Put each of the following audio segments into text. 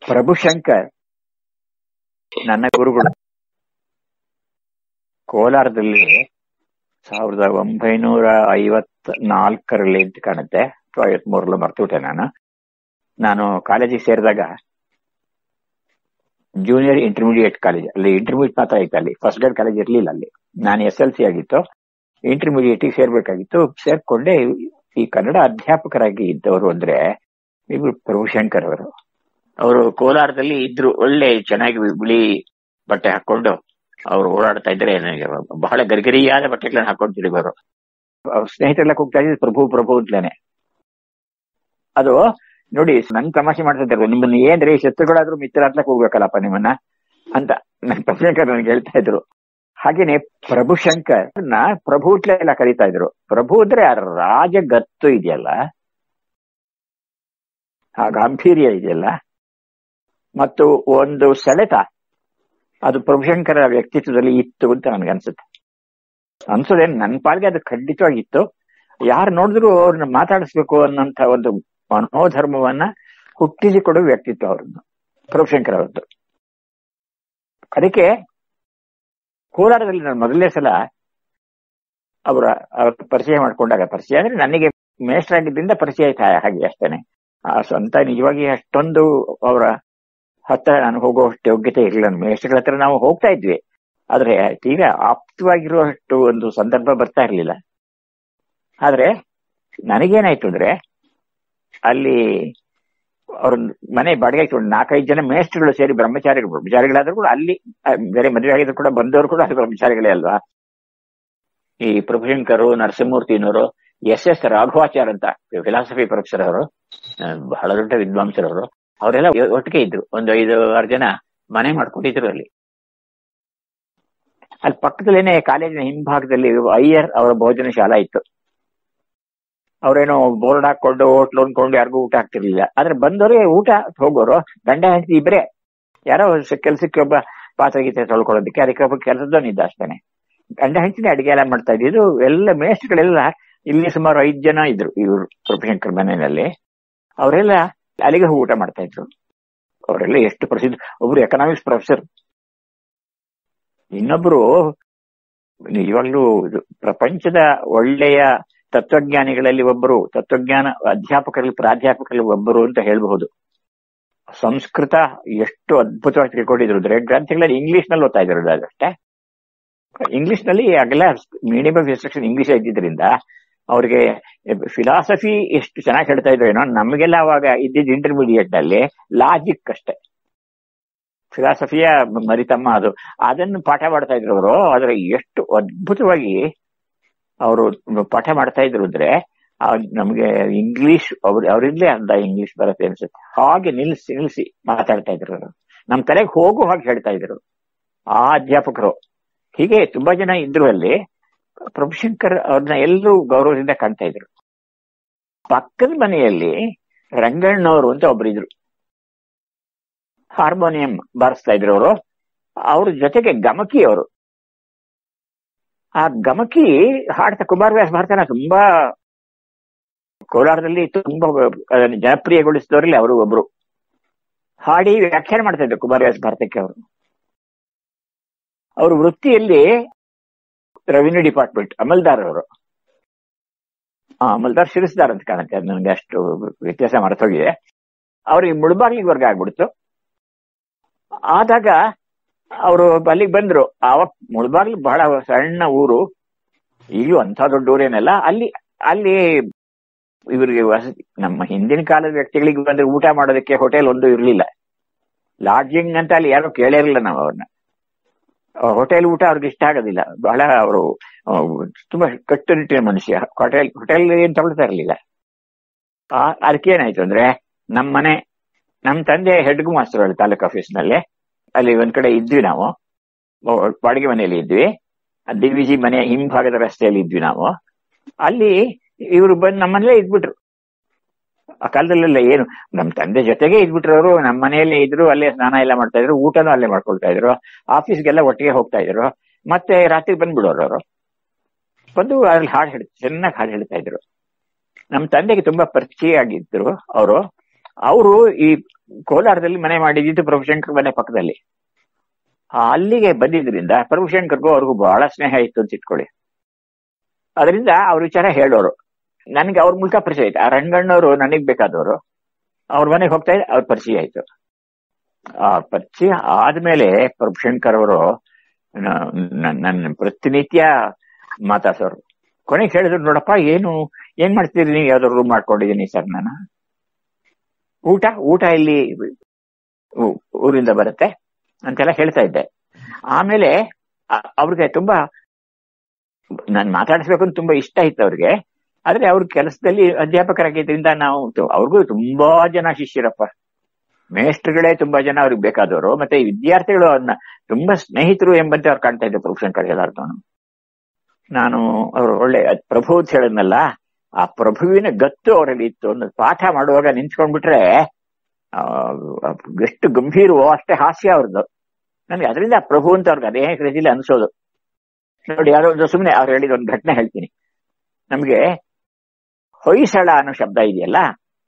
ಪ್ರಭುಶಂಕರ್ ನನ್ನ ಗುರುಗಳು ಕೋಲಾರದಲ್ಲಿ ಸಾವಿರದ ಒಂಬೈನೂರ ಐವತ್ ನಾಲ್ಕರಲ್ಲಿ ಅಂತ ಕಾಣುತ್ತೆ ಅಥವಾ ಐವತ್ ಮೂರಲ್ಲೂ ಮರ್ತುಬಿಟ್ಟೆ ನಾನು ನಾನು ಕಾಲೇಜಿಗೆ ಸೇರಿದಾಗ ಜೂನಿಯರ್ ಇಂಟರ್ಮೀಡಿಯೇಟ್ ಕಾಲೇಜ್ ಅಲ್ಲಿ ಇಂಟರ್ಮೀಡಿಯೇಟ್ ಮಾತ್ರ ಇತ್ತು ಅಲ್ಲಿ ಫಸ್ಟ್ ಗ್ರೇಡ್ ಕಾಲೇಜ್ ಇರ್ಲಿಲ್ಲ ಅಲ್ಲಿ ನಾನು ಎಸ್ ಎಲ್ ಸಿ ಆಗಿತ್ತು ಇಂಟರ್ಮೀಡಿಯೇಟ್ ಸೇರ್ಬೇಕಾಗಿತ್ತು ಸೇರ್ಕೊಂಡೆ ಈ ಕನ್ನಡ ಅಧ್ಯಾಪಕರಾಗಿ ಇದ್ದವರು ಅಂದ್ರೆ ಇವರು ಪ್ರಭುಶಂಕರ್ ಅವರು ಅವರು ಕೋಲಾರದಲ್ಲಿ ಇದ್ರು ಒಳ್ಳೆ ಚೆನ್ನಾಗಿ ಬಿಳಿ ಬಟ್ಟೆ ಹಾಕೊಂಡು ಅವ್ರು ಓಡಾಡ್ತಾ ಇದ್ರೆ ನನಗೆ ಬಹಳ ಗರಿಗರಿಯಾದ ಬಟ್ಟೆಗಳನ್ನ ಹಾಕೊಂಡು ತಿರುಗೋರು ಅವ್ರ ಸ್ನೇಹಿತರೆಲ್ಲ ಕೂಗ್ತಾ ಇದ್ರು ಪ್ರಭು ಪ್ರಭು ಅಂತಲೇನೆ ಅದು ನೋಡಿ ನನ್ ತಮಾಷೆ ಮಾಡ್ತಾ ಇದ್ದಾರೆ ನಿಮ್ಮನ್ನ ಏನ್ರಿ ಶತ್ರುಗಳಾದ್ರೂ ಮಿತ್ರ ಅಂತ ಹೋಗ್ಬೇಕಲ್ಲಪ್ಪ ನಿಮ್ಮನ್ನ ಅಂತ ನನ್ ಪ್ರಭುಶಂಕರ್ ನನಗೆ ಹೇಳ್ತಾ ಇದ್ರು ಹಾಗೇನೆ ಪ್ರಭುಶಂಕರ್ನ ಪ್ರಭು ಎಲ್ಲ ಕರೀತಾ ಇದ್ರು ಪ್ರಭು ಅಂದ್ರೆ ಆ ರಾಜಗತ್ತು ಇದೆಯಲ್ಲ ಆ ಗಾಂಭೀರ್ಯ ಇದೆಯಲ್ಲ ಮತ್ತು ಒಂದು ಸೆಳೆತ ಅದು ಪ್ರಭುಶಂಕರ ವ್ಯಕ್ತಿತ್ವದಲ್ಲಿ ಇತ್ತು ಅಂತ ನನಗೆ ಅನ್ಸುತ್ತೆ ಅನ್ಸೋದೇನ್ ನನ್ನ ಪಾಲ್ಗೆ ಅದು ಖಂಡಿತವಾಗಿತ್ತು ಯಾರು ನೋಡಿದ್ರು ಅವ್ರನ್ನ ಮಾತಾಡಿಸ್ಬೇಕು ಅನ್ನೋಂತ ಒಂದು ಮನೋಧರ್ಮವನ್ನ ಹುಟ್ಟಿಸಿಕೊಡುವ ವ್ಯಕ್ತಿತ್ವ ಅವ್ರದ್ದು ಪ್ರಭುಶಂಕರ್ ಅವರದ್ದು ಅದಕ್ಕೆ ಕೋಲಾರದಲ್ಲಿ ನಾನು ಮೊದಲನೇ ಸಲ ಅವರ ಅವ್ರ ಪರಿಚಯ ಮಾಡ್ಕೊಂಡಾಗ ಪರಿಚಯ ಅಂದ್ರೆ ನನಗೆ ಮೇಷ್ಟ್ರಾಗಿದ್ದರಿಂದ ಪರಿಚಯ ಆಯ್ತಾ ಹಾಗೆ ಅಷ್ಟೇನೆ ಆ ಸ್ವಂತ ನಿಜವಾಗಿ ಅಷ್ಟೊಂದು ಅವರ ಹತ್ರ ನಾನು ಹೋಗುವಷ್ಟು ಯೋಗ್ಯತೆ ಇರಲಿಲ್ಲ ಮೇಷ್ಟ್ರಗಳ ಹತ್ರ ನಾವು ಹೋಗ್ತಾ ಇದ್ವಿ ಆದ್ರೆ ಈಗ ಆಪ್ತವಾಗಿರುವಷ್ಟು ಒಂದು ಸಂದರ್ಭ ಬರ್ತಾ ಇರ್ಲಿಲ್ಲ ಆದ್ರೆ ನನಗೇನಾಯ್ತು ಅಂದ್ರೆ ಅಲ್ಲಿ ಅವ್ರ ಮನೆ ಬಾಡಿಗೆ ಇಟ್ಕೊಂಡು ನಾಲ್ಕೈದು ಜನ ಮೇಷ್ಟ್ರುಗಳು ಸೇರಿ ಬ್ರಹ್ಮಚಾರಿಗಳು ಬ್ರಹ್ಮಚಾರಿಗಳಾದ್ರೂ ಕೂಡ ಅಲ್ಲಿ ಬೇರೆ ಮದುವೆ ಆಗಿದ್ರು ಕೂಡ ಬಂದವರು ಕೂಡ ಅದು ಬ್ರಹ್ಮಚಾರಿಗಳೇ ಅಲ್ವಾ ಈ ಪ್ರಭುಶಂಕರು ನರಸಿಂಹಮೂರ್ತಿನವರು ಎಸ್ ಎಸ್ ರಾಘವಾಚಾರ್ ಅಂತ ಫಿಲಾಸಫಿ ಪ್ರೊಫೆಸರ್ ಅವರು ಬಹಳ ದೊಡ್ಡ ವಿದ್ವಾಂಸರವರು ಅವರೆಲ್ಲ ಒಟ್ಟಿಗೆ ಇದ್ರು ಒಂದು ಐದು ಆರು ಜನ ಮನೆ ಮಾಡ್ಕೊಂಡಿದ್ರು ಅಲ್ಲಿ ಅಲ್ಲಿ ಪಕ್ಕದಲ್ಲೇನೆ ಕಾಲೇಜಿನ ಹಿಂಭಾಗದಲ್ಲಿ ಅಯ್ಯರ್ ಅವರ ಭೋಜನ ಶಾಲಾ ಇತ್ತು ಅವ್ರೇನೋ ಬೋರ್ಡ್ ಹಾಕೊಂಡು ಹೋಟ್ಲು ಅನ್ಕೊಂಡು ಯಾರಿಗೂ ಊಟ ಹಾಕ್ತಿರ್ಲಿಲ್ಲ ಆದ್ರೆ ಬಂದವರೇ ಊಟ ಹೋಗೋರು ಗಂಡ ಹೆಂಡತಿ ಇಬ್ರೆ ಯಾರೋ ಕೆಲ್ಸಕ್ಕೆ ಒಬ್ಬ ಪಾತ್ರೆ ಗೀತೆ ತೊಳ್ಕೊಳ್ಳೋದಕ್ಕೆ ಅದಕ್ಕೆ ಒಬ್ಬ ಕೆಲಸದವನಿದ್ದ ಅಷ್ಟೇನೆ ಗಂಡ ಹೆಂಡತಿನೇ ಅಡಿಗೆ ಎಲ್ಲ ಮಾಡ್ತಾ ಇದ್ದು ಎಲ್ಲ ಮೇಷ್ಟ್ಗಳೆಲ್ಲ ಇಲ್ಲಿ ಸುಮಾರು ಐದ್ ಜನ ಇದ್ರು ಇವರು ಪ್ರಭುಶಂಕರ್ ಮನೆಯಲ್ಲಿ ಅವರೆಲ್ಲ ಅಲ್ಲಿಗೆ ಹೋಗಿ ಊಟ ಮಾಡ್ತಾ ಇದ್ರು ಅವರೆಲ್ಲ ಎಷ್ಟು ಪ್ರಸಿದ್ಧ ಒಬ್ರು ಎಕನಾಮಿಕ್ಸ್ ಪ್ರೊಫೆಸರ್ ಇನ್ನೊಬ್ರು ನಿಜವಾಗ್ಲೂ ಪ್ರಪಂಚದ ಒಳ್ಳೆಯ ತತ್ವಜ್ಞಾನಿಗಳಲ್ಲಿ ಒಬ್ಬರು ತತ್ವಜ್ಞಾನ ಅಧ್ಯಾಪಕರಲ್ಲಿ ಪ್ರಾಧ್ಯಾಪಕರಲ್ಲಿ ಒಬ್ಬರು ಅಂತ ಹೇಳಬಹುದು ಸಂಸ್ಕೃತ ಎಷ್ಟು ಅದ್ಭುತವಾಗಿ ತಿಳ್ಕೊಂಡಿದ್ರು ಅಂದ್ರೆ ಗ್ರಂಥಗಳಲ್ಲಿ ಇಂಗ್ಲಿಷ್ ನಲ್ಲಿ ಓದ್ತಾ ಇದ್ರು ಅದಷ್ಟೇ ಇಂಗ್ಲಿಷ್ ನಲ್ಲಿ ಆಗಲ್ಲ ಮಿನಿಮಮ್ ಇನ್ಸ್ಟ್ರಕ್ಷನ್ ಇಂಗ್ಲಿಷ್ ಇದ್ದಿದ್ರಿಂದ ಅವ್ರಿಗೆ ಫಿಲಾಸಫಿ ಎಷ್ಟು ಚೆನ್ನಾಗಿ ಹೇಳ್ತಾ ಇದ್ರು ಏನೋ ನಮಗೆಲ್ಲ ಅವಾಗ ಇದ್ದಿದ್ದು ಇಂಟರ್ಮೀಡಿಯೇಟ್ ನಲ್ಲಿ ಲಾಜಿಕ್ ಅಷ್ಟೇ ಫಿಲಾಸಫಿಯ ಮರಿತಮ್ಮ ಅದು ಅದನ್ನು ಪಾಠ ಮಾಡ್ತಾ ಇದ್ರು ಅವರು ಆದ್ರೆ ಎಷ್ಟು ಅದ್ಭುತವಾಗಿ ಅವರು ಪಾಠ ಮಾಡ್ತಾ ಇದ್ರು ಅಂದ್ರೆ ನಮ್ಗೆ ಇಂಗ್ಲಿಷ್ ಅವ್ರು ಅವರಿಂದಲೇ ಅಂದ ಇಂಗ್ಲಿಷ್ ಬರುತ್ತೆ ಅನ್ಸುತ್ತೆ ಹಾಗೆ ನಿಲ್ಸಿ ನಿಲ್ಸಿ ಮಾತಾಡ್ತಾ ಇದ್ರು ಅವರು ನಮ್ ತಲೆಗೆ ಹೋಗು ಹಾಗೆ ಹೇಳ್ತಾ ಇದ್ರು ಆ ಅಧ್ಯಾಪಕರು ಹೀಗೆ ತುಂಬಾ ಜನ ಇದ್ರು ಅಲ್ಲಿ ಪ್ರಭುಶಂಕರ್ ಅವ್ರನ್ನ ಎಲ್ಲರೂ ಗೌರವದಿಂದ ಕಾಣ್ತಾ ಇದ್ರು ಪಕ್ಕದ ಮನೆಯಲ್ಲಿ ರಂಗಣ್ಣವರು ಅಂತ ಒಬ್ರು ಇದ್ರು ಹಾರ್ಮೋನಿಯಂ ಬಾರಿಸ್ತಾ ಇದ್ರು ಅವರು ಅವ್ರ ಜೊತೆಗೆ ಗಮಕಿ ಅವರು ಆ ಗಮಕಿ ಹಾಡ್ತಾ ಕುಮಾರವ್ಯಾಸ ಭಾರತನ ತುಂಬಾ ಕೋಲಾರದಲ್ಲಿ ತುಂಬಾ ಅದನ್ನು ಜನಪ್ರಿಯಗೊಳಿಸಿದವರಲ್ಲಿ ಅವರು ಒಬ್ರು ಹಾಡಿ ವ್ಯಾಖ್ಯಾನ ಮಾಡ್ತಾ ಇದ್ರು ಕುಮಾರವ್ಯಾಸ ಭಾರತಕ್ಕೆ ಅವರು ಅವರು ವೃತ್ತಿಯಲ್ಲಿ ರೆವಿನ್ಯೂ ಡಿಪಾರ್ಟ್ಮೆಂಟ್ ಅಮಲ್ದಾರ್ ಅವರು ಅಮಲ್ದಾರ್ ಶಿರಿಸ್ದಾರ್ ಅಂತ ಕಾಣುತ್ತೆ ಅದು ನನಗೆ ಅಷ್ಟು ವ್ಯತ್ಯಾಸ ಮರೆತೋಗಿದೆ ಅವ್ರಿಗೆ ಮುಳುಬಾಗಿಲಿಗೆ ವರ್ಗ ಆಗ್ಬಿಡ್ತು ಆದಾಗ ಅವರು ಅಲ್ಲಿಗೆ ಬಂದ್ರು ಆವಾಗ ಮುಳುಬಾಗ್ಲು ಬಹಳ ಸಣ್ಣ ಊರು ಈಗಲೂ ಅಂತ ದೊಡ್ಡ ಊರೇನಲ್ಲ ಅಲ್ಲಿ ಅಲ್ಲಿ ಇವರಿಗೆ ವಸತಿ ನಮ್ಮ ಹಿಂದಿನ ಕಾಲದ ವ್ಯಕ್ತಿಗಳಿಗೆ ಬಂದ್ರೆ ಊಟ ಮಾಡೋದಕ್ಕೆ ಹೋಟೆಲ್ ಒಂದು ಇರಲಿಲ್ಲ ಲಾಡ್ಜಿಂಗ್ ಅಂತ ಅಲ್ಲಿ ಯಾರು ಕೇಳೇ ಇರಲಿಲ್ಲ ನಾವು ಅವ್ರನ್ನ ಹೋಟೆಲ್ ಊಟ ಅವ್ರಿಗೆ ಇಷ್ಟ ಆಗೋದಿಲ್ಲ ಬಹಳ ಅವರು ತುಂಬಾ ಕಟ್ಟುನಿಟ್ಟಿನ ಮನುಷ್ಯ ಹೋಟೆಲ್ ಹೋಟೆಲ್ ಏನ್ ತಗೊಳ್ತಾ ಇರಲಿಲ್ಲ ಅದಕ್ಕೆ ಏನಾಯ್ತು ಅಂದ್ರೆ ನಮ್ಮ ಮನೆ ನಮ್ಮ ತಂದೆ ಹೆಡ್ ಮಾಸ್ಟರ್ ಅಲ್ಲಿ ತಾಲೂಕ್ ಆಫೀಸ್ ನಲ್ಲಿ ಅಲ್ಲಿ ಒಂದ್ ಕಡೆ ಇದ್ವಿ ನಾವು ಬಾಡಿಗೆ ಮನೆಯಲ್ಲಿ ಇದ್ವಿ ಡಿ ವಿ ಜಿ ಮನೆ ಹಿಂಭಾಗದ ರಸ್ತೆಯಲ್ಲಿ ಇದ್ವಿ ನಾವು ಅಲ್ಲಿ ಇವರು ಬಂದು ನಮ್ಮನೇಲೆ ಇದ್ಬಿಟ್ರು ಆ ಕಾಲದಲ್ಲೆಲ್ಲ ಏನು ನಮ್ ತಂದೆ ಜೊತೆಗೆ ಇದ್ಬಿಟ್ರು ಅವರು ನಮ್ಮ ಮನೆಯಲ್ಲೇ ಇದ್ರು ಅಲ್ಲೇ ಸ್ನಾನ ಎಲ್ಲ ಮಾಡ್ತಾ ಇದ್ರು ಊಟನೂ ಅಲ್ಲೇ ಮಾಡ್ಕೊಳ್ತಾ ಇದ್ರು ಆಫೀಸ್ಗೆಲ್ಲ ಒಟ್ಟಿಗೆ ಹೋಗ್ತಾ ಇದ್ರು ಮತ್ತೆ ರಾತ್ರಿ ಬಂದ್ಬಿಡೋರು ಅವರು ಬಂದು ಅದ್ರಲ್ಲಿ ಹಾಡು ಹೇಳ್ ಚೆನ್ನಾಗಿ ಹಾಡು ಹೇಳ್ತಾ ಇದ್ರು ನಮ್ಮ ತಂದೆಗೆ ತುಂಬಾ ಪರಿಚಯ ಆಗಿದ್ರು ಅವರು ಅವರು ಈ ಕೋಲಾರದಲ್ಲಿ ಮನೆ ಮಾಡಿದ್ದು ಪ್ರಭುಶಂಕರ್ ಮನೆ ಪಕ್ಕದಲ್ಲಿ ಆ, ಅಲ್ಲಿಗೆ ಬಂದಿದ್ರಿಂದ ಪ್ರಭುಶಂಕರ್ಗೂ ಅವ್ರಿಗೂ ಬಹಳ ಸ್ನೇಹ ಇತ್ತು ಅಂತ ಇಟ್ಕೊಳ್ಳಿ ಅದರಿಂದ ಅವ್ರ ವಿಚಾರ ಹೇಳೋರು ನನಗೆ ಅವ್ರ ಮೂಲಕ ಪರಿಚಯ ಆಯ್ತು ಆ ರಂಗಣ್ಣವರು ನನಗ್ ಬೇಕಾದವರು ಅವ್ರ ಮನೆಗೆ ಹೋಗ್ತಾ ಇದ್ದೆ ಅವ್ರ ಪರಿಚಯ ಆಯ್ತು ಆ ಪರಿಚಯ ಆದ್ಮೇಲೆ ಪ್ರಭುಶಂಕರ್ ಅವರು ನನ್ನ ಪ್ರತಿನಿತ್ಯ ಮಾತಾಡ್ಸೋರು ಕೊನೆಗೆ ಹೇಳಿದ್ರು ನೋಡಪ್ಪ ಏನು ಏನ್ ಮಾಡ್ತೀರಿ ನೀವು ಯಾವ್ದಾದ್ರು ರೂಮ್ ಮಾಡ್ಕೊಂಡಿದ್ದೀನಿ ಸರ್ ನಾನು ಊಟ ಊಟ ಇಲ್ಲಿ ಊ- ಊರಿಂದ ಬರುತ್ತೆ ಅಂತೆಲ್ಲ ಹೇಳ್ತಾ ಇದ್ದೆ ಆಮೇಲೆ ಅ- ಅವ್ರಿಗೆ ತುಂಬಾ ನಾನು ಮಾತಾಡಿಸ್ಬೇಕು ಅಂತ ತುಂಬಾ ಇಷ್ಟ ಇತ್ತು ಅವ್ರಿಗೆ ಆದ್ರೆ ಅವ್ರ ಕೆಲಸದಲ್ಲಿ ಅಧ್ಯಾಪಕರಾಗಿದ್ರಿಂದ ನಾವು ತು- ಅವ್ರಿಗೂ ತುಂಬಾ ಜನ ಶಿಷ್ಯರಪ್ಪ ಮೇಷ್ಟ್ರುಗಳೇ ತುಂಬಾ ಜನ ಅವ್ರಿಗೆ ಬೇಕಾದವರು ಮತ್ತೆ ಈ ವಿದ್ಯಾರ್ಥಿಗಳು ಅವ್ರನ್ನ ತುಂಬಾ ಸ್ನೇಹಿತರು ಎಂಬಂತೆ ಅವ್ರು ಕಾಣ್ತಾ ಇದ್ರು ಪ್ರಭುಶಂಕರ್ ಎಲ್ಲಾರ್ದು ನಾನು ಅವ್ರು ಒಳ್ಳೆ ಅದ್ ಪ್ರಭು ಅಂತ ಹೇಳಿದ್ನಲ್ಲ ಆ ಪ್ರಭುವಿನ ಗತ್ತು ಅವರಲ್ಲಿ ಇತ್ತು ಒಂದು ಪಾಠ ಮಾಡುವಾಗ ನಿಂತ್ಕೊಂಡ್ಬಿಟ್ರೆ ಆ, ಎಷ್ಟು ಗಂಭೀರವೋ ಅಷ್ಟೇ ಹಾಸ್ಯ ಅವ್ರದ್ದು ನನಗೆ ಅದರಿಂದ ಪ್ರಭು ಅಂತ ಅವ್ರಿಗೆ ಅದೇ ರೀತಿಲಿ ಅನ್ಸೋದು ನೋಡಿ ಯಾರೋ ಒಂದು ಸುಮ್ಮನೆ ಅವ್ರು ಹೇಳಿದ ಒಂದು ಘಟನೆ ಹೇಳ್ತೀನಿ ನಮ್ಗೆ ಹೊಯ್ಸಳ ಅನ್ನೋ ಶಬ್ದ ಇದೆಯಲ್ಲ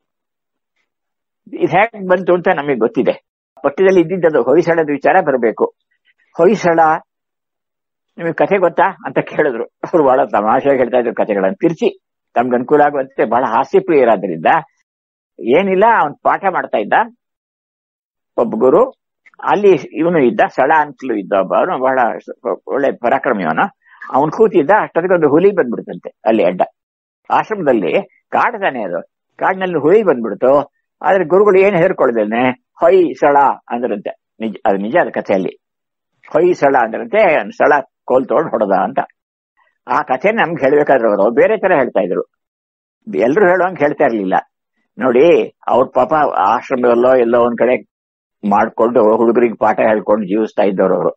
ಇದು ಹೇಗೆ ಬಂತು ಅಂತ ನಮಗೆ ಗೊತ್ತಿದೆ ಪಠ್ಯದಲ್ಲಿ ಇದ್ದಿದ್ದದು ಹೊಯ್ಸಳದ ವಿಚಾರ ಬರಬೇಕು ಹೊಯ್ಸಳ ನಿಮಗೆ ಕಥೆ ಗೊತ್ತಾ ಅಂತ ಕೇಳಿದ್ರು ಅವ್ರು ಬಹಳ ತಮಾಷೆಯಾಗಿ ಹೇಳ್ತಾ ಇದ್ರು ಕಥೆಗಳನ್ನು ತಿರ್ಚಿ ತಮ್ಗೆ ಅನುಕೂಲ ಆಗುವಂತೆ ಬಹಳ ಹಾಸ್ಯಪ್ರಿಯರಾದ್ರಿಂದ ಏನಿಲ್ಲ ಅವನ್ ಪಾಠ ಮಾಡ್ತಾ ಇದ್ದ ಒಬ್ಬ ಗುರು ಅಲ್ಲಿ ಇವನು ಇದ್ದ ಸಳ ಅಂತಲೂ ಇದ್ದ ಒಬ್ಬ ಅವನು ಬಹಳ ಒಳ್ಳೆ ಪರಾಕ್ರಮಿ ಅವನು ಅವನ್ ಕೂತಿದ್ದ ಅಷ್ಟೊತ್ತಿಗೆ ಒಂದು ಹುಲಿ ಬಂದ್ಬಿಡ್ತಂತೆ ಅಲ್ಲಿ ಅಡ್ಡ ಆಶ್ರಮದಲ್ಲಿ ಕಾಡು ತಾನೆ ಅದು ಕಾಡಿನಲ್ಲಿ ಹುಲಿ ಬಂದ್ಬಿಡ್ತು ಆದ್ರೆ ಗುರುಗಳು ಏನ್ ಹೆದರ್ಕೊಳ್ದೇನೆ ಹೊಯ್ ಸಳ ಅಂದ್ರಂತೆ ನಿಜ ಅದು ನಿಜ ಅದ ಕಥೆಯಲ್ಲಿ ಹೊಯ್ ಸಳ ಅಂದ್ರಂತೆ ಸಳ ಕೋಲ್ ತಗೊಂಡು ಹೊಡೆದ ಅಂತ ಆ ಕಥೆ ನಮ್ಗೆ ಹೇಳ್ಬೇಕಾದ್ರೆ ಅವರು ಬೇರೆ ತರ ಹೇಳ್ತಾ ಇದ್ರು ಎಲ್ರು ಹೇಳುವಂಗ್ ಹೇಳ್ತಾ ಇರ್ಲಿಲ್ಲ ನೋಡಿ ಅವ್ರ ಪಾಪ ಆಶ್ರಮದಲ್ಲೋ ಎಲ್ಲೋ ಒಂದ್ ಕಡೆ ಮಾಡ್ಕೊಂಡು ಹುಡುಗರಿಗೆ ಪಾಠ ಹೇಳ್ಕೊಂಡು ಜೀವಿಸ್ತಾ ಇದ್ದವ್ರು ಅವರು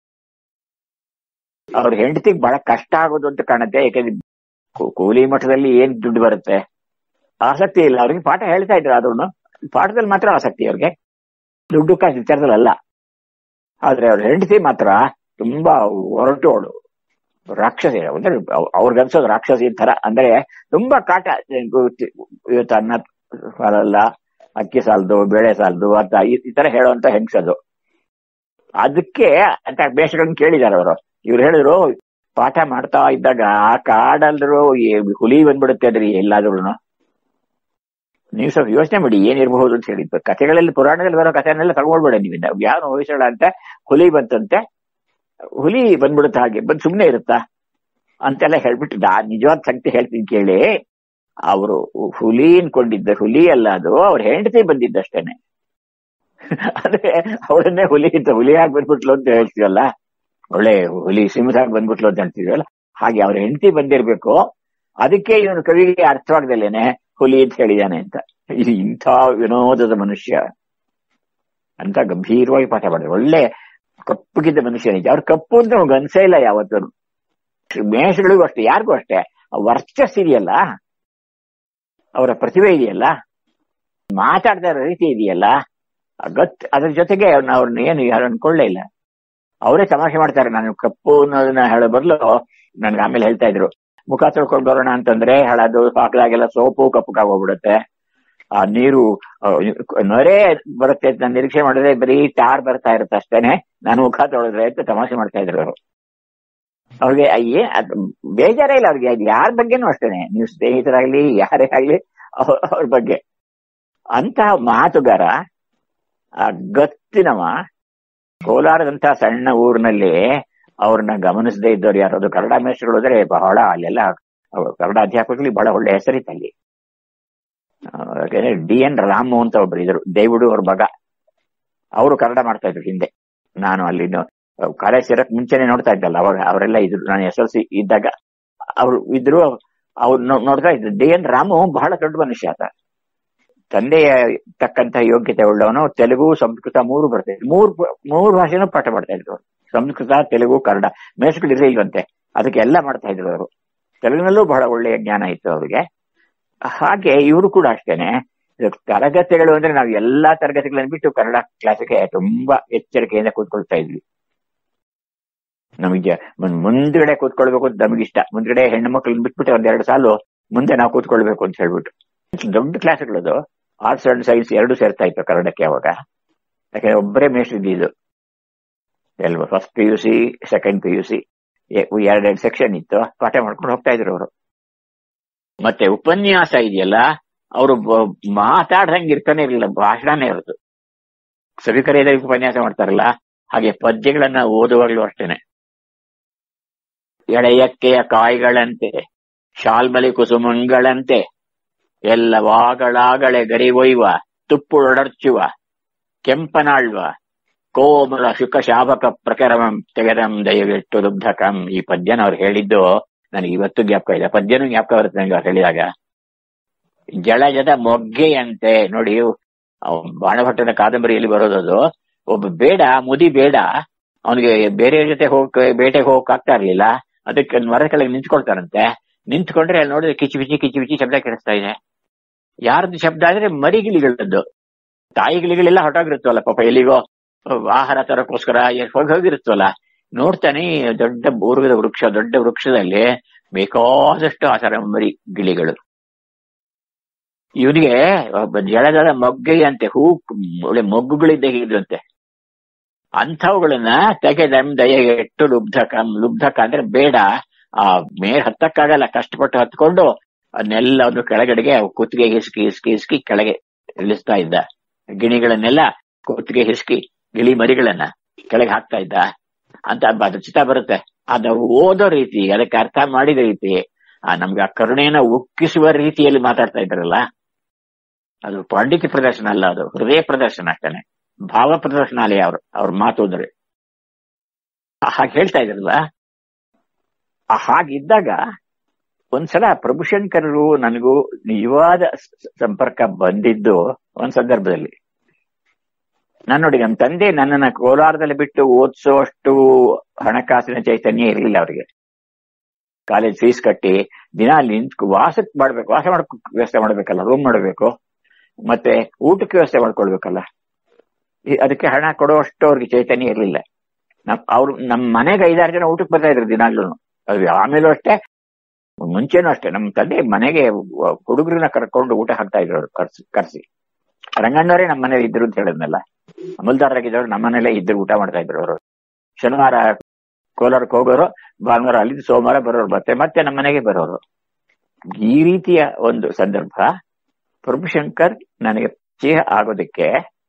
ಅವ್ರ ಹೆಂಡತಿಗೆ ಬಹಳ ಕಷ್ಟ ಆಗೋದು ಅಂತ ಕಾಣುತ್ತೆ ಯಾಕಂದ್ರೆ ಕೂ- ಕೂಲಿ ಮಠದಲ್ಲಿ ಏನ್ ದುಡ್ಡು ಬರುತ್ತೆ ಆಸಕ್ತಿ ಇಲ್ಲ ಅವ್ರಿಗೆ ಪಾಠ ಹೇಳ್ತಾ ಇದ್ರು ಆದ್ರೂ ಪಾಠದಲ್ಲಿ ಮಾತ್ರ ಆಸಕ್ತಿ ಅವ್ರಿಗೆ ದುಡ್ಡು ಕಾಸು ವಿಚಾರದಲ್ಲಿ ಅಲ್ಲ ಆದ್ರೆ ಅವ್ರ ಹೆಂಡತಿ ಮಾತ್ರ ತುಂಬಾ ಹೊರಟೋಳು ರಾಕ್ಷಸಿ ಅಂದ್ರೆ ಅವ್ರಿಗನ್ಸೋದು ರಾಕ್ಷಸಿ ತರ ಅಂದ್ರೆ ತುಂಬಾ ಕಾಟ ಇವತ್ತು ಅನ್ನ ಸಾಲಲ್ಲ ಅಕ್ಕಿ ಸಾಲದು ಬೇಳೆ ಸಾಲದು ಅಂತ ಈ ಈ ತರ ಹೇಳುವಂತ ಹೆಂಗ್ಸದು ಅದಕ್ಕೆ ಅಂತ ಬೇಷಗಳನ್ನ ಕೇಳಿದಾರೆ ಅವರು ಇವ್ರು ಹೇಳಿದ್ರು ಪಾಠ ಮಾಡ್ತಾ ಇದ್ದಾಗ ಆ ಕಾಡಲ್ರು ಈ ಹುಲಿ ಬಂದ್ಬಿಡುತ್ತೆ ಅದ್ರಿ ಎಲ್ಲಾದ್ರೂ ನೀವು ಸ್ವಲ್ಪ ಯೋಚನೆ ಮಾಡಿ ಏನಿರಬಹುದು ಅಂತ ಹೇಳಿದ್ದು ಕಥೆಗಳಲ್ಲಿ ಪುರಾಣದಲ್ಲಿ ಬರೋ ಕಥೆನೆಲ್ಲ ತಗೊಳ್ಬೇಡ ನೀವಿಂದ ಯಾರು ಹೋಯ್ಸೋಳ ಅಂತ ಹುಲಿ ಬಂತಂತೆ ಹುಲಿ ಬಂದ್ಬಿಡುತ್ತೆ ಹಾಗೆ ಬಂದ್ ಸುಮ್ನೆ ಇರುತ್ತಾ ಅಂತೆಲ್ಲ ಹೇಳ್ಬಿಟ್ಟು ನಾ ನಿಜವಾದ ಸಂಗತಿ ಹೇಳ್ತೀನಿ ಕೇಳಿ ಅವರು ಹುಲಿ ಅನ್ಕೊಂಡಿದ್ದ ಹುಲಿ ಅಲ್ಲ ಅದು ಅವ್ರ ಹೆಂಡತಿ ಬಂದಿದ್ದಷ್ಟೇನೆ ಅಂದ್ರೆ ಅವಳನ್ನೇ ಹುಲಿ ಅಂತ ಹುಲಿ ಆಗಿ ಬಂದ್ಬಿಟ್ಲು ಅಂತ ಹೇಳ್ತೀವಲ್ಲ ಒಳ್ಳೆ ಹುಲಿ ಸಿಂಹದಾಗ ಬಂದ್ಬಿಟ್ಲು ಅಂತ ಹೇಳ್ತೀವಲ್ಲ ಹಾಗೆ ಅವ್ರ ಹೆಂಡತಿ ಬಂದಿರ್ಬೇಕು ಅದಕ್ಕೆ ಇವನು ಕವಿಗೆ ಅರ್ಥವಾಗ್ದಲೇನೆ ಹುಲಿ ಅಂತ ಹೇಳಿದಾನೆ ಅಂತ ಇದು ಇಂಥ ವಿನೋದದ ಮನುಷ್ಯ ಅಂತ ಗಂಭೀರವಾಗಿ ಪಾಠ ಮಾಡಿದ್ರು ಒಳ್ಳೆ ಕಪ್ಪಗಿದ್ದ ಮನುಷ್ಯ ನಿಜ ಅವ್ರ ಕಪ್ಪು ಅಂತ ನಮ್ಗೆ ಅನ್ಸೇ ಇಲ್ಲ ಯಾವತ್ತೂ ಮೇಷಗಳಿಗೂ ಅಷ್ಟೇ ಯಾರಿಗೂ ಅಷ್ಟೇ ಆ ವರ್ಚಸ್ ಇದೆಯಲ್ಲ ಅವರ ಪ್ರತಿಭೆ ಇದೆಯಲ್ಲ ಮಾತಾಡ್ತಾ ಇರೋ ರೀತಿ ಇದೆಯಲ್ಲ ಆ ಗತ್ ಅದ್ರ ಜೊತೆಗೆ ಅವ್ರನ್ನ ಅವ್ರನ್ನ ಏನು ಯಾರು ಅನ್ಕೊಳ್ಳೇ ಇಲ್ಲ ಅವರೇ ತಮಾಷೆ ಮಾಡ್ತಾರೆ ನಾನು ಕಪ್ಪು ಅನ್ನೋದನ್ನ ಹೇಳೋ ಬದಲು ನನ್ಗೆ ಆಮೇಲೆ ಹೇಳ್ತಾ ಇದ್ರು ಮುಖ ತೊಳ್ಕೊಂಡು ಬರೋಣ ಅಂತಂದ್ರೆ ಹೇಳೋದು ಹಾಕಿದಾಗೆಲ್ಲ ಸೋಪು ಕಪ್ಪಗಾಗೋಗ್ಬಿಡುತ್ತೆ ಆ ನೀರು ಆ, ನೊರೆ ಬರುತ್ತೆ ಅಂತ ನಾನು ನಿರೀಕ್ಷೆ ಮಾಡಿದ್ರೆ ಬರೀ ಟಾರ್ ಬರ್ತಾ ಇರುತ್ತೆ ಅಷ್ಟೇನೆ ನಾನು ಮುಖ ತೊಳೆದ್ರೆ ಅಂತ ತಮಾಷೆ ಮಾಡ್ತಾ ಇದ್ರು ಅವರು ಅವ್ರಿಗೆ ಏ ಅದ್ ಬೇಜಾರೇ ಇಲ್ಲ ಅವ್ರಿಗೆ ಅದು ಯಾರ ಬಗ್ಗೆನೂ ಅಷ್ಟೇನೆ ನೀವು ಸ್ನೇಹಿತರಾಗ್ಲಿ ಯಾರೇ ಆಗ್ಲಿ ಅವ್ರ ಅವ್ರ ಬಗ್ಗೆ ಅಂತಹ ಮಾತುಗಾರ ಆ ಗತ್ತಿನವ ಕೋಲಾರದಂತ ಸಣ್ಣ ಊರಿನಲ್ಲಿ ಅವ್ರನ್ನ ಗಮನಿಸದೇ ಇದ್ದವ್ರು ಯಾರಾದ್ರು ಕನ್ನಡ ಮೇಷ್ಟ್ರುಗಳು ಹೋದ್ರೆ ಬಹಳ ಅಲ್ಲೆಲ್ಲ ಅವ್ರು ಕನ್ನಡ ಅಧ್ಯಾಪಕರಿಗೆ ಬಹಳ ಒಳ್ಳೆ ಹೆಸರಿತ್ತು ಅಲ್ಲಿ ಡಿ ಎನ್ ರಾಮು ಅಂತ ಒಬ್ರು ಇದ್ರು ದೇವುಡು ಅವ್ರ ಮಗ ಅವರು ಕನ್ನಡ ಮಾಡ್ತಾ ಇದ್ರು ಹಿಂದೆ ನಾನು ಅಲ್ಲಿ ಕಾಲೇಜ್ ಸೇರಕ್ ಮುಂಚೆನೆ ನೋಡ್ತಾ ಇದ್ದಲ್ಲ ಅವಾಗ ಅವರೆಲ್ಲ ಇದ್ರು ನಾನು ಎಸ್ ಎಲ್ ಸಿ ಇದ್ದಾಗ ಅವ್ರು ಇದ್ರು ಅವ್ರು ನೋ- ನೋಡ್ತಾ ಇದ್ರು ಡಿ ಎನ್ ರಾಮು ಬಹಳ ದೊಡ್ಡ ಮನುಷ್ಯ ಆತ ತಂದೆಯ ತಕ್ಕಂತ ಯೋಗ್ಯತೆ ಉಳ್ಳವನು ತೆಲುಗು ಸಂಸ್ಕೃತ ಮೂರು ಬರ್ತಿದ್ರು ಮೂರು ಮೂರು ಭಾಷೆನೂ ಪಾಠ ಮಾಡ್ತಾ ಇದ್ರು ಅವ್ರು. ಸಂಸ್ಕೃತ ತೆಲುಗು ಕನ್ನಡ ಮೇಷ್ಗಳು ಇರಲಿಲ್ವಂತೆ ಅದಕ್ಕೆ ಎಲ್ಲ ಮಾಡ್ತಾ ಇದ್ರು ಅವರು ತೆಲುಗಿನಲ್ಲೂ ಬಹಳ ಒಳ್ಳೆಯ ಜ್ಞಾನ ಇತ್ತು ಅವ್ರಿಗೆ ಹಾಗೆ ಇವರು ಕೂಡ ಅಷ್ಟೇನೆ ಇದು ತರಗತಿಗಳು ಅಂದ್ರೆ ನಾವು ಎಲ್ಲಾ ತರಗತಿಗಳನ್ನು ಬಿಟ್ಟು ಕನ್ನಡ ಕ್ಲಾಸಿಗೆ ತುಂಬಾ ಎಚ್ಚರಿಕೆಯಿಂದ ಕೂತ್ಕೊಳ್ತಾ ಇದ್ವಿ ನಮಗೆ ಮುನ್- ಮುಂದ್ಗಡೆ ಕೂತ್ಕೊಳ್ಬೇಕು ಅಂತ ನಮಗಿಷ್ಟ ಮುಂದ್ಗಡೆ ಹೆಣ್ಣು ಮಕ್ಳನ್ನ ಬಿಟ್ಬಿಟ್ಟು ಒಂದೆರಡು ಸಾಲು ಮುಂದೆ ನಾವು ಕೂತ್ಕೊಳ್ಬೇಕು ಅಂತ ಹೇಳ್ಬಿಟ್ಟು ದೊಡ್ಡ ಕ್ಲಾಸ್ಗಳದು ಆರ್ಟ್ಸ್ ಅಂಡ್ ಸೈನ್ಸ್ ಎರಡು ಸೇರ್ತಾ ಇತ್ತು ಕನ್ನಡಕ್ಕೆ ಅವಾಗ ಯಾಕಂದ್ರೆ ಒಬ್ಬರೇ ಮೇಷ್ಟ್ರು ಇದ್ದಿದ್ದು ಎಲ್ವ first P U C second P U C ಎರಡೆರಡು ಸೆಕ್ಷನ್ ಇತ್ತು ಪಾಠ ಮಾಡ್ಕೊಂಡು ಹೋಗ್ತಾ ಇದ್ರು ಅವರು ಮತ್ತೆ ಉಪನ್ಯಾಸ ಇದೆಯಲ್ಲ ಅವರು ಮಾತಾಡ್ದಂಗೆ ಇರ್ತಾನೆ ಇರಲಿಲ್ಲ ಭಾಷಣನೇ ಇರೋದು ಸಭಿಕರಿಯಾದ ಉಪನ್ಯಾಸ ಮಾಡ್ತಾರಲ್ಲ ಹಾಗೆ ಪದ್ಯಗಳನ್ನ ಓದುವಾಗ್ಲೂ ಅಷ್ಟೇನೆ ಎಳೆಯಕ್ಕೆಯ ಕಾಯಿಗಳಂತೆ ಶಾಲ್ಮಲಿ ಕುಸುಮಂಗಳಂತೆ ಎಲ್ಲ ವಾಗಳಾಗಳೆ ಗರಿಗೊಯ್ಯುವ ತುಪ್ಪುಳೊಡರ್ಚುವ ಕೆಂಪನಾಳ್ವ ಕೋಮಲ ಶುಕ ಶಾಪಕ ಪ್ರಕರಮಂ ತೆಗೆದಂ ದಯವಿಟ್ಟು ದುಗ್ಧಕಂ ಈ ಪದ್ಯನ ಅವ್ರು ಹೇಳಿದ್ದು ನನಗೆ ಇವತ್ತು ಜ್ಞಾಪಕ ಇದೆ ಪದ್ಯನೂ ಜ್ಞಾಪಕ ಬರುತ್ತೆ ನನಗೆ ಅವ್ರು ಹೇಳಿದಾಗ ಜಳಜದ ಮೊಗ್ಗೆಯಂತೆ ನೋಡಿ ಬಾಣಭಟ್ಟನ ಕಾದಂಬರಿಯಲ್ಲಿ ಬರೋದದು ಒಬ್ಬ ಬೇಡ ಮುದಿ ಬೇಡ ಅವನಿಗೆ ಬೇರೆ ಜೊತೆ ಹೋಗಕ್ ಬೇಟೆಗೆ ಹೋಗಕ್ ಆಗ್ತಾ ಇರ್ಲಿಲ್ಲ ಅದಕ್ಕೆ ಮರದ ಕೆಳಗೆ ನಿಂತ್ಕೊಳ್ತಾರಂತೆ ನಿಂತ್ಕೊಂಡ್ರೆ ಅಲ್ಲಿ ನೋಡಿದ್ರೆ ಕಿಚಿ ಪಿಚಿ ಕಿಚಿ ಪಿಚಿ ಶಬ್ದ ಕೇಳಿಸ್ತಾ ಇದೆ ಯಾರ್ದು ಶಬ್ದ ಅಂದ್ರೆ ಮರಿಗಿಳಿಗಳದ್ದು ತಾಯಿ ಗಿಳಿಗಳೆಲ್ಲ ಹೊರಟೋಗಿರುತ್ತವಲ್ಲ ಪಾಪ ಎಲ್ಲಿಗೋ ಆಹಾರ ತರಕ್ಕೋಸ್ಕರ ಹೋಗಿ ಹೋಗಿರುತ್ತವಲ್ಲ ನೋಡ್ತಾನೆ ದೊಡ್ಡ ಬೂರ್ಗದ ವೃಕ್ಷ ದೊಡ್ಡ ವೃಕ್ಷದಲ್ಲಿ ಬೇಕಾದಷ್ಟು ಆ ತರ ಮರಿ ಗಿಳಿಗಳು ಇವನಿಗೆ ಜಳದ ಮೊಗ್ಗೆಯಂತೆ ಹೂ ಒಳ್ಳೆ ಮೊಗ್ಗುಗಳಿದ್ದ ಇದ್ರಂತೆ ಅಂಥವುಗಳನ್ನ ತೆಗೆದಂ ದಯೆಟ್ಟು ಲುಬ್ಧಕ ಲುಬ್ಧಕ ಅಂದ್ರೆ ಬೇಡ ಆ ಮೇಲ್ ಹತ್ತಕ್ಕಾಗಲ್ಲ ಕಷ್ಟಪಟ್ಟು ಹತ್ಕೊಂಡು ಅದನ್ನೆಲ್ಲ ಒಂದು ಕೆಳಗಡೆಗೆ ಕುತ್ತಿಗೆ ಹಿಸ್ಕಿ ಹಿಸ್ಕಿ ಹಿಸ್ಕಿ ಕೆಳಗೆ ಇಳಿಸ್ತಾ ಇದ್ದ ಗಿಣಿಗಳನ್ನೆಲ್ಲ ಕುತ್ತಿಗೆ ಹಿಸ್ಕಿ ಗಿಳಿ ಮರಿಗಳನ್ನ ಕೆಳಗೆ ಹಾಕ್ತಾ ಇದ್ದ ಅಂತ ಅದು ಚಿತ್ತ ಬರುತ್ತೆ ಅದ ಓದೋ ರೀತಿ ಅದಕ್ಕೆ ಅರ್ಥ ಮಾಡಿದ ರೀತಿ ಆ ನಮ್ಗೆ ಆ ಕರುಣೆಯನ್ನ ಉಕ್ಕಿಸುವ ರೀತಿಯಲ್ಲಿ ಮಾತಾಡ್ತಾ ಇದ್ರಲ್ಲ ಅದು ಪಾಂಡಿತ್ಯ ಪ್ರದರ್ಶನ ಅಲ್ಲ ಅದು ಹೃದಯ ಪ್ರದರ್ಶನ ಅಷ್ಟೇನೆ ಭಾವ ಪ್ರದರ್ಶನ ಅಲ್ಲ ಅವ್ರು ಅವ್ರ ಮಾತು ಅಂದ್ರೆ ಹಾಗೆ ಹೇಳ್ತಾ ಇದ್ರಲ್ಲ ಹಾಗಿದ್ದಾಗ ಒಂದ್ಸಲ ಪ್ರಭುಶಂಕರರು ನನಗೂ ನಿಜವಾದ ಸಂಪರ್ಕ ಬಂದಿದ್ದು ಒಂದ್ ಸಂದರ್ಭದಲ್ಲಿ ನಾನು ನೋಡಿ ನಮ್ಮ ತಂದೆ ನನ್ನನ್ನ ಕೋಲಾರದಲ್ಲಿ ಬಿಟ್ಟು ಓದಿಸೋ ಅಷ್ಟು ಹಣಕಾಸಿನ ಚೈತನ್ಯ ಇರಲಿಲ್ಲ ಅವರಿಗೆ ಕಾಲೇಜ್ ಫೀಸ್ ಕಟ್ಟಿ ದಿನ ಅಲ್ಲಿ ನಿಂತ್ ವಾಸಕ್ ಮಾಡ್ಬೇಕು ವಾಸ ಮಾಡಕ್ ವ್ಯವಸ್ಥೆ ಮಾಡ್ಬೇಕಲ್ಲ ರೂಮ್ ಮಾಡಬೇಕು ಮತ್ತೆ ಊಟಕ್ಕೆ ವ್ಯವಸ್ಥೆ ಮಾಡ್ಕೊಳ್ಬೇಕಲ್ಲ ಅದಕ್ಕೆ ಹಣ ಕೊಡುವಷ್ಟು ಅವ್ರಿಗೆ ಚೈತನ್ಯ ಇರಲಿಲ್ಲ ನಮ್ ಅವ್ರು ನಮ್ಮ ಮನೆಗೆ ಐದಾರು ಜನ ಊಟಕ್ಕೆ ಬರ್ತಾ ಇದ್ರು ದಿನಾಗ್ಲೂ ಅದು ಆಮೇಲೂ ಅಷ್ಟೇ ಮುಂಚೆನೂ ಅಷ್ಟೇ ನಮ್ಮ ತಂದೆ ಮನೆಗೆ ಹುಡುಗರನ್ನ ಕರ್ಕೊಂಡು ಊಟ ಹಾಕ್ತಾ ಇದ್ರು ಅವ್ರು ಕರ್ಸಿ ಕರ್ಸಿ ರಂಗಣ್ಣವರೇ ನಮ್ಮ ಮನೇಲಿ ಇದ್ರು ಅಂತ ಹೇಳಿದ್ನಲ್ಲ ಅಮಲ್ದಾರರಾಗಿದ್ದವ್ರು ನಮ್ಮ ಮನೇಲೆ ಇದ್ರು ಊಟ ಮಾಡ್ತಾ ಇದ್ರು ಅವರು ಶನಿವಾರ ಕೋಲಾರಕ್ಕೆ ಹೋಗೋರು ಭಾನುವಾರ ಅಲ್ಲಿದ್ದು ಸೋಮವಾರ ಬರೋರು ಮತ್ತೆ ಮತ್ತೆ ನಮ್ಮ ಮನೆಗೆ ಬರೋರು ಈ ರೀತಿಯ ಒಂದು ಸಂದರ್ಭ ಪ್ರಭುಶಂಕರ್ ನನಗೆ ಪರಿಚಯ ಆಗೋದಕ್ಕೆ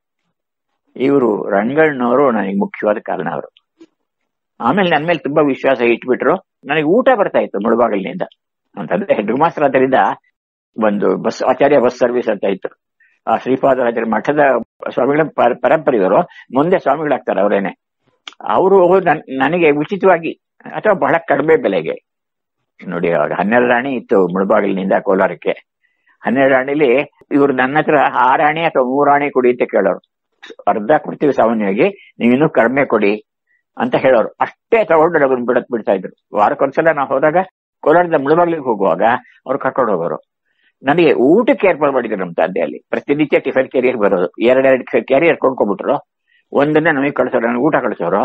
ಇವರು ರಂಗಣ್ಣವರು ನನಗೆ ಮುಖ್ಯವಾದ ಕಾರಣ ಅವರು ಆಮೇಲೆ ನನ್ನ ಮೇಲೆ ತುಂಬಾ ವಿಶ್ವಾಸ ಇಟ್ಬಿಟ್ರು ನನಗೆ ಊಟ ಬರ್ತಾ ಇತ್ತು ಮುಳುಬಾಗಿಲಿನಿಂದ ಅಂತಂದ್ರೆ ಹೆಡ್ ಮಾಸ್ಟರ್ ಆದ್ದರಿಂದ ಒಂದು ಬಸ್ ಆಚಾರ್ಯ ಬಸ್ ಸರ್ವಿಸ್ ಅಂತ ಇತ್ತು ಆ ಶ್ರೀಪಾದರಾಜರ ಮಠದ ಸ್ವಾಮಿಗಳ ಪರಂಪರೆಯವರು ಮುಂದೆ ಸ್ವಾಮಿಗಳಾಗ್ತಾರೆ ಅವರೇನೆ ಅವರು ನನಗೆ ಉಚಿತವಾಗಿ ಅಥವಾ ಬಹಳ ಕಡಿಮೆ ಬೆಲೆಗೆ ನೋಡಿ ಅವಾಗ ಹನ್ನೆರಡು ರಾಣಿ ಇತ್ತು ಮುಳುಬಾಗಿಲಿನಿಂದ ಕೋಲಾರಕ್ಕೆ ಹನ್ನೆರಡು ರಾಣಿಲಿ ಇವ್ರು ನನ್ನ ಹತ್ರ ಆರಾಣಿ ಅಥವಾ ಮೂರಾಣಿ ಕೊಡಿ ಅಂತ ಕೇಳೋರು ಅರ್ಧ ಕೊಡ್ತೀವಿ ಸಾಮಾನ್ಯವಾಗಿ ನೀವು ಇನ್ನೂ ಕಡಿಮೆ ಕೊಡಿ ಅಂತ ಹೇಳೋರು ಅಷ್ಟೇ ತಗೊಂಡು ನಗನ್ ಬಿಡತ್ ಬಿಡ್ತಾ ಇದ್ರು ವಾರಕ್ಕೊಂದ್ಸಲ ನಾವು ಹೋದಾಗ ಕೋಲಾರದ ಮುಳುಬಾಗ್ಲಿಗೆ ಹೋಗುವಾಗ ಅವ್ರು ಕರ್ಕೊಂಡು ಹೋಗೋರು ನನಗೆ ಊಟಕ್ಕೆ ಏರ್ಪಾಡು ಮಾಡಿದ್ರು ನಮ್ಮ ತಂದೆಯಲ್ಲಿ ಪ್ರತಿನಿತ್ಯ ಟಿಫನ್ ಕ್ಯಾರಿಯರ್ ಬರೋದು ಎರಡೆರಡು ಕ್ಯಾರಿಯರ್ ಕೊಂಡ್ಕೊಂಡ್ಬಿಟ್ರು ಒಂದನ್ನ ನಮಗೆ ಕಳ್ಸೋರು ನನಗೆ ಊಟ ಕಳ್ಸೋರು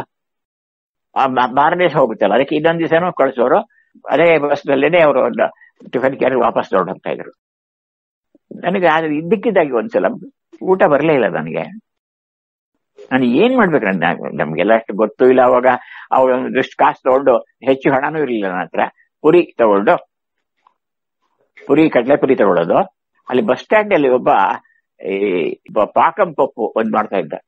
ಮಾರನೇ ದಿವಸ ಹೋಗುತ್ತಲ್ಲ ಅದಕ್ಕೆ ಇನ್ನೊಂದ್ ದಿವಸನೂ ಕಳ್ಸೋರು ಅದೇ ಬಸ್ನಲ್ಲೇನೆ ಅವರು ಒಂದು ಟಿಫನ್ ಕ್ಯಾರಿಯರ್ ವಾಪಸ್ ತಗೊಂಡು ಹೋಗ್ತಾ ಇದ್ರು ನನಗೆ ಆದ್ರೆ ಇದ್ದಕ್ಕಿದ್ದಾಗಿ ಒಂದ್ಸಲ ಊಟ ಬರಲೇ ಇಲ್ಲ ನನಗೆ ನಾನು ಏನ್ ಮಾಡ್ಬೇಕು ನಮ್ಗೆಲ್ಲ ಅಷ್ಟು ಗೊತ್ತೂ ಇಲ್ಲ ಅವಾಗ ಅವಾಗ ಒಂದಿಷ್ಟು ಕಾಸು ತಗೊಂಡು ಹೆಚ್ಚು ಹಣನೂ ಇರಲಿಲ್ಲ ನನ್ನ ಹತ್ರ ಪುರಿ ತಗೊಂಡು ಪುರಿ ಕಡಲೆ ಪುರಿ ತಗೊಳ್ಳೋದು ಅಲ್ಲಿ ಬಸ್ ಸ್ಟ್ಯಾಂಡ್ ಅಲ್ಲಿ ಒಬ್ಬ ಈ ಪಾಕಂ ಪಪ್ಪು ಒಂದ್ ಮಾಡ್ತಾ ಇದ್ದ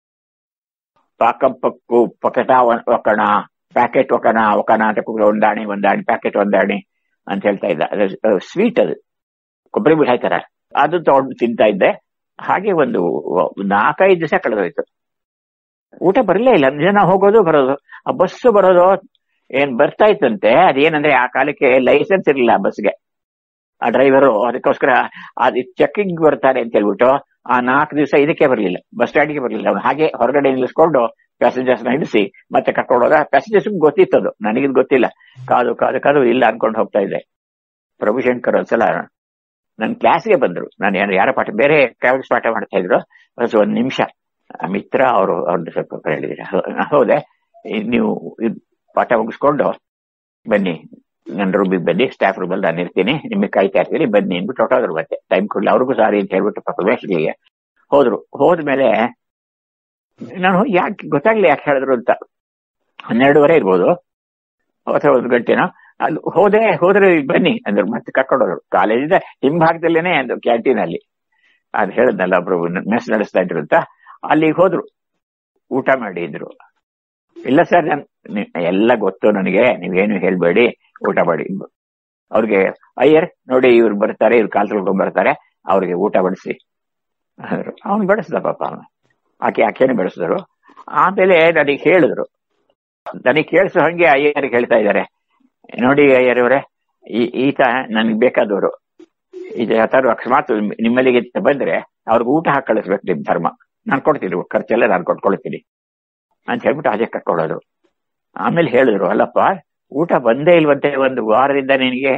ಪಾಕಂ ಪಪ್ಪು ಪಕೆಟ ಒಕಣ ಪ್ಯಾಕೆಟ್ ಒಕಣ ಒಕಣ ಅಂತ ಒಂದಾಣಿ ಒಂದಾಣಿ ಪ್ಯಾಕೆಟ್ ಒಂದಾಣಿ ಅಂತ ಹೇಳ್ತಾ ಇದ್ದ ಅದು ಸ್ವೀಟ್ ಅದು ಕೊಬ್ಬರಿ ಮಿಠಾಯಿ ತರ ಅದು ತಗೊಂಡು ತಿಂತಾ ಇದ್ದೆ ಹಾಗೆ ಒಂದು ನಾಲ್ಕೈದು ದಿವಸ ಕಳೆದೋಯ್ತು ಊಟ ಬರಲೇ ಇಲ್ಲ ಜನ ಹೋಗೋದು ಬರೋದು ಆ ಬಸ್ ಬರೋದು ಏನ್ ಬರ್ತಾ ಇತ್ತಂತೆ ಅದೇನಂದ್ರೆ ಆ ಕಾಲಕ್ಕೆ ಲೈಸೆನ್ಸ್ ಇರಲಿಲ್ಲ ಬಸ್ಗೆ ಆ ಡ್ರೈವರು ಅದಕ್ಕೋಸ್ಕರ ಅದು ಚೆಕಿಂಗ್ ಬರ್ತಾರೆ ಅಂತ ಹೇಳ್ಬಿಟ್ಟು ಆ ನಾಲ್ಕು ದಿವಸ ಇದಕ್ಕೆ ಬರಲಿಲ್ಲ ಬಸ್ ಸ್ಟ್ಯಾಂಡ್ಗೆ ಬರಲಿಲ್ಲ ಅವ್ನು ಹಾಗೆ ಹೊರಗಡೆ ನಿಲ್ಲಿಸ್ಕೊಂಡು ಪ್ಯಾಸೆಂಜರ್ಸ್ ನ ಇಳಿಸಿ ಮತ್ತೆ ಕರ್ಕೊಂಡು ಹೋದ ಪ್ಯಾಸೆಂಜರ್ಸ್ ಗೊತ್ತಿತ್ತದು ನನಗಿದ್ ಗೊತ್ತಿಲ್ಲ ಕಾದು ಕಾದು ಕಾದು ಇಲ್ಲ ಅನ್ಕೊಂಡು ಹೋಗ್ತಾ ಇದ್ದೆ ಪ್ರಭುಶಂಕರ್ ಒಂದ್ಸಲ ನನ್ನ ಕ್ಲಾಸ್ಗೆ ಬಂದ್ರು ನಾನು ಯಾರ ಪಾಠ ಬೇರೆ ಟ್ರಾವೆಲ್ಸ್ ಪಾಠ ಮಾಡ್ತಾ ಇದ್ರು ಒಂದ್ ನಿಮಿಷ ಮಿತ್ರ ಅವರು ಅವ್ರದ್ದು ಸ್ವಲ್ಪ ಹೇಳಿದ್ರೆ ಹೌದೇ ನೀವು ಪಾಠ ಮುಗಿಸ್ಕೊಂಡು ಬನ್ನಿ ನನ್ನ ರೂಮಿಗೆ ಬನ್ನಿ ಸ್ಟಾಫ್ ರೂಮಲ್ಲಿ ನಾನು ಇರ್ತೀನಿ ನಿಮಗೆ ಕಾಯ್ತಾ ಇರ್ತೀನಿ ಬನ್ನಿ ಅಂದ್ಬಿಟ್ಟು ಹೊಟ್ಟೋದ್ರು ಮತ್ತೆ ಟೈಮ್ ಕೊಡ್ಲಿ ಅವ್ರಿಗೂ ಸಾರಿ ಅಂತ ಹೇಳ್ಬಿಟ್ಟು ಪಾಪ ವೇಷಗಳಿಗೆ ಹೋದ್ರು ಹೋದ್ಮೇಲೆ ನಾನು ಯಾಕೆ ಗೊತ್ತಾಗ್ಲಿ ಯಾಕೆ ಹೇಳಿದ್ರು ಅಂತ ಹನ್ನೆರಡುವರೆ ಇರ್ಬೋದು ಅಥವಾ ಒಂದು ಗಂಟೆನೋ ಅಲ್ಲಿ ಹೋದೆ ಹೋದ್ರೆ ಇಲ್ಲಿ ಬನ್ನಿ ಅಂದ್ರು ಮತ್ತೆ ಕರ್ಕೊಂಡೋದ್ರು ಕಾಲೇಜಿಂದ ಹಿಂಭಾಗದಲ್ಲೇನೆ ಒಂದು ಕ್ಯಾಂಟೀನ್ ಅಲ್ಲಿ ಅದ್ ಹೇಳದ್ನಲ್ಲ ಒಬ್ರು ಮೆಸ್ ನಡೆಸ್ತಾ ಇದ್ರು ಅಂತ ಅಲ್ಲಿಗೆ ಹೋದ್ರು ಊಟ ಮಾಡಿದ್ರು ಇಲ್ಲ ಸರ್ ನನ್ ನಿ- ಎಲ್ಲ ಗೊತ್ತು ನನಗೆ ನೀವೇನು ಹೇಳ್ಬೇಡಿ ಊಟ ಮಾಡಿ ಅವ್ರಿಗೆ ಅಯ್ಯರ್ ನೋಡಿ ಇವ್ರು ಬರ್ತಾರೆ ಇವ್ರು ಕಾಲ್ ತೊಳ್ಕೊಂಡ್ ಬರ್ತಾರೆ ಅವ್ರಿಗೆ ಊಟ ಬಡಿಸಿ ಅಂದ್ರು ಅವ್ನು ಬಡಿಸ್ದ ಪಾಪ ಅವನು ಆಕೆ ಆಕೆನೆ ಬೆಳೆಸಿದ್ರು ಆಮೇಲೆ ನನಗೆ ಹೇಳಿದ್ರು ನನಗೆ ಕೇಳಿಸೋ ಹಂಗೆ ಅಯ್ಯರಿಗೆ ಹೇಳ್ತಾ ಇದ್ದಾರೆ ನೋಡಿ ಅಯ್ಯರವರೇ ಈ ಈತ ನನ್ಗೆ ಬೇಕಾದವರು ಇದು ಯಾವ್ದಾದ್ರು ಅಕಸ್ಮಾತ್ ನಿಮ್ಮಲ್ಲಿಗೆ ಬಂದ್ರೆ ಅವ್ರಿಗೆ ಊಟ ಹಾಕಿ ಕಳಿಸ್ಬೇಕು ನಿಮ್ ಧರ್ಮ ನಾನು ಕೊಡ್ತೀನಿ ಖರ್ಚೆಲ್ಲ ನಾನು ಕೊಟ್ಕೊಳ್ತೀನಿ ಅಂತ ಹೇಳ್ಬಿಟ್ಟು ಅದೇ ಕಟ್ಕೊಳ್ಳೋದು ಆಮೇಲೆ ಹೇಳಿದ್ರು ಅಲ್ಲಪ್ಪ ಊಟ ಬಂದೇ ಇಲ್ವಂತೆ ಒಂದು ವಾರದಿಂದ ನಿನಗೆ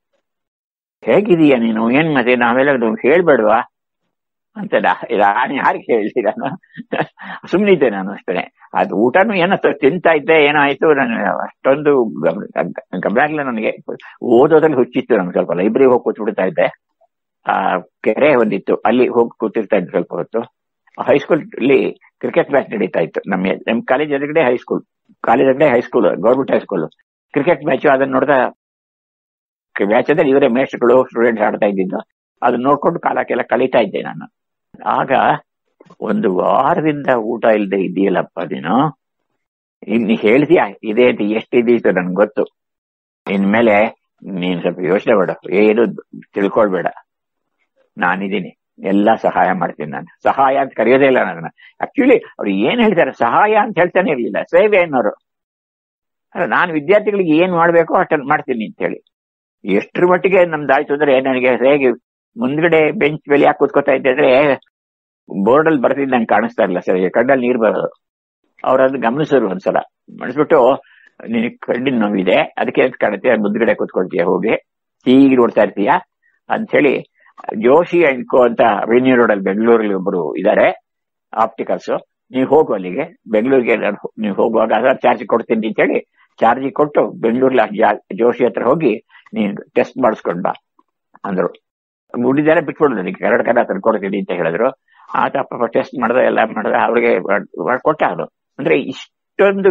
ಹೇಗಿದೀಯ ನೀನು ಏನ್ ಮತ್ತೆ ನಾವೆಲ್ಲ ಹೇಳ್ಬೇಡ್ವಾ ಅಂತ ನಾ- ನಾನು ಯಾರಿಗೆ ಹೇಳಿ ನಾನು ಸುಮ್ಮನಿದ್ದೆ ನಾನು ಅಷ್ಟೇ ಅದು ಊಟನು ಏನೋ ತ- ತಿಂತಾ ಇದ್ದೆ ಏನೋ ಆಯ್ತು ನಾನು ಅಷ್ಟೊಂದು ಗಮನ ಗಮನ ಆಗ್ಲಿಲ್ಲ ನನಗೆ ಓದೋದ್ರಲ್ಲಿ ಹುಚ್ಚಿತ್ತು ನನ್ಗೆ ಸ್ವಲ್ಪ ಲೈಬ್ರರಿ ಹೋಗಿ ಕೂತ್ಬಿಡ್ತಾ ಇದ್ದೆ ಆ ಕೆರೆ ಒಂದಿತ್ತು ಅಲ್ಲಿ ಹೋಗಿ ಕೂತಿರ್ತಾ ಇದ್ದೆ ಸ್ವಲ್ಪ ಹೊತ್ತು ಹೈಸ್ಕೂಲ್ ಅಲ್ಲಿ ಕ್ರಿಕೆಟ್ ಮ್ಯಾಚ್ ನಡೀತಾ ಇತ್ತು ನಮ್ಮ ನಮ್ಮ ಕಾಲೇಜ್ ಎದುರುಗಡೆ ಹೈಸ್ಕೂಲ್ ಕಾಲೇಜ್ ಎದುರುಗಡೆ high school government high school cricket match ಅದನ್ನ ನೋಡ್ದ ಮ್ಯಾಚ್ ಅಂದ್ರೆ ಇವರೇ ಮೇಸ್ಟ್ಗಳು ಸ್ಟೂಡೆಂಟ್ಸ್ ಆಡ್ತಾ ಇದ್ದಿದ್ದು ಅದನ್ನ ನೋಡ್ಕೊಂಡು ಕಾಲಕ್ಕೆಲ್ಲ ಕಳೀತಾ ಇದ್ದೆ ನಾನು ಆಗ ಒಂದು ವಾರದಿಂದ ಊಟ ಇಲ್ಲದೆ ಇದೆಯಲ್ಲಪ್ಪ ನೀನು ಇನ್ನು ಹೇಳ್ತೀಯ ಇದೆ ಅಂತ ಎಷ್ಟಿದೀತು ನನ್ಗೆ ಗೊತ್ತು ಇನ್ಮೇಲೆ ನೀನ್ ಸ್ವಲ್ಪ ಯೋಚನೆ ಮಾಡು ಏನು ತಿಳ್ಕೊಳ್ಬೇಡ ನಾನಿದ್ದೀನಿ ಎಲ್ಲ ಸಹಾಯ ಮಾಡ್ತೀನಿ ನಾನು ಸಹಾಯ ಅಂತ ಕರೆಯೋದೇ ಇಲ್ಲ ನನ್ನ ಆಕ್ಚುಲಿ ಅವ್ರು ಏನ್ ಹೇಳ್ತಾರೆ ಸಹಾಯ ಅಂತ ಹೇಳ್ತಾನೆ ಇರ್ಲಿಲ್ಲ ಸೇವೆ ಅನ್ನೋರು ಅಲ್ಲ, ನಾನು ವಿದ್ಯಾರ್ಥಿಗಳಿಗೆ ಏನ್ ಮಾಡ್ಬೇಕೋ ಅಷ್ಟನ್ನು ಮಾಡ್ತೀನಿ ಅಂತ ಹೇಳಿ ಎಷ್ಟ್ರ ಮಟ್ಟಿಗೆ ನಮ್ದಾಯ್ತು ಅಂದ್ರೆ ನನಗೆ ಹೇಗೆ ಮುಂದ್ಗಡೆ ಬೆಂಚ್ ಮೇಲೆ ಯಾಕೆ ಕೂತ್ಕೋತಾ ಇದ್ದೆ ಅಂದ್ರೆ ಬೋರ್ಡ್ ಅಲ್ಲಿ ಬರ್ತಿದ್ ನಂಗೆ ಕಾಣಿಸ್ತಾ ಇಲ್ಲ ಸರ್ ಕಣ್ಣಲ್ಲಿ ನೀರ್ ಬರೋದು ಅವ್ರು ಅದನ್ನ ಗಮನಿಸಿದ್ರು ಒಂದ್ಸಲ ಮನಸ್ಬಿಟ್ಟು ನಿನಗೆ ಕಣ್ಣಿನ ನೋವಿದೆ ಅದಕ್ಕೆ ಅಂತ ಕಾಣುತ್ತೆ ಮುಂದ್ಗಡೆ ಕೂತ್ಕೊಳ್ತೀಯ ಹೋಗಿ ಹೀಗೆ ನೋಡ್ತಾ ಇರ್ತೀಯ ಅಂತ ಹೇಳಿ ಜೋಶಿ ಅಂಡ್ ಕೋ ಅಂತ ರೆನ್ಯೂ ರೋಡ್ ಅಲ್ಲಿ ಬೆಂಗಳೂರಲ್ಲಿ ಒಬ್ರು ಇದಾರೆ ಆಪ್ಟಿಕಲ್ಸ್ ನೀವು ಹೋಗು ಅಲ್ಲಿಗೆ ಬೆಂಗಳೂರಿಗೆ ನಾನು ಹೋ- ನೀವು ಹೋಗುವಾಗ ಚಾರ್ಜ್ ಕೊಡ್ತೀನಿ ಅಂತ ಹೇಳಿ ಚಾರ್ಜ್ ಕೊಟ್ಟು ಬೆಂಗಳೂರಲ್ಲಿ ಜೋಶಿ ಹತ್ರ ಹೋಗಿ ನೀನು ಟೆಸ್ಟ್ ಮಾಡಿಸ್ಕೊಂಡ್ ಬಾ ಅಂದ್ರು ಉಳಿದಾರೆ ಬಿಟ್ಬಿಡು ನನಗೆ ಎರಡು ಕಡೆ ತಂದ್ಕೊಡ್ತೀನಿ ಅಂತ ಹೇಳಿದ್ರು ಆತ ಪಾಪ ಟೆಸ್ಟ್ ಮಾಡ್ದ ಎಲ್ಲ ಮಾಡ್ದ ಅವ್ರಿಗೆ ಕೊಟ್ಟ ಅದು ಅಂದ್ರೆ ಇಷ್ಟೊಂದು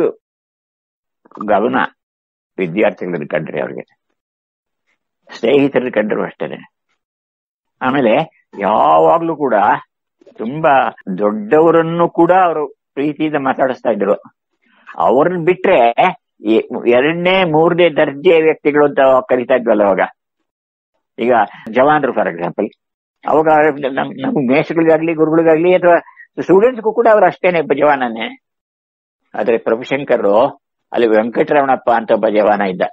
ಗಮನ ವಿದ್ಯಾರ್ಥಿಗಳಿಗೆ ಕಂಡ್ರಿ ಅವ್ರಿಗೆ ಸ್ನೇಹಿತರಿಗೆ ಕಂಡ್ರು ಅಷ್ಟೇನೆ ಆಮೇಲೆ ಯಾವಾಗ್ಲೂ ಕೂಡ ತುಂಬಾ ದೊಡ್ಡವರನ್ನು ಕೂಡ ಅವರು ಪ್ರೀತಿಯಿಂದ ಮಾತಾಡಿಸ್ತಾ ಇದ್ರು ಅವ್ರನ್ನ ಬಿಟ್ರೆ ಎ- ಎರಡನೇ ಮೂರನೇ ದರ್ಜೆ ವ್ಯಕ್ತಿಗಳು ಅಂತ ಕರಿತಾ ಇದ್ವಲ್ಲ ಅವಾಗ ಈಗ ಜವಾನ್ರು ಫಾರ್ ಎಕ್ಸಾಂಪಲ್ ಅವಾಗ ನಮ್ ನಮ್ ಮೇಷಗಳಿಗಾಗ್ಲಿ ಗುರುಗಳಿಗಾಗ್ಲಿ ಅಥವಾ ಸ್ಟೂಡೆಂಟ್ಸ್ಗೂ ಕೂಡ ಅವ್ರು ಅಷ್ಟೇನೆ ಒಬ್ಬ ಜವಾನನೇ ಆದ್ರೆ ಪ್ರಭುಶಂಕರ್ ಅಲ್ಲಿ ವೆಂಕಟರಮಣಪ್ಪ ಅಂತ ಒಬ್ಬ ಜವಾನ ಇದ್ದ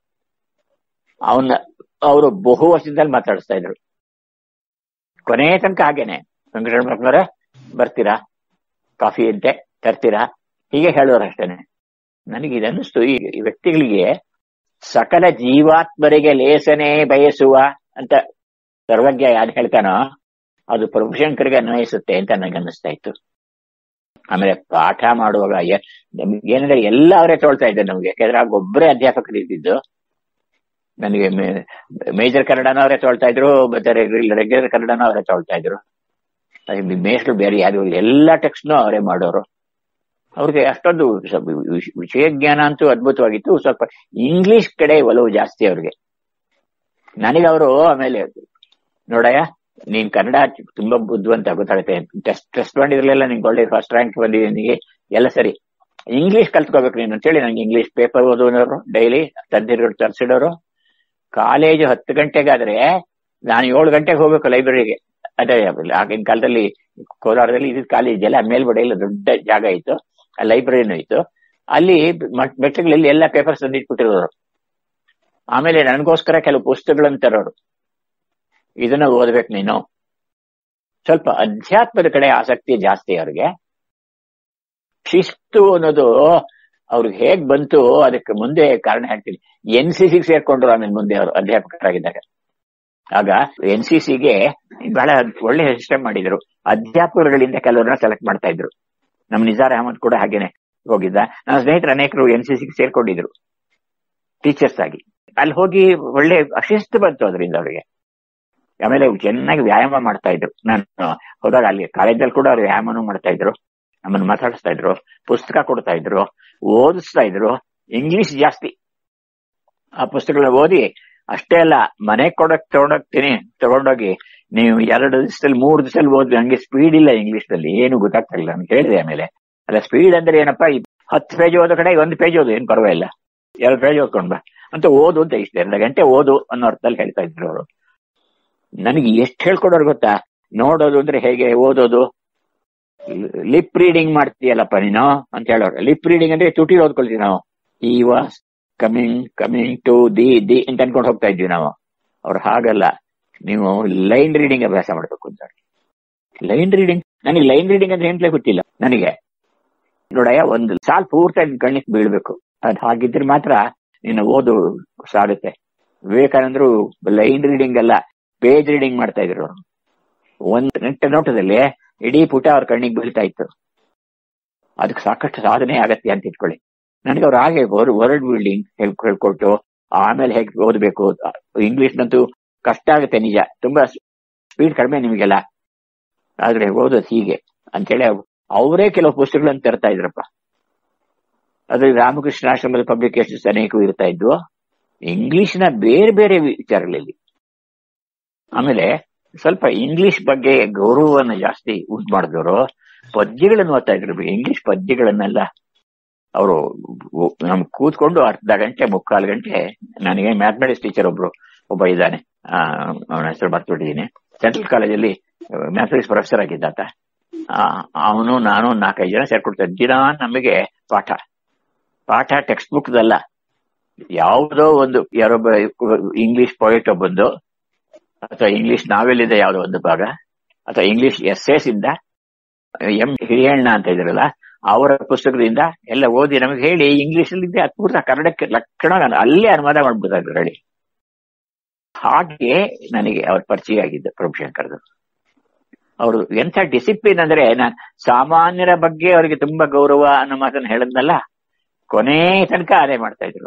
ಅವನ್ನ ಅವರು ಬಹು ವರ್ಷದಲ್ಲಿ ಮಾತಾಡಿಸ್ತಾ ಇದ್ರು ಕೊನೆ ತನಕ ಹಾಗೇನೆ ವೆಂಕಟರಮಣಪ್ಪನವರೇ ಬರ್ತೀರಾ ಕಾಫಿ ಅಂತೆ ತರ್ತೀರಾ ಹೀಗೆ ಹೇಳೋರು ಅಷ್ಟೇನೆ ನನಗೆ ಇದನ್ನಿಸ್ತು ಈ ಈ ವ್ಯಕ್ತಿಗಳಿಗೆ ಸಕಲ ಜೀವಾತ್ಮರಿಗೆ ಲೇಸನೆ ಬಯಸುವ ಅಂತ ಸರ್ವಜ್ಞ ಯಾರು ಹೇಳ್ತಾನೋ ಅದು ಪ್ರಭುಶಂಕರ್ಗೆ ಅನ್ವಯಿಸುತ್ತೆ ಅಂತ ನನಗೆ ಅನ್ನಿಸ್ತಾ ಇತ್ತು ಆಮೇಲೆ ಪಾಠ ಮಾಡುವಾಗ ಎ- ನಮ್ಗೆ ಏನಂದ್ರೆ ಎಲ್ಲ ಅವರೇ ತೋಳ್ತಾ ಇದ್ದೆ ನಮ್ಗೆ ಯಾಕಂದ್ರೆ ಆಗ ಒಬ್ಬರೇ ಅಧ್ಯಾಪಕರು ಇದ್ದಿದ್ದು ನನಗೆ ಮೇಜರ್ ಕನ್ನಡನ ಅವರೇ ತೋಳ್ತಾ ಇದ್ರು ಮತ್ತೆ ರೆಗ್ಯುಲರ್ ಕನ್ನಡನ ಅವರೇ ತೋಳ್ತಾ ಇದ್ರು ಮೇಷ್ಟ್ರು ಬೇರೆ ಯಾರು ಎಲ್ಲ ಟೆಕ್ಸ್ಟ್ನು ಅವರೇ ಮಾಡೋರು ಅವ್ರಿಗೆ ಅಷ್ಟೊಂದು ಸ್ವಲ್ಪ ವಿಷ- ವಿಷಯ ಜ್ಞಾನ ಅಂತೂ ಅದ್ಭುತವಾಗಿತ್ತು ಸ್ವಲ್ಪ ಇಂಗ್ಲಿಷ್ ಕಡೆ ಒಲವು ಜಾಸ್ತಿ ಅವ್ರಿಗೆ ನನಗೆ ಅವರು ಆಮೇಲೆ ನೋಡಯ್ಯ ನೀನ್ ಕನ್ನಡ ತುಂಬಾ ಬುದ್ಧಿವಂತ ಗೊತ್ತಾಗುತ್ತೆ ಟೆಸ್ಟ್ ಟೆಸ್ಟ್ ಮಾಡಿದ್ರಲ್ಲೆಲ್ಲ ನಿಂಗೆ ಒಳ್ಳೆ ಫಸ್ಟ್ ರ್ಯಾಂಕ್ ಬಂದಿದೆ ನಿನಗೆ ಎಲ್ಲ ಸರಿ ಇಂಗ್ಲಿಷ್ ಕಲ್ತ್ಕೋಬೇಕು ನೀನು ಅಂತೇಳಿ ನಂಗೆ ಇಂಗ್ಲಿಷ್ ಪೇಪರ್ ಓದೋನವರು ಡೈಲಿ ತಂದಿರೋರು ತರಿಸಿಡೋರು ಕಾಲೇಜು ಹತ್ತು ಗಂಟೆಗಾದ್ರೆ ನಾನು ಏಳು ಗಂಟೆಗೆ ಹೋಗ್ಬೇಕು ಲೈಬ್ರರಿಗೆ ಅದೇ ಆಗಿನ ಕಾಲದಲ್ಲಿ ಕೋಲಾರದಲ್ಲಿ ಇದು ಕಾಲೇಜ್ ಎಲ್ಲ ಮೇಲ್ಗಡೆ ದೊಡ್ಡ ಜಾಗ ಇತ್ತು ಲೈಬ್ರರಿನೂ ಇತ್ತು ಅಲ್ಲಿ ಮಟ್- ಮೆಟ್ಲುಗಳಲ್ಲಿ ಎಲ್ಲ ಪೇಪರ್ಸ್ ತಂದಿಟ್ಬಿಟ್ಟಿರೋರು ಆಮೇಲೆ ನನಗೋಸ್ಕರ ಕೆಲವು ಪುಸ್ತಕಗಳನ್ನು ತರೋರು ಇದನ್ನ ಓದ್ಬೇಕು ನೀನು ಸ್ವಲ್ಪ ಅಧ್ಯಾತ್ಮದ ಕಡೆ ಆಸಕ್ತಿ ಜಾಸ್ತಿ ಅವ್ರಿಗೆ ಶಿಸ್ತು ಅನ್ನೋದು ಅವ್ರಿಗೆ ಹೇಗ್ ಬಂತು ಅದಕ್ಕೆ ಮುಂದೆ ಕಾರಣ ಹೇಳ್ತೀನಿ ಎನ್ ಸಿ ಸಿ ಸೇರ್ಕೊಂಡ್ರು ಆಮೇಲೆ ಮುಂದೆ ಅವರು ಅಧ್ಯಾಪಕರಾಗಿದ್ದಾಗ ಆಗ ಎನ್ ಸಿ ಸಿಗೆ ಬಹಳ ಒಳ್ಳೆ ಸಿಸ್ಟಮ್ ಮಾಡಿದ್ರು ಅಧ್ಯಾಪಕರುಗಳಿಂದ ಕೆಲವರನ್ನ ಸೆಲೆಕ್ಟ್ ಮಾಡ್ತಾ ಇದ್ರು ನಮ್ ನಿಜಾರ್ ಅಹಮದ್ ಕೂಡ ಹಾಗೇನೆ ಹೋಗಿದ್ದ ನನ್ನ ಸ್ನೇಹಿತರು ಅನೇಕರು ಎನ್ ಸಿ ಸಿಗೆ ಸೇರ್ಕೊಂಡಿದ್ರು ಟೀಚರ್ಸ್ ಆಗಿ ಅಲ್ಲಿ ಹೋಗಿ ಒಳ್ಳೆ ಅಶಿಸ್ತು ಬಂತು ಅದರಿಂದ ಅವರಿಗೆ ಆಮೇಲೆ ಚೆನ್ನಾಗಿ ವ್ಯಾಯಾಮ ಮಾಡ್ತಾ ಇದ್ರು ನಾನು ಹೋದಾಗ ಅಲ್ಲಿ ಕಾಲೇಜಲ್ಲಿ ಕೂಡ ಅವ್ರು ವ್ಯಾಯಾಮನೂ ಮಾಡ್ತಾ ಇದ್ರು ನಮ್ಮನ್ನು ಮಾತಾಡಿಸ್ತಾ ಇದ್ರು ಪುಸ್ತಕ ಕೊಡ್ತಾ ಇದ್ರು ಓದಿಸ್ತಾ ಇದ್ರು ಇಂಗ್ಲಿಷ್ ಜಾಸ್ತಿ ಆ ಪುಸ್ತಕಗಳನ್ನ ಓದಿ ಅಷ್ಟೇ ಅಲ್ಲ ಮನೆ ಕೊಡಕ್ ತಗೊಂಡೋಗ್ತೀನಿ ತಗೊಂಡೋಗಿ ನೀವು ಎರಡು ದಿವಸದಲ್ಲಿ ಮೂರು ದಿವಸದಲ್ಲಿ ಓದಿ ಹಂಗೆ ಸ್ಪೀಡ್ ಇಲ್ಲ ಇಂಗ್ಲಿಷ್ ನಲ್ಲಿ ಏನು ಗೊತ್ತಾಗ್ತಾ ಇಲ್ಲ ಅಂತ ಹೇಳಿದೆ ಆಮೇಲೆ ಅಲ್ಲ ಸ್ಪೀಡ್ ಅಂದ್ರೆ ಏನಪ್ಪಾ ಈ ಹತ್ತು ಪೇಜ್ ಓದೋ ಕಡೆ ಒಂದು ಪೇಜ್ ಓದು ಏನ್ ಪರವಾಗಿಲ್ಲ ಎರಡು ಪೇಜ್ ಓದ್ಕೊಂಡ್ ಬಾ ಅಂತ ಓದು ಅಂತ ಇಷ್ಟ ಎರಡು ಗಂಟೆ ಓದು ಅನ್ನೋ ಅರ್ಥದಲ್ಲಿ ಹೇಳ್ತಾ ಇದ್ರು ಅವರು ನನಗೆ ಎಷ್ಟು ಹೇಳ್ಕೊಡೋರು ಗೊತ್ತಾ ನೋಡೋದು ಅಂದ್ರೆ ಹೇಗೆ ಓದೋದು ಲಿಪ್ ರೀಡಿಂಗ್ ಮಾಡ್ತೀಯಲ್ಲಪ್ಪ ನೀನು ಅಂತ ಹೇಳೋರು ಲಿಪ್ ರೀಡಿಂಗ್ ಅಂದ್ರೆ ತುಟಿ ಓದ್ಕೊಳ್ತೀವಿ ನಾವು ಈ was coming coming to the the ಅಂತ ಅನ್ಕೊಂಡು ಹೋಗ್ತಾ ಇದ್ವಿ ನಾವು ಅವ್ರು ಹಾಗಲ್ಲ ನೀವು ಲೈನ್ ರೀಡಿಂಗ್ ಅಭ್ಯಾಸ ಮಾಡ್ಬೇಕು ಅಂತ ಲೈನ್ ರೀಡಿಂಗ್ ನನಗೆ ಲೈನ್ ರೀಡಿಂಗ್ ಅಂದ್ರೆ ಏನ್ಲೇ ಗೊತ್ತಿಲ್ಲ ನನಗೆ ನೋಡಯ್ಯ ಒಂದು ಸಾಲ್ ಪೂರ್ತಿ ನಿನ್ ಕಣ್ಣಿಗೆ ಬೀಳ್ಬೇಕು ಅದ್ ಹಾಗಿದ್ರೆ ಮಾತ್ರ ನಿನ್ನ ಓದು ಸಾಗುತ್ತೆ ವಿವೇಕಾನಂದರು ಲೈನ್ ರೀಡಿಂಗ್ ಅಲ್ಲ ಪೇಜ್ ರೀಡಿಂಗ್ ಮಾಡ್ತಾ ಇದ್ರು ಅವ್ರು. ಒಂದ್ ನೆಟ್ಟ ನೋಟದಲ್ಲಿ ಇಡೀ ಪುಟ ಅವ್ರ ಕಣ್ಣಿಗೆ ಬೀಳ್ತಾ ಇತ್ತು ಅದಕ್ಕೆ ಸಾಕಷ್ಟು ಸಾಧನೆ ಆಗತ್ತೆ ಅಂತ ಇಟ್ಕೊಳ್ಳಿ ನನಗೆ ಅವ್ರು ಹಾಗೆ ವರ್ಡ್ ಬಿಲ್ಡಿಂಗ್ ಹೇಳ್ಕೊಟ್ಟು ಆಮೇಲೆ ಹೇಗೆ ಓದಬೇಕು ಇಂಗ್ಲಿಷ್ ನಂತೂ ಕಷ್ಟ ಆಗುತ್ತೆ ನಿಜ ತುಂಬಾ ಸ್ಪೀಡ್ ಕಡಿಮೆ ನಿಮಗೆಲ್ಲ ಆದ್ರೆ ಓದೋದು ಹೀಗೆ ಅಂತೇಳಿ ಅವರೇ ಕೆಲವು ಪುಸ್ತಕಗಳನ್ನು ತರ್ತಾ ಇದ್ರಪ್ಪ ಅದು ರಾಮಕೃಷ್ಣಾಶ್ರಮದ ಪಬ್ಲಿಕೇಶನ್ಸ್ ಅನೇಕವು ಇರ್ತಾ ಇದ್ವು ಇಂಗ್ಲಿಷ್ನ ಬೇರೆ ಬೇರೆ ವಿಚಾರಗಳಲ್ಲಿ ಆಮೇಲೆ ಸ್ವಲ್ಪ ಇಂಗ್ಲಿಷ್ ಬಗ್ಗೆ ಗೌರವವನ್ನು ಜಾಸ್ತಿ ಉಂಟು ಮಾಡಿದವರು ಪದ್ಯಗಳನ್ನು ಓದ್ತಾ ಇದ್ರು ಇಂಗ್ಲಿಷ್ ಪದ್ಯಗಳನ್ನೆಲ್ಲ ಅವರು ನಮ್ ಕೂತ್ಕೊಂಡು ಅರ್ಧ ಗಂಟೆ ಮುಕ್ಕಾಲು ಗಂಟೆ ನನಗೆ ಮ್ಯಾಥಮೆಟಿಕ್ಸ್ ಟೀಚರ್ ಒಬ್ರು ಒಬ್ಬ ಇದ್ದಾನೆ ಅವನ ಹೆಸರು ಮರ್ತ್ಬಿಟ್ಟಿದ್ದೀನಿ ಸೆಂಟ್ರಲ್ ಕಾಲೇಜಲ್ಲಿ ಮ್ಯಾಥಮೆಟಿಕ್ಸ್ ಪ್ರೊಫೆಸರ್ ಆಗಿದ್ದಾತ ಅವನು ನಾನು ನಾಲ್ಕೈದು ಜನ ಸೇರ್ಕೊಡ್ತಾ ದಿನ ನಮಗೆ ಪಾಠ ಪಾಠ ಟೆಕ್ಸ್ಟ್ ಬುಕ್ದಲ್ಲ ಯಾವುದೋ ಒಂದು ಯಾರೊಬ್ಬ ಇಂಗ್ಲಿಷ್ ಪೊಯಿಟ್ ಒಬ್ಬಂದು ಅಥವಾ ಇಂಗ್ಲಿಷ್ ನಾವೆಲ್ ಇದೆ ಯಾವುದೋ ಒಂದು ಭಾಗ ಅಥವಾ ಇಂಗ್ಲಿಷ್ ಎಸ್ಸೇಸ್ ಇಂದ ಎಂ ಹಿರಿಯಣ್ಣ ಅಂತ ಇದ್ರಲ್ಲ ಅವರ ಪುಸ್ತಕದಿಂದ ಎಲ್ಲ ಓದಿ ನಮಗೆ ಹೇಳಿ ಇಂಗ್ಲಿಷ್ ಅಲ್ಲಿ ಅದು ಪೂರ್ತಿ ಕನ್ನಡಕ್ಕೆ ಲಕ್ಷಣ ಅಲ್ಲೇ ಅನುವಾದ ಮಾಡ್ಬಿಡ್ತಾ ಹೇಳಿ ಹಾಗೆ ನನಗೆ ಅವ್ರ ಪರಿಚಯ ಆಗಿದ್ದ ಪ್ರಭುಶಂಕರ್ದು ಅವರು ಎಂಥ ಡಿಸಿಪ್ಲಿನ್ ಅಂದ್ರೆ ನಾನು ಸಾಮಾನ್ಯರ ಬಗ್ಗೆ ಅವರಿಗೆ ತುಂಬಾ ಗೌರವ ಅನ್ನೋ ಮಾತನ್ನ ಹೇಳದ್ನಲ್ಲ ಕೊನೆ ತನಕ ಅದೇ ಮಾಡ್ತಾ ಇದ್ರು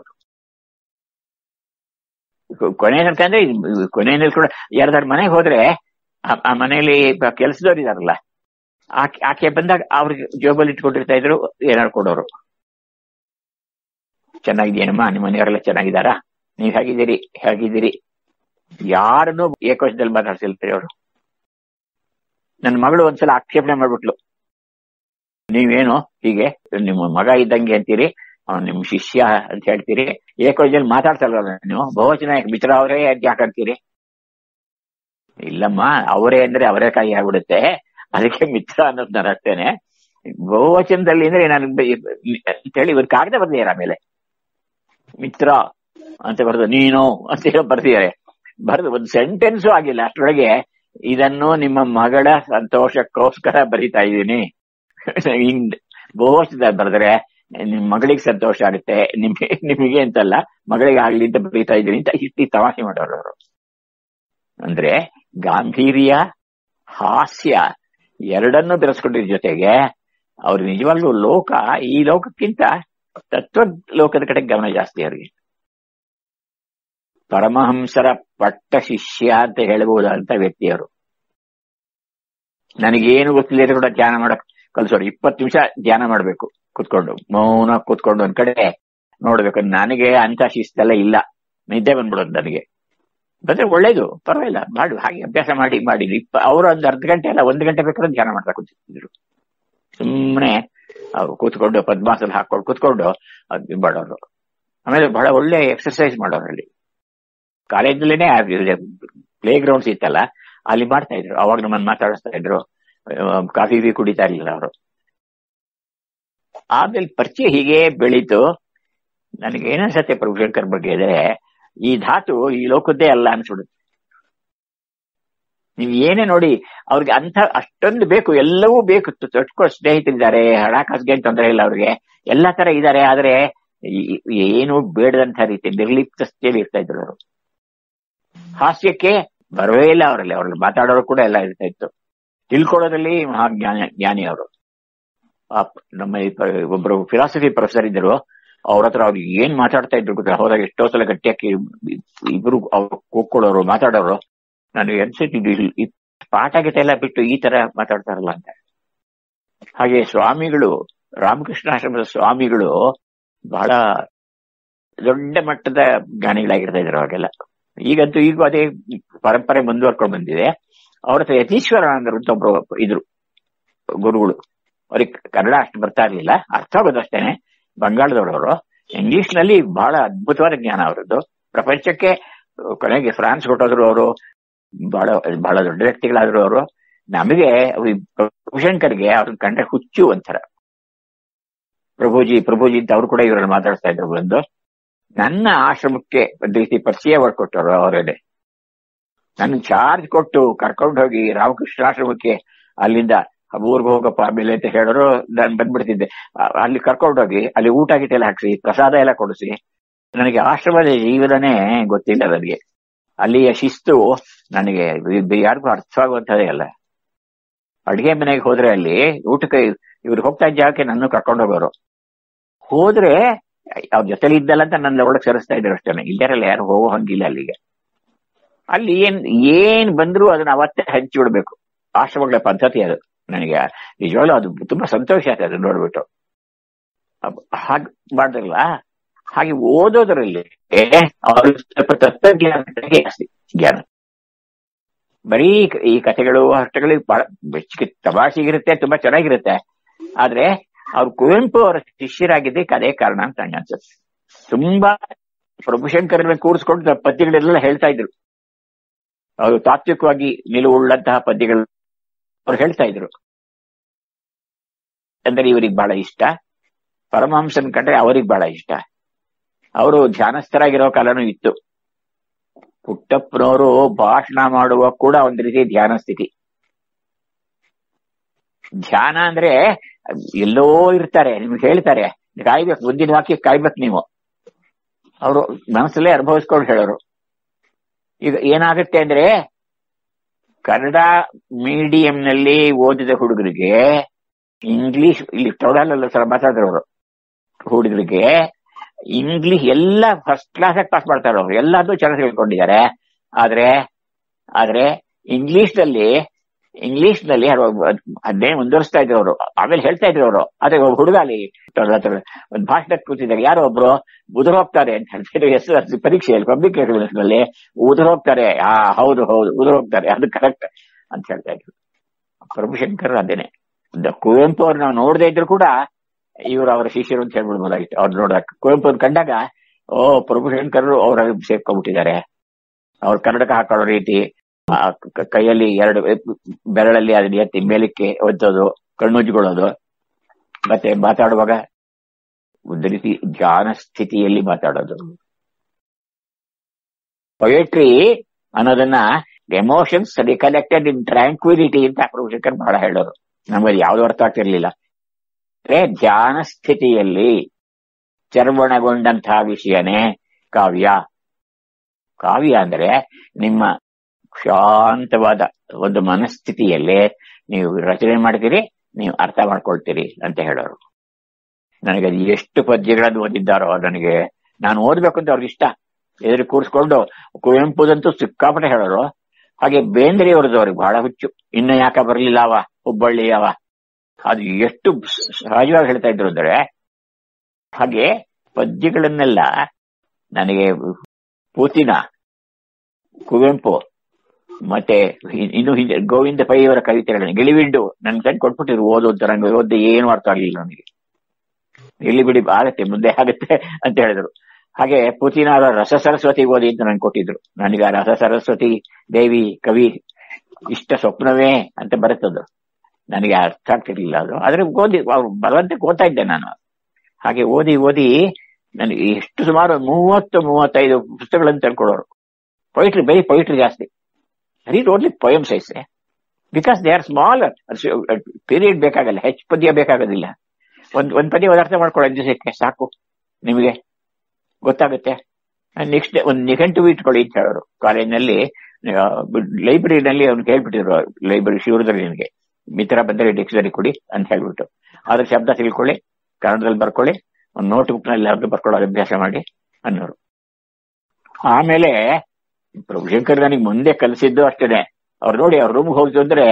ಕೊನೆ ತನಕ ಅಂದ್ರೆ ಕೊನೆಯಲ್ಲಿ ಕೂಡ ಯಾರ್ದಾರು ಮನೆಗೆ ಹೋದ್ರೆ ಆ ಮನೆಯಲ್ಲಿ ಕೆಲಸದವ್ರು ಇದಾರಲ್ಲ ಆಕೆ ಆಕೆ ಬಂದಾಗ ಅವ್ರಿಗೆ ಜೋಬಲ್ಲಿ ಇಟ್ಕೊಂಡಿರ್ತಾ ಇದ್ರು ಏನಾರು ಕೊಡೋರು ಚೆನ್ನಾಗಿದೆಯೇನಮ್ಮ ನಿಮ್ಮ ಮನೆಯವರೆಲ್ಲ ಚೆನ್ನಾಗಿದ್ದಾರಾ ನೀವ್ ಹೇಗಿದ್ದೀರಿ ಹೇಗಿದ್ದೀರಿ ಯಾರನ್ನು ಏಕೋಶದಲ್ಲಿ ಮಾತಾಡ್ಸಿಲ್ತಾರೆ ಅವರು ನನ್ನ ಮಗಳು ಒಂದ್ಸಲ ಆಕ್ಷೇಪಣೆ ಮಾಡ್ಬಿಟ್ಲು ನೀವೇನು ಹೀಗೆ ನಿಮ್ಮ ಮಗ ಇದ್ದಂಗೆ ಅಂತೀರಿ ಅವ್ನು ನಿಮ್ ಶಿಷ್ಯ ಅಂತ ಹೇಳ್ತೀರಿ ಏಕೋಶದಲ್ಲಿ ಮಾತಾಡ್ಸಲ್ವ ನೀವು ಬಹುವಚನ ಮಿತ್ರ ಅವರೇ ಯಾಕಂತೀರಿ ಇಲ್ಲಮ್ಮ ಅವರೇ ಅಂದ್ರೆ ಅವರೇ ಕಾಯಿ ಆಗ್ಬಿಡುತ್ತೆ ಅದಕ್ಕೆ ಮಿತ್ರ ಅನ್ನೋದು ನಾನು ಅಷ್ಟೇನೆ ಬಹುವಚನದಲ್ಲಿ ಅಂದ್ರೆ ನಾನು ಅಂತ ಹೇಳಿ ಇವ್ರ ಕಾಗದ ಬರ್ದಿದ್ದಾರೆ ಆಮೇಲೆ ಮಿತ್ರ ಅಂತ ಬರೆದು ನೀನು ಅಂತ ಹೇಳಿ ಬರ್ದಿದ್ದಾರೆ ಬರೆದು ಒಂದು ಸೆಂಟೆನ್ಸು ಆಗಿಲ್ಲ ಅಷ್ಟರೊಳಗೆ ಇದನ್ನು ನಿಮ್ಮ ಮಗಳ ಸಂತೋಷಕ್ಕೋಸ್ಕರ ಬರಿತಾ ಇದ್ದೀನಿ ಹಿಂಗ್ ಬಹುವಚನದಲ್ಲಿ ಬರೆದ್ರೆ ನಿಮ್ ಮಗಳಿಗೆ ಸಂತೋಷ ಆಗುತ್ತೆ ನಿಮ್ಗೆ ನಿಮಗೆ ಅಂತಲ್ಲ ಮಗಳಿಗೆ ಆಗ್ಲಿ ಅಂತ ಬರೀತಾ ಇದ್ದೀನಿ ಅಂತ ಇಷ್ಟು ತಮಾಷೆ ಮಾಡೋರು ಅವರು ಅಂದ್ರೆ ಗಾಂಭೀರ್ಯ ಹಾಸ್ಯ ಎರಡನ್ನೂ ಬೆರೆಸ್ಕೊಂಡಿರ ಜೊತೆಗೆ ಅವ್ರು ನಿಜವಾಗ್ಲೂ ಲೋಕ ಈ ಲೋಕಕ್ಕಿಂತ ತತ್ವ ಲೋಕದ ಕಡೆ ಗಮನ ಜಾಸ್ತಿ ಅವ್ರಿಗೆ ಪರಮಹಂಸರ ಪಟ್ಟ ಶಿಷ್ಯ ಅಂತ ಹೇಳಬಹುದಂತ ವ್ಯಕ್ತಿಯವರು ನನಗೇನು ಗೊತ್ತಿಲ್ಲ ಕೂಡ ಧ್ಯಾನ ಮಾಡಕ್ ಕಲ್ಸೋರು ಇಪ್ಪತ್ತು ನಿಮಿಷ ಧ್ಯಾನ ಮಾಡ್ಬೇಕು ಕುತ್ಕೊಂಡು ಮೌನ ಕುತ್ಕೊಂಡು ಒಂದ್ ಕಡೆ ನೋಡ್ಬೇಕು ನನಗೆ ಅಂತ ಶಿಸ್ತೆಲ್ಲ ಇಲ್ಲ ನಿದ್ದೆ ಬಂದ್ಬಿಡೋದು ನನಗೆ ಬಂದ್ರೆ ಒಳ್ಳೇದು ಪರವಾಗಿಲ್ಲ ಮಾಡು ಹಾಗೆ ಅಭ್ಯಾಸ ಮಾಡಿ ಮಾಡಿ ಇಪ್ಪ ಅವರು ಒಂದು ಅರ್ಧ ಗಂಟೆ ಅಲ್ಲ ಒಂದು ಗಂಟೆ ಬೇಕಾದ್ರೆ ಧ್ಯಾನ ಮಾಡ್ತಾ ಕೂತಿದ್ರು ಸುಮ್ಮನೆ ಕೂತ್ಕೊಂಡು ಪದ್ಮಾಸನ ಹಾಕೊಂಡು ಕೂತ್ಕೊಂಡು ಅದು ಮಾಡೋರು ಆಮೇಲೆ ಬಹಳ ಒಳ್ಳೆ ಎಕ್ಸರ್ಸೈಸ್ ಮಾಡೋರು ಅಲ್ಲಿ ಕಾಲೇಜಲ್ಲೇನೆ ಪ್ಲೇ ಗ್ರೌಂಡ್ಸ್ ಇತ್ತಲ್ಲ ಅಲ್ಲಿ ಮಾಡ್ತಾ ಇದ್ರು ಅವಾಗ ನಮ್ಮನ್ನು ಮಾತಾಡಿಸ್ತಾ ಇದ್ರು ಕಾಫಿ ಬಿ ಕುಡಿತಾ ಇರ್ಲಿಲ್ಲ ಅವರು ಆಮೇಲೆ ಪರಿಚಯ ಹೀಗೆ ಬೆಳೀತು ನನಗೆ ಏನನ್ಸತ್ತೆ ಪ್ರಭುಶಂಕರ್ ಬಗ್ಗೆ ಇದ್ರೆ ಈ ಧಾತು ಈ ಲೋಕದ್ದೇ ಅಲ್ಲ ಅನ್ಸ್ಬಿಡುತ್ತೆ ನೀವ್ ಏನೇ ನೋಡಿ ಅವ್ರಿಗೆ ಅಂತ ಅಷ್ಟೊಂದು ಬೇಕು ಎಲ್ಲವೂ ಬೇಕು ತೊಟ್ಕೋ ಸ್ನೇಹಿತರಿದ್ದಾರೆ ಹಣಕಾಸಿಗೆ ತೊಂದರೆ ಇಲ್ಲ ಅವ್ರಿಗೆ ಎಲ್ಲಾ ತರ ಇದ್ದಾರೆ ಆದ್ರೆ ಏನು ಬೇಡದಂತ ರೀತಿ ನಿರ್ಲಿಪ್ತ ಸ್ಥಿತಿಯಲ್ಲಿ ಇರ್ತಾ ಇದ್ರು ಅವರು ಹಾಸ್ಯಕ್ಕೆ ಬರವೇ ಇಲ್ಲ ಅವರಲ್ಲಿ ಅವ್ರಲ್ಲಿ ಮಾತಾಡೋರು ಕೂಡ ಎಲ್ಲ ಇರ್ತಾ ಇತ್ತು ತಿಳ್ಕೊಳ್ಳೋದ್ರಲ್ಲಿ ಮಹಾ ಜ್ಞಾನ ಜ್ಞಾನಿ ಅವರು ನಮ್ಮ ಒಬ್ರು ಫಿಲಾಸಫಿ ಪ್ರೊಫೆಸರ್ ಇದ್ರು ಅವ್ರ ಹತ್ರ ಅವ್ರು ಏನ್ ಮಾತಾಡ್ತಾ ಇದ್ರು ಗೊತ್ತಿಲ್ಲ ಹೋದಾಗ ಎಷ್ಟೋ ಸಲ ಗಟ್ಟಿಯಾಗಿ ಇಬ್ರು ಅವ್ರು ಕೂತ್ಕೊಳ್ಳೋರು ಮಾತಾಡೋರು ನನಗೆ ಅನ್ಸುತ್ತೆ ಇದು ಇಲ್ಲಿ- ಈ ಪಾಠ ಗೀಟ ಎಲ್ಲ ಬಿಟ್ಟು ಈ ತರ ಮಾತಾಡ್ತಾರಲ್ಲ ಅಂತ ಹಾಗೆ ಸ್ವಾಮಿಗಳು ರಾಮಕೃಷ್ಣಾಶ್ರಮದ ಸ್ವಾಮಿಗಳು ಬಹಳ ದೊಡ್ಡ ಮಟ್ಟದ ಜ್ಞಾನಿಗಳಾಗಿರ್ತಾ ಇದ್ರು ಅವಾಗೆಲ್ಲ ಈಗಂತೂ ಈಗೂ ಅದೇ ಪರಂಪರೆ ಮುಂದುವರ್ಕೊಂಡು ಬಂದಿದೆ ಅವ್ರ ಹತ್ರ ಯತೀಶ್ವರಾನಂದರು ಅಂತ ಒಬ್ರು ಇದ್ರು ಗುರುಗಳು ಅವ್ರಿಗೆ ಕನ್ನಡ ಅಷ್ಟು ಬರ್ತಾ ಇರ್ಲಿಲ್ಲ ಅರ್ಥ ಆಗೋದು ಅಷ್ಟೇನೆ ಬಂಗಾಳದವರವರು ಇಂಗ್ಲಿಷ್ ನಲ್ಲಿ ಬಹಳ ಅದ್ಭುತವಾದ ಜ್ಞಾನ ಅವರದ್ದು ಪ್ರಪಂಚಕ್ಕೆ ಕೊನೆಗೆ ಫ್ರಾನ್ಸ್ ಕೊಟ್ಟೋದ್ರು ಅವರು ಬಹಳ ಬಹಳ ದೊಡ್ಡ ವ್ಯಕ್ತಿಗಳಾದ್ರು ಅವರು ನಮಗೆ ಪ್ರಭುಶಂಕರ್ಗೆ ಅವ್ರನ್ನ ಕಂಡ್ರೆ ಹುಚ್ಚು ಒಂಥರ ಪ್ರಭುಜಿ ಪ್ರಭುಜಿ ಅಂತ ಅವ್ರು ಕೂಡ ಇವರನ್ನು ಮಾತಾಡ್ತಾ ಇದ್ರು ಬಂದು ನನ್ನ ಆಶ್ರಮಕ್ಕೆ ಒಂದು ರೀತಿ ಪರಿಚಯ ಮಾಡಿಕೊಟ್ಟರು ಅವರೇನೆ ನನ್ ಚಾರ್ಜ್ ಕೊಟ್ಟು ಕರ್ಕೊಂಡು ಹೋಗಿ ರಾಮಕೃಷ್ಣ ಆಶ್ರಮಕ್ಕೆ ಅಲ್ಲಿಂದ ಊರ್ಗ್ ಹೋಗಪ್ಪ ಆಮೇಲೆ ಅಂತ ಹೇಳೋರು ನಾನು ಬಂದ್ಬಿಡ್ತಿದ್ದೆ ಆ- ಅಲ್ಲಿ ಕರ್ಕೊಂಡೋಗಿ ಅಲ್ಲಿ ಊಟ ಗೀಟ ಎಲ್ಲ ಹಾಕ್ಸಿ ಪ್ರಸಾದ ಎಲ್ಲ ಕೊಡಿಸಿ ನನಗೆ ಆಶ್ರಮದ ಜೀವನನೇ ಗೊತ್ತಿಲ್ಲ ನನಗೆ ಅಲ್ಲಿಯ ಶಿಸ್ತು ನನಗೆ ಬಿ- ಯಾರಿಗೂ ಅರ್ಥವಾಗುವಂತದೇ ಅಲ್ಲ ಅಡಿಗೆ ಮನೆಗೆ ಹೋದ್ರೆ ಅಲ್ಲಿ ಊಟಕ್ಕೆ ಇವ್ರು ಹೋಗ್ತಾ ಇದ್ದ ಜಾಗಕ್ಕೆ ನನ್ನ ಕರ್ಕೊಂಡು ಹೋಗೋರು ಹೋದ್ರೆ ಅವ್ರ ಜೊತೆಲಿ ಇದ್ದಲ್ಲ ಅಂತ ನನ್ನ ಒಳಗೆ ಸೇರಿಸ್ತಾ ಇದ್ರು ಅಷ್ಟೇ ಇಲ್ಲಾರಲ್ಲ ಯಾರು ಹೋಗೋ ಹಂಗಿಲ್ಲ ಅಲ್ಲಿಗೆ ಅಲ್ಲಿ ಏನ್ ಏನ್ ಬಂದ್ರು ಅದನ್ನ ಅವತ್ತೇ ಹಂಚಿ ಬಿಡ್ಬೇಕು ಆಶ್ರಮಗಳ ಪದ್ಧತಿ ಅದು ನನಗೆ ನಿಜವಾಗ್ಲೂ ಅದು ತುಂಬಾ ಸಂತೋಷ ಆಯ್ತು ಅದನ್ನ ನೋಡ್ಬಿಟ್ಟು ಹಾಗೆ ಮಾಡಿದ್ರಲ್ಲ ಹಾಗೆ ಓದೋದ್ರಲ್ಲಿ ಅವರು ಸ್ವಲ್ಪ ತತ್ವಜ್ಞಾನ ಜಾಸ್ತಿ ಜ್ಞಾನ ಬರೀ ಕ- ಈ ಕಥೆಗಳು ಅಷ್ಟಗಳು ಬಹಳ ಬೆಚ್ಚಗೆ ತಮಾಷೆಗಿರುತ್ತೆ ತುಂಬಾ ಚೆನ್ನಾಗಿರುತ್ತೆ ಆದ್ರೆ ಅವ್ರು ಕುವೆಂಪು ಅವರ ಶಿಷ್ಯರಾಗಿದ್ದಕ್ಕೆ ಅದೇ ಕಾರಣ ಅಂತ ನಂಗೆ ಅನ್ಸುತ್ತೆ ತುಂಬಾ ಪ್ರಭುಶಂಕರನ್ನ ಕೂರಿಸ್ಕೊಂಡು ಪದ್ಯಗಳೆಲ್ಲ ಹೇಳ್ತಾ ಇದ್ರು ಅವರು ತಾತ್ವಿಕವಾಗಿ ನಿಲುವುಳ್ಳಂತಹ ಪದ್ಯಗಳು ಅವ್ರು ಹೇಳ್ತಾ ಇದ್ರು ಅಂದ್ರೆ ಇವರಿಗೆ ಬಹಳ ಇಷ್ಟ ಪರಮಹಂಸನ್ ಕಂಡ್ರೆ ಅವರಿಗೆ ಬಹಳ ಇಷ್ಟ ಅವರು ಧ್ಯಾನಸ್ಥರಾಗಿರೋ ಕಾಲನೂ ಇತ್ತು ಪುಟ್ಟಪ್ಪನವರು ಭಾಷಣ ಮಾಡುವ ಕೂಡ ಒಂದ್ ರೀತಿ ಧ್ಯಾನ ಸ್ಥಿತಿ ಧ್ಯಾನ ಅಂದ್ರೆ ಎಲ್ಲೋ ಇರ್ತಾರೆ ನಿಮ್ಗೆ ಹೇಳ್ತಾರೆ ಕಾಯ್ಬೇಕು ಮುಂದಿನ ವಾಕ್ಯ ಕಾಯ್ಬೇಕು ನೀವು ಅವರು ಮನಸ್ಸಲ್ಲೇ ಅನುಭವಿಸ್ಕೊಂಡು ಹೇಳೋರು ಈಗ ಏನಾಗುತ್ತೆ ಅಂದ್ರೆ ಕನ್ನಡ ಮೀಡಿಯಂ ನಲ್ಲಿ ಓದಿದ ಹುಡುಗರಿಗೆ ಇಂಗ್ಲಿಷ್ ಇಲ್ಲಿ ತೊಡಲಲ್ಲ ಸರ್ ಮಾತಾಡಿರೋರು ಹುಡುಗರಿಗೆ ಇಂಗ್ಲಿಷ್ ಎಲ್ಲ ಫಸ್ಟ್ ಕ್ಲಾಸ್ ಪಾಸ್ ಮಾಡ್ತಾರೆ ಅವರು ಎಲ್ಲಾದ್ರೂ ಚೆನ್ನಾಗಿ ತಿಳ್ಕೊಂಡಿದ್ದಾರೆ ಆದ್ರೆ ಆದ್ರೆ ಇಂಗ್ಲಿಷ್ ನಲ್ಲಿ ಇಂಗ್ಲಿಷ್ ನಲ್ಲಿ ಅದೇ ಮುಂದುವರಿಸ್ತಾ ಇದ್ರು ಅವರು ಆಮೇಲೆ ಹೇಳ್ತಾ ಇದ್ರು ಅವರು ಅದೇ ಒಬ್ಬ ಹುಡುಗ ಅಲ್ಲಿ ಒಂದು ಭಾಷಣಕ್ಕೆ ಕೂತಿದ್ದಾರೆ ಯಾರೋ ಒಬ್ರು ಉದುರು ಹೋಗ್ತಾರೆ ಅಂತ ಹೇಳ್ತಾರೆ ಎಸ್ ಎಲ್ ಸಿ ಪರೀಕ್ಷೆಯಲ್ಲಿ ಪಬ್ಲಿಕ್ ನಲ್ಲಿ ಉದುರು ಹೋಗ್ತಾರೆ ಆ ಹೌದು ಹೌದು ಉದುರು ಹೋಗ್ತಾರೆ ಅದು ಕರೆಕ್ಟ್ ಅಂತ ಹೇಳ್ತಾ ಇದ್ರು ಪ್ರಭುಶಂಕರ್ ಅದೇನೆ ದ- ಕುವೆಂಪು ಅವ್ರು ನಾವು ನೋಡದೇ ಇದ್ರು ಕೂಡ ಇವರು ಅವರ ಶಿಷ್ಯರು ಅಂತ ಹೇಳ್ಬಿಡ್ಬೋದಾಗಿತ್ತು ಅವ್ರು ನೋಡಿದಾಗ ಕುವೆಂಪು ಅವ್ರನ್ನ ಕಂಡಾಗ ಓ ಪ್ರಭುಶಂಕರ್ ಅವ್ರ ಸೇರ್ಕೊಂಡ್ಬಿಟ್ಟಿದ್ದಾರೆ ಅವ್ರ ಕನ್ನಡಕ ಹಾಕೊಳ್ಳೋ ರೀತಿ ಆ ಕ- ಕೈಯಲ್ಲಿ ಎರಡು ಬೆರಳಲ್ಲಿ ಅದನ್ನ ಎತ್ತಿ ಮೇಲಕ್ಕೆ ಒತ್ತೋದು ಕಣ್ಣುಜ್ಕೊಳ್ಳೋದು ಮತ್ತೆ ಮಾತಾಡುವಾಗ ಒಂದು ರೀತಿ ಧ್ಯಾನ ಸ್ಥಿತಿಯಲ್ಲಿ ಮಾತಾಡೋದು ಪೊಯೆಟ್ರಿ ಅನ್ನೋದನ್ನ ಎಮೋಷನ್ಸ್ ರಿಕಲೆಕ್ಟೆಡ್ ಇನ್ ಟ್ರ್ಯಾಂಕ್ವಿಲಿಟಿ ಅಂತ ಪ್ರಭುಶಂಕರ್ ಬಹಳ ಹೇಳೋರು ನಮಗೆ ಯಾವ್ದು ಅರ್ಥ ಆಗ್ತಿರ್ಲಿಲ್ಲ ಅಂದ್ರೆ ಧ್ಯಾನ ಸ್ಥಿತಿಯಲ್ಲಿ ಚರ್ವಣಗೊಂಡಂತಹ ವಿಷಯನೇ ಕಾವ್ಯ ಕಾವ್ಯ ಅಂದ್ರೆ ನಿಮ್ಮ ಶಾಂತವಾದ ಒಂದು ಮನಸ್ಥಿತಿಯಲ್ಲಿ ನೀವು ರಚನೆ ಮಾಡ್ತೀರಿ ನೀವು ಅರ್ಥ ಮಾಡ್ಕೊಳ್ತೀರಿ ಅಂತ ಹೇಳೋರು ನನಗೆ ಅದು ಎಷ್ಟು ಪದ್ಯಗಳನ್ನು ಓದಿದ್ದಾರೋ ನನಗೆ ನಾನು ಓದ್ಬೇಕು ಅಂತ ಅವ್ರಿಗೆ ಇಷ್ಟ ಎದುರು ಕೂರಿಸ್ಕೊಂಡು ಕುವೆಂಪುದಂತೂ ಸಿಕ್ಕಾಪಟ್ಟೆ ಹೇಳೋರು ಹಾಗೆ ಬೇಂದ್ರೆಯವ್ರದ್ದು ಅವ್ರಿಗೆ ಬಹಳ ಹುಚ್ಚು ಇನ್ನ ಯಾಕ ಬರ್ಲಿಲ್ಲ ಅವ ಹುಬ್ಬಳ್ಳಿ ಅವ ಅದು ಎಷ್ಟು ಸಹಜವಾಗಿ ಹೇಳ್ತಾ ಇದ್ರು ಅಂದ್ರೆ ಹಾಗೆ ಪದ್ಯಗಳನ್ನೆಲ್ಲ ನನಗೆ ಪೂತಿನ ಕುವೆಂಪು ಮತ್ತೆ ಇ- ಇನ್ನು ಹಿಂದೆ ಗೋವಿಂದ ಪೈ ಅವರ ಕವಿತೆಗಳನ್ನ ಗಿಳಿವಿಂಡು ನನ್ ಕಣ್ ಕೊಟ್ಬಿಟ್ಟಿರು ಓದು ಅಂತ ನಂಗೆ ಓದಿ ಏನು ಅರ್ಥ ಆಗ್ಲಿಲ್ಲ ನನಗೆ ಇಲ್ಲಿ ಬಿಡಿ ಆಗತ್ತೆ ಮುಂದೆ ಆಗತ್ತೆ ಅಂತ ಹೇಳಿದ್ರು ಹಾಗೆ ಪುತಿನ ಅವರ ರಸ ಸರಸ್ವತಿ ಓದಿ ಅಂತ ನಂಗೆ ಕೊಟ್ಟಿದ್ರು ನನಗೆ ಆ ರಸ ಸರಸ್ವತಿ ದೇವಿ ಕವಿ ಇಷ್ಟ ಸ್ವಪ್ನವೇ ಅಂತ ಬರುತ್ತದು ನನಗೆ ಅರ್ಥ ಆಗ್ತಿರ್ಲಿಲ್ಲ ಅದು ಆದ್ರೆ ಓದಿ ಅವ್ರು ಬಲವಂತಕ್ಕೆ ಓದ್ತಾ ಇದ್ದೆ ನಾನು ಹಾಗೆ ಓದಿ ಓದಿ ನನಗೆ ಎಷ್ಟು ಸುಮಾರು ಮೂವತ್ತು ಮೂವತ್ತೈದು ಪುಸ್ತಕಗಳನ್ನು ತಂದ್ಕೊಡೋರು ಪೊಯಿಟ್ರಿ ಬರೀ ಪೊಯಿಟ್ರಿ ಜಾಸ್ತಿ ರೀಡ್ ಓನ್ಲಿ ಪೊಯಮ್ಸ್ ಐಸೆ because they are small period ಬೇಕಾಗಲ್ಲ ಹೆಚ್ಚು ಪದ್ಯ ಬೇಕಾಗೋದಿಲ್ಲ ಒಂದ್ ಒಂದ್ ಪದ್ಯ ಒಂದು ಅರ್ಥ ಮಾಡ್ಕೊಳ್ಳೋ ದಿವಸಕ್ಕೆ ಸಾಕು ನಿಮಗೆ ಗೊತ್ತಾಗುತ್ತೆ ನೆಕ್ಸ್ಟ್ ಒಂದು ನಿಘಂಟು ಇಟ್ಕೊಳ್ಳಿ ಅಂತ ಹೇಳೋರು ಕಾಲೇಜಿನಲ್ಲಿ ಲೈಬ್ರರಿನಲ್ಲಿ ಅವ್ನು ಹೇಳ್ಬಿಟ್ಟಿದ್ರು ಲೈಬ್ರರಿ ಶಿವರದಲ್ಲಿ ನಿಮಗೆ ಮಿತ್ರ ಬಂದರೆ ಡಿಕ್ಷನರಿ ಕೊಡಿ ಅಂತ ಹೇಳ್ಬಿಟ್ಟು ಅದ್ರ ಶಬ್ದ ತಿಳ್ಕೊಳ್ಳಿ ಕನ್ನಡದಲ್ಲಿ ಬರ್ಕೊಳ್ಳಿ ಒಂದು ನೋಟ್ ಬುಕ್ ನಲ್ಲಿ ಅವ್ರದ್ದು ಬರ್ಕೊಳ್ಳೋ ಅಭ್ಯಾಸ ಮಾಡಿ ಅನ್ನೋರು ಆಮೇಲೆ ಪ್ರಭುಶಂಕರ್ ನನಗೆ ಮುಂದೆ ಕಲಿಸಿದ್ದು ಅಷ್ಟೇನೆ ಅವ್ರು ನೋಡಿ ಅವ್ರ ರೂಮ್ಗೆ ಹೋಗ್ತು ಅಂದ್ರೆ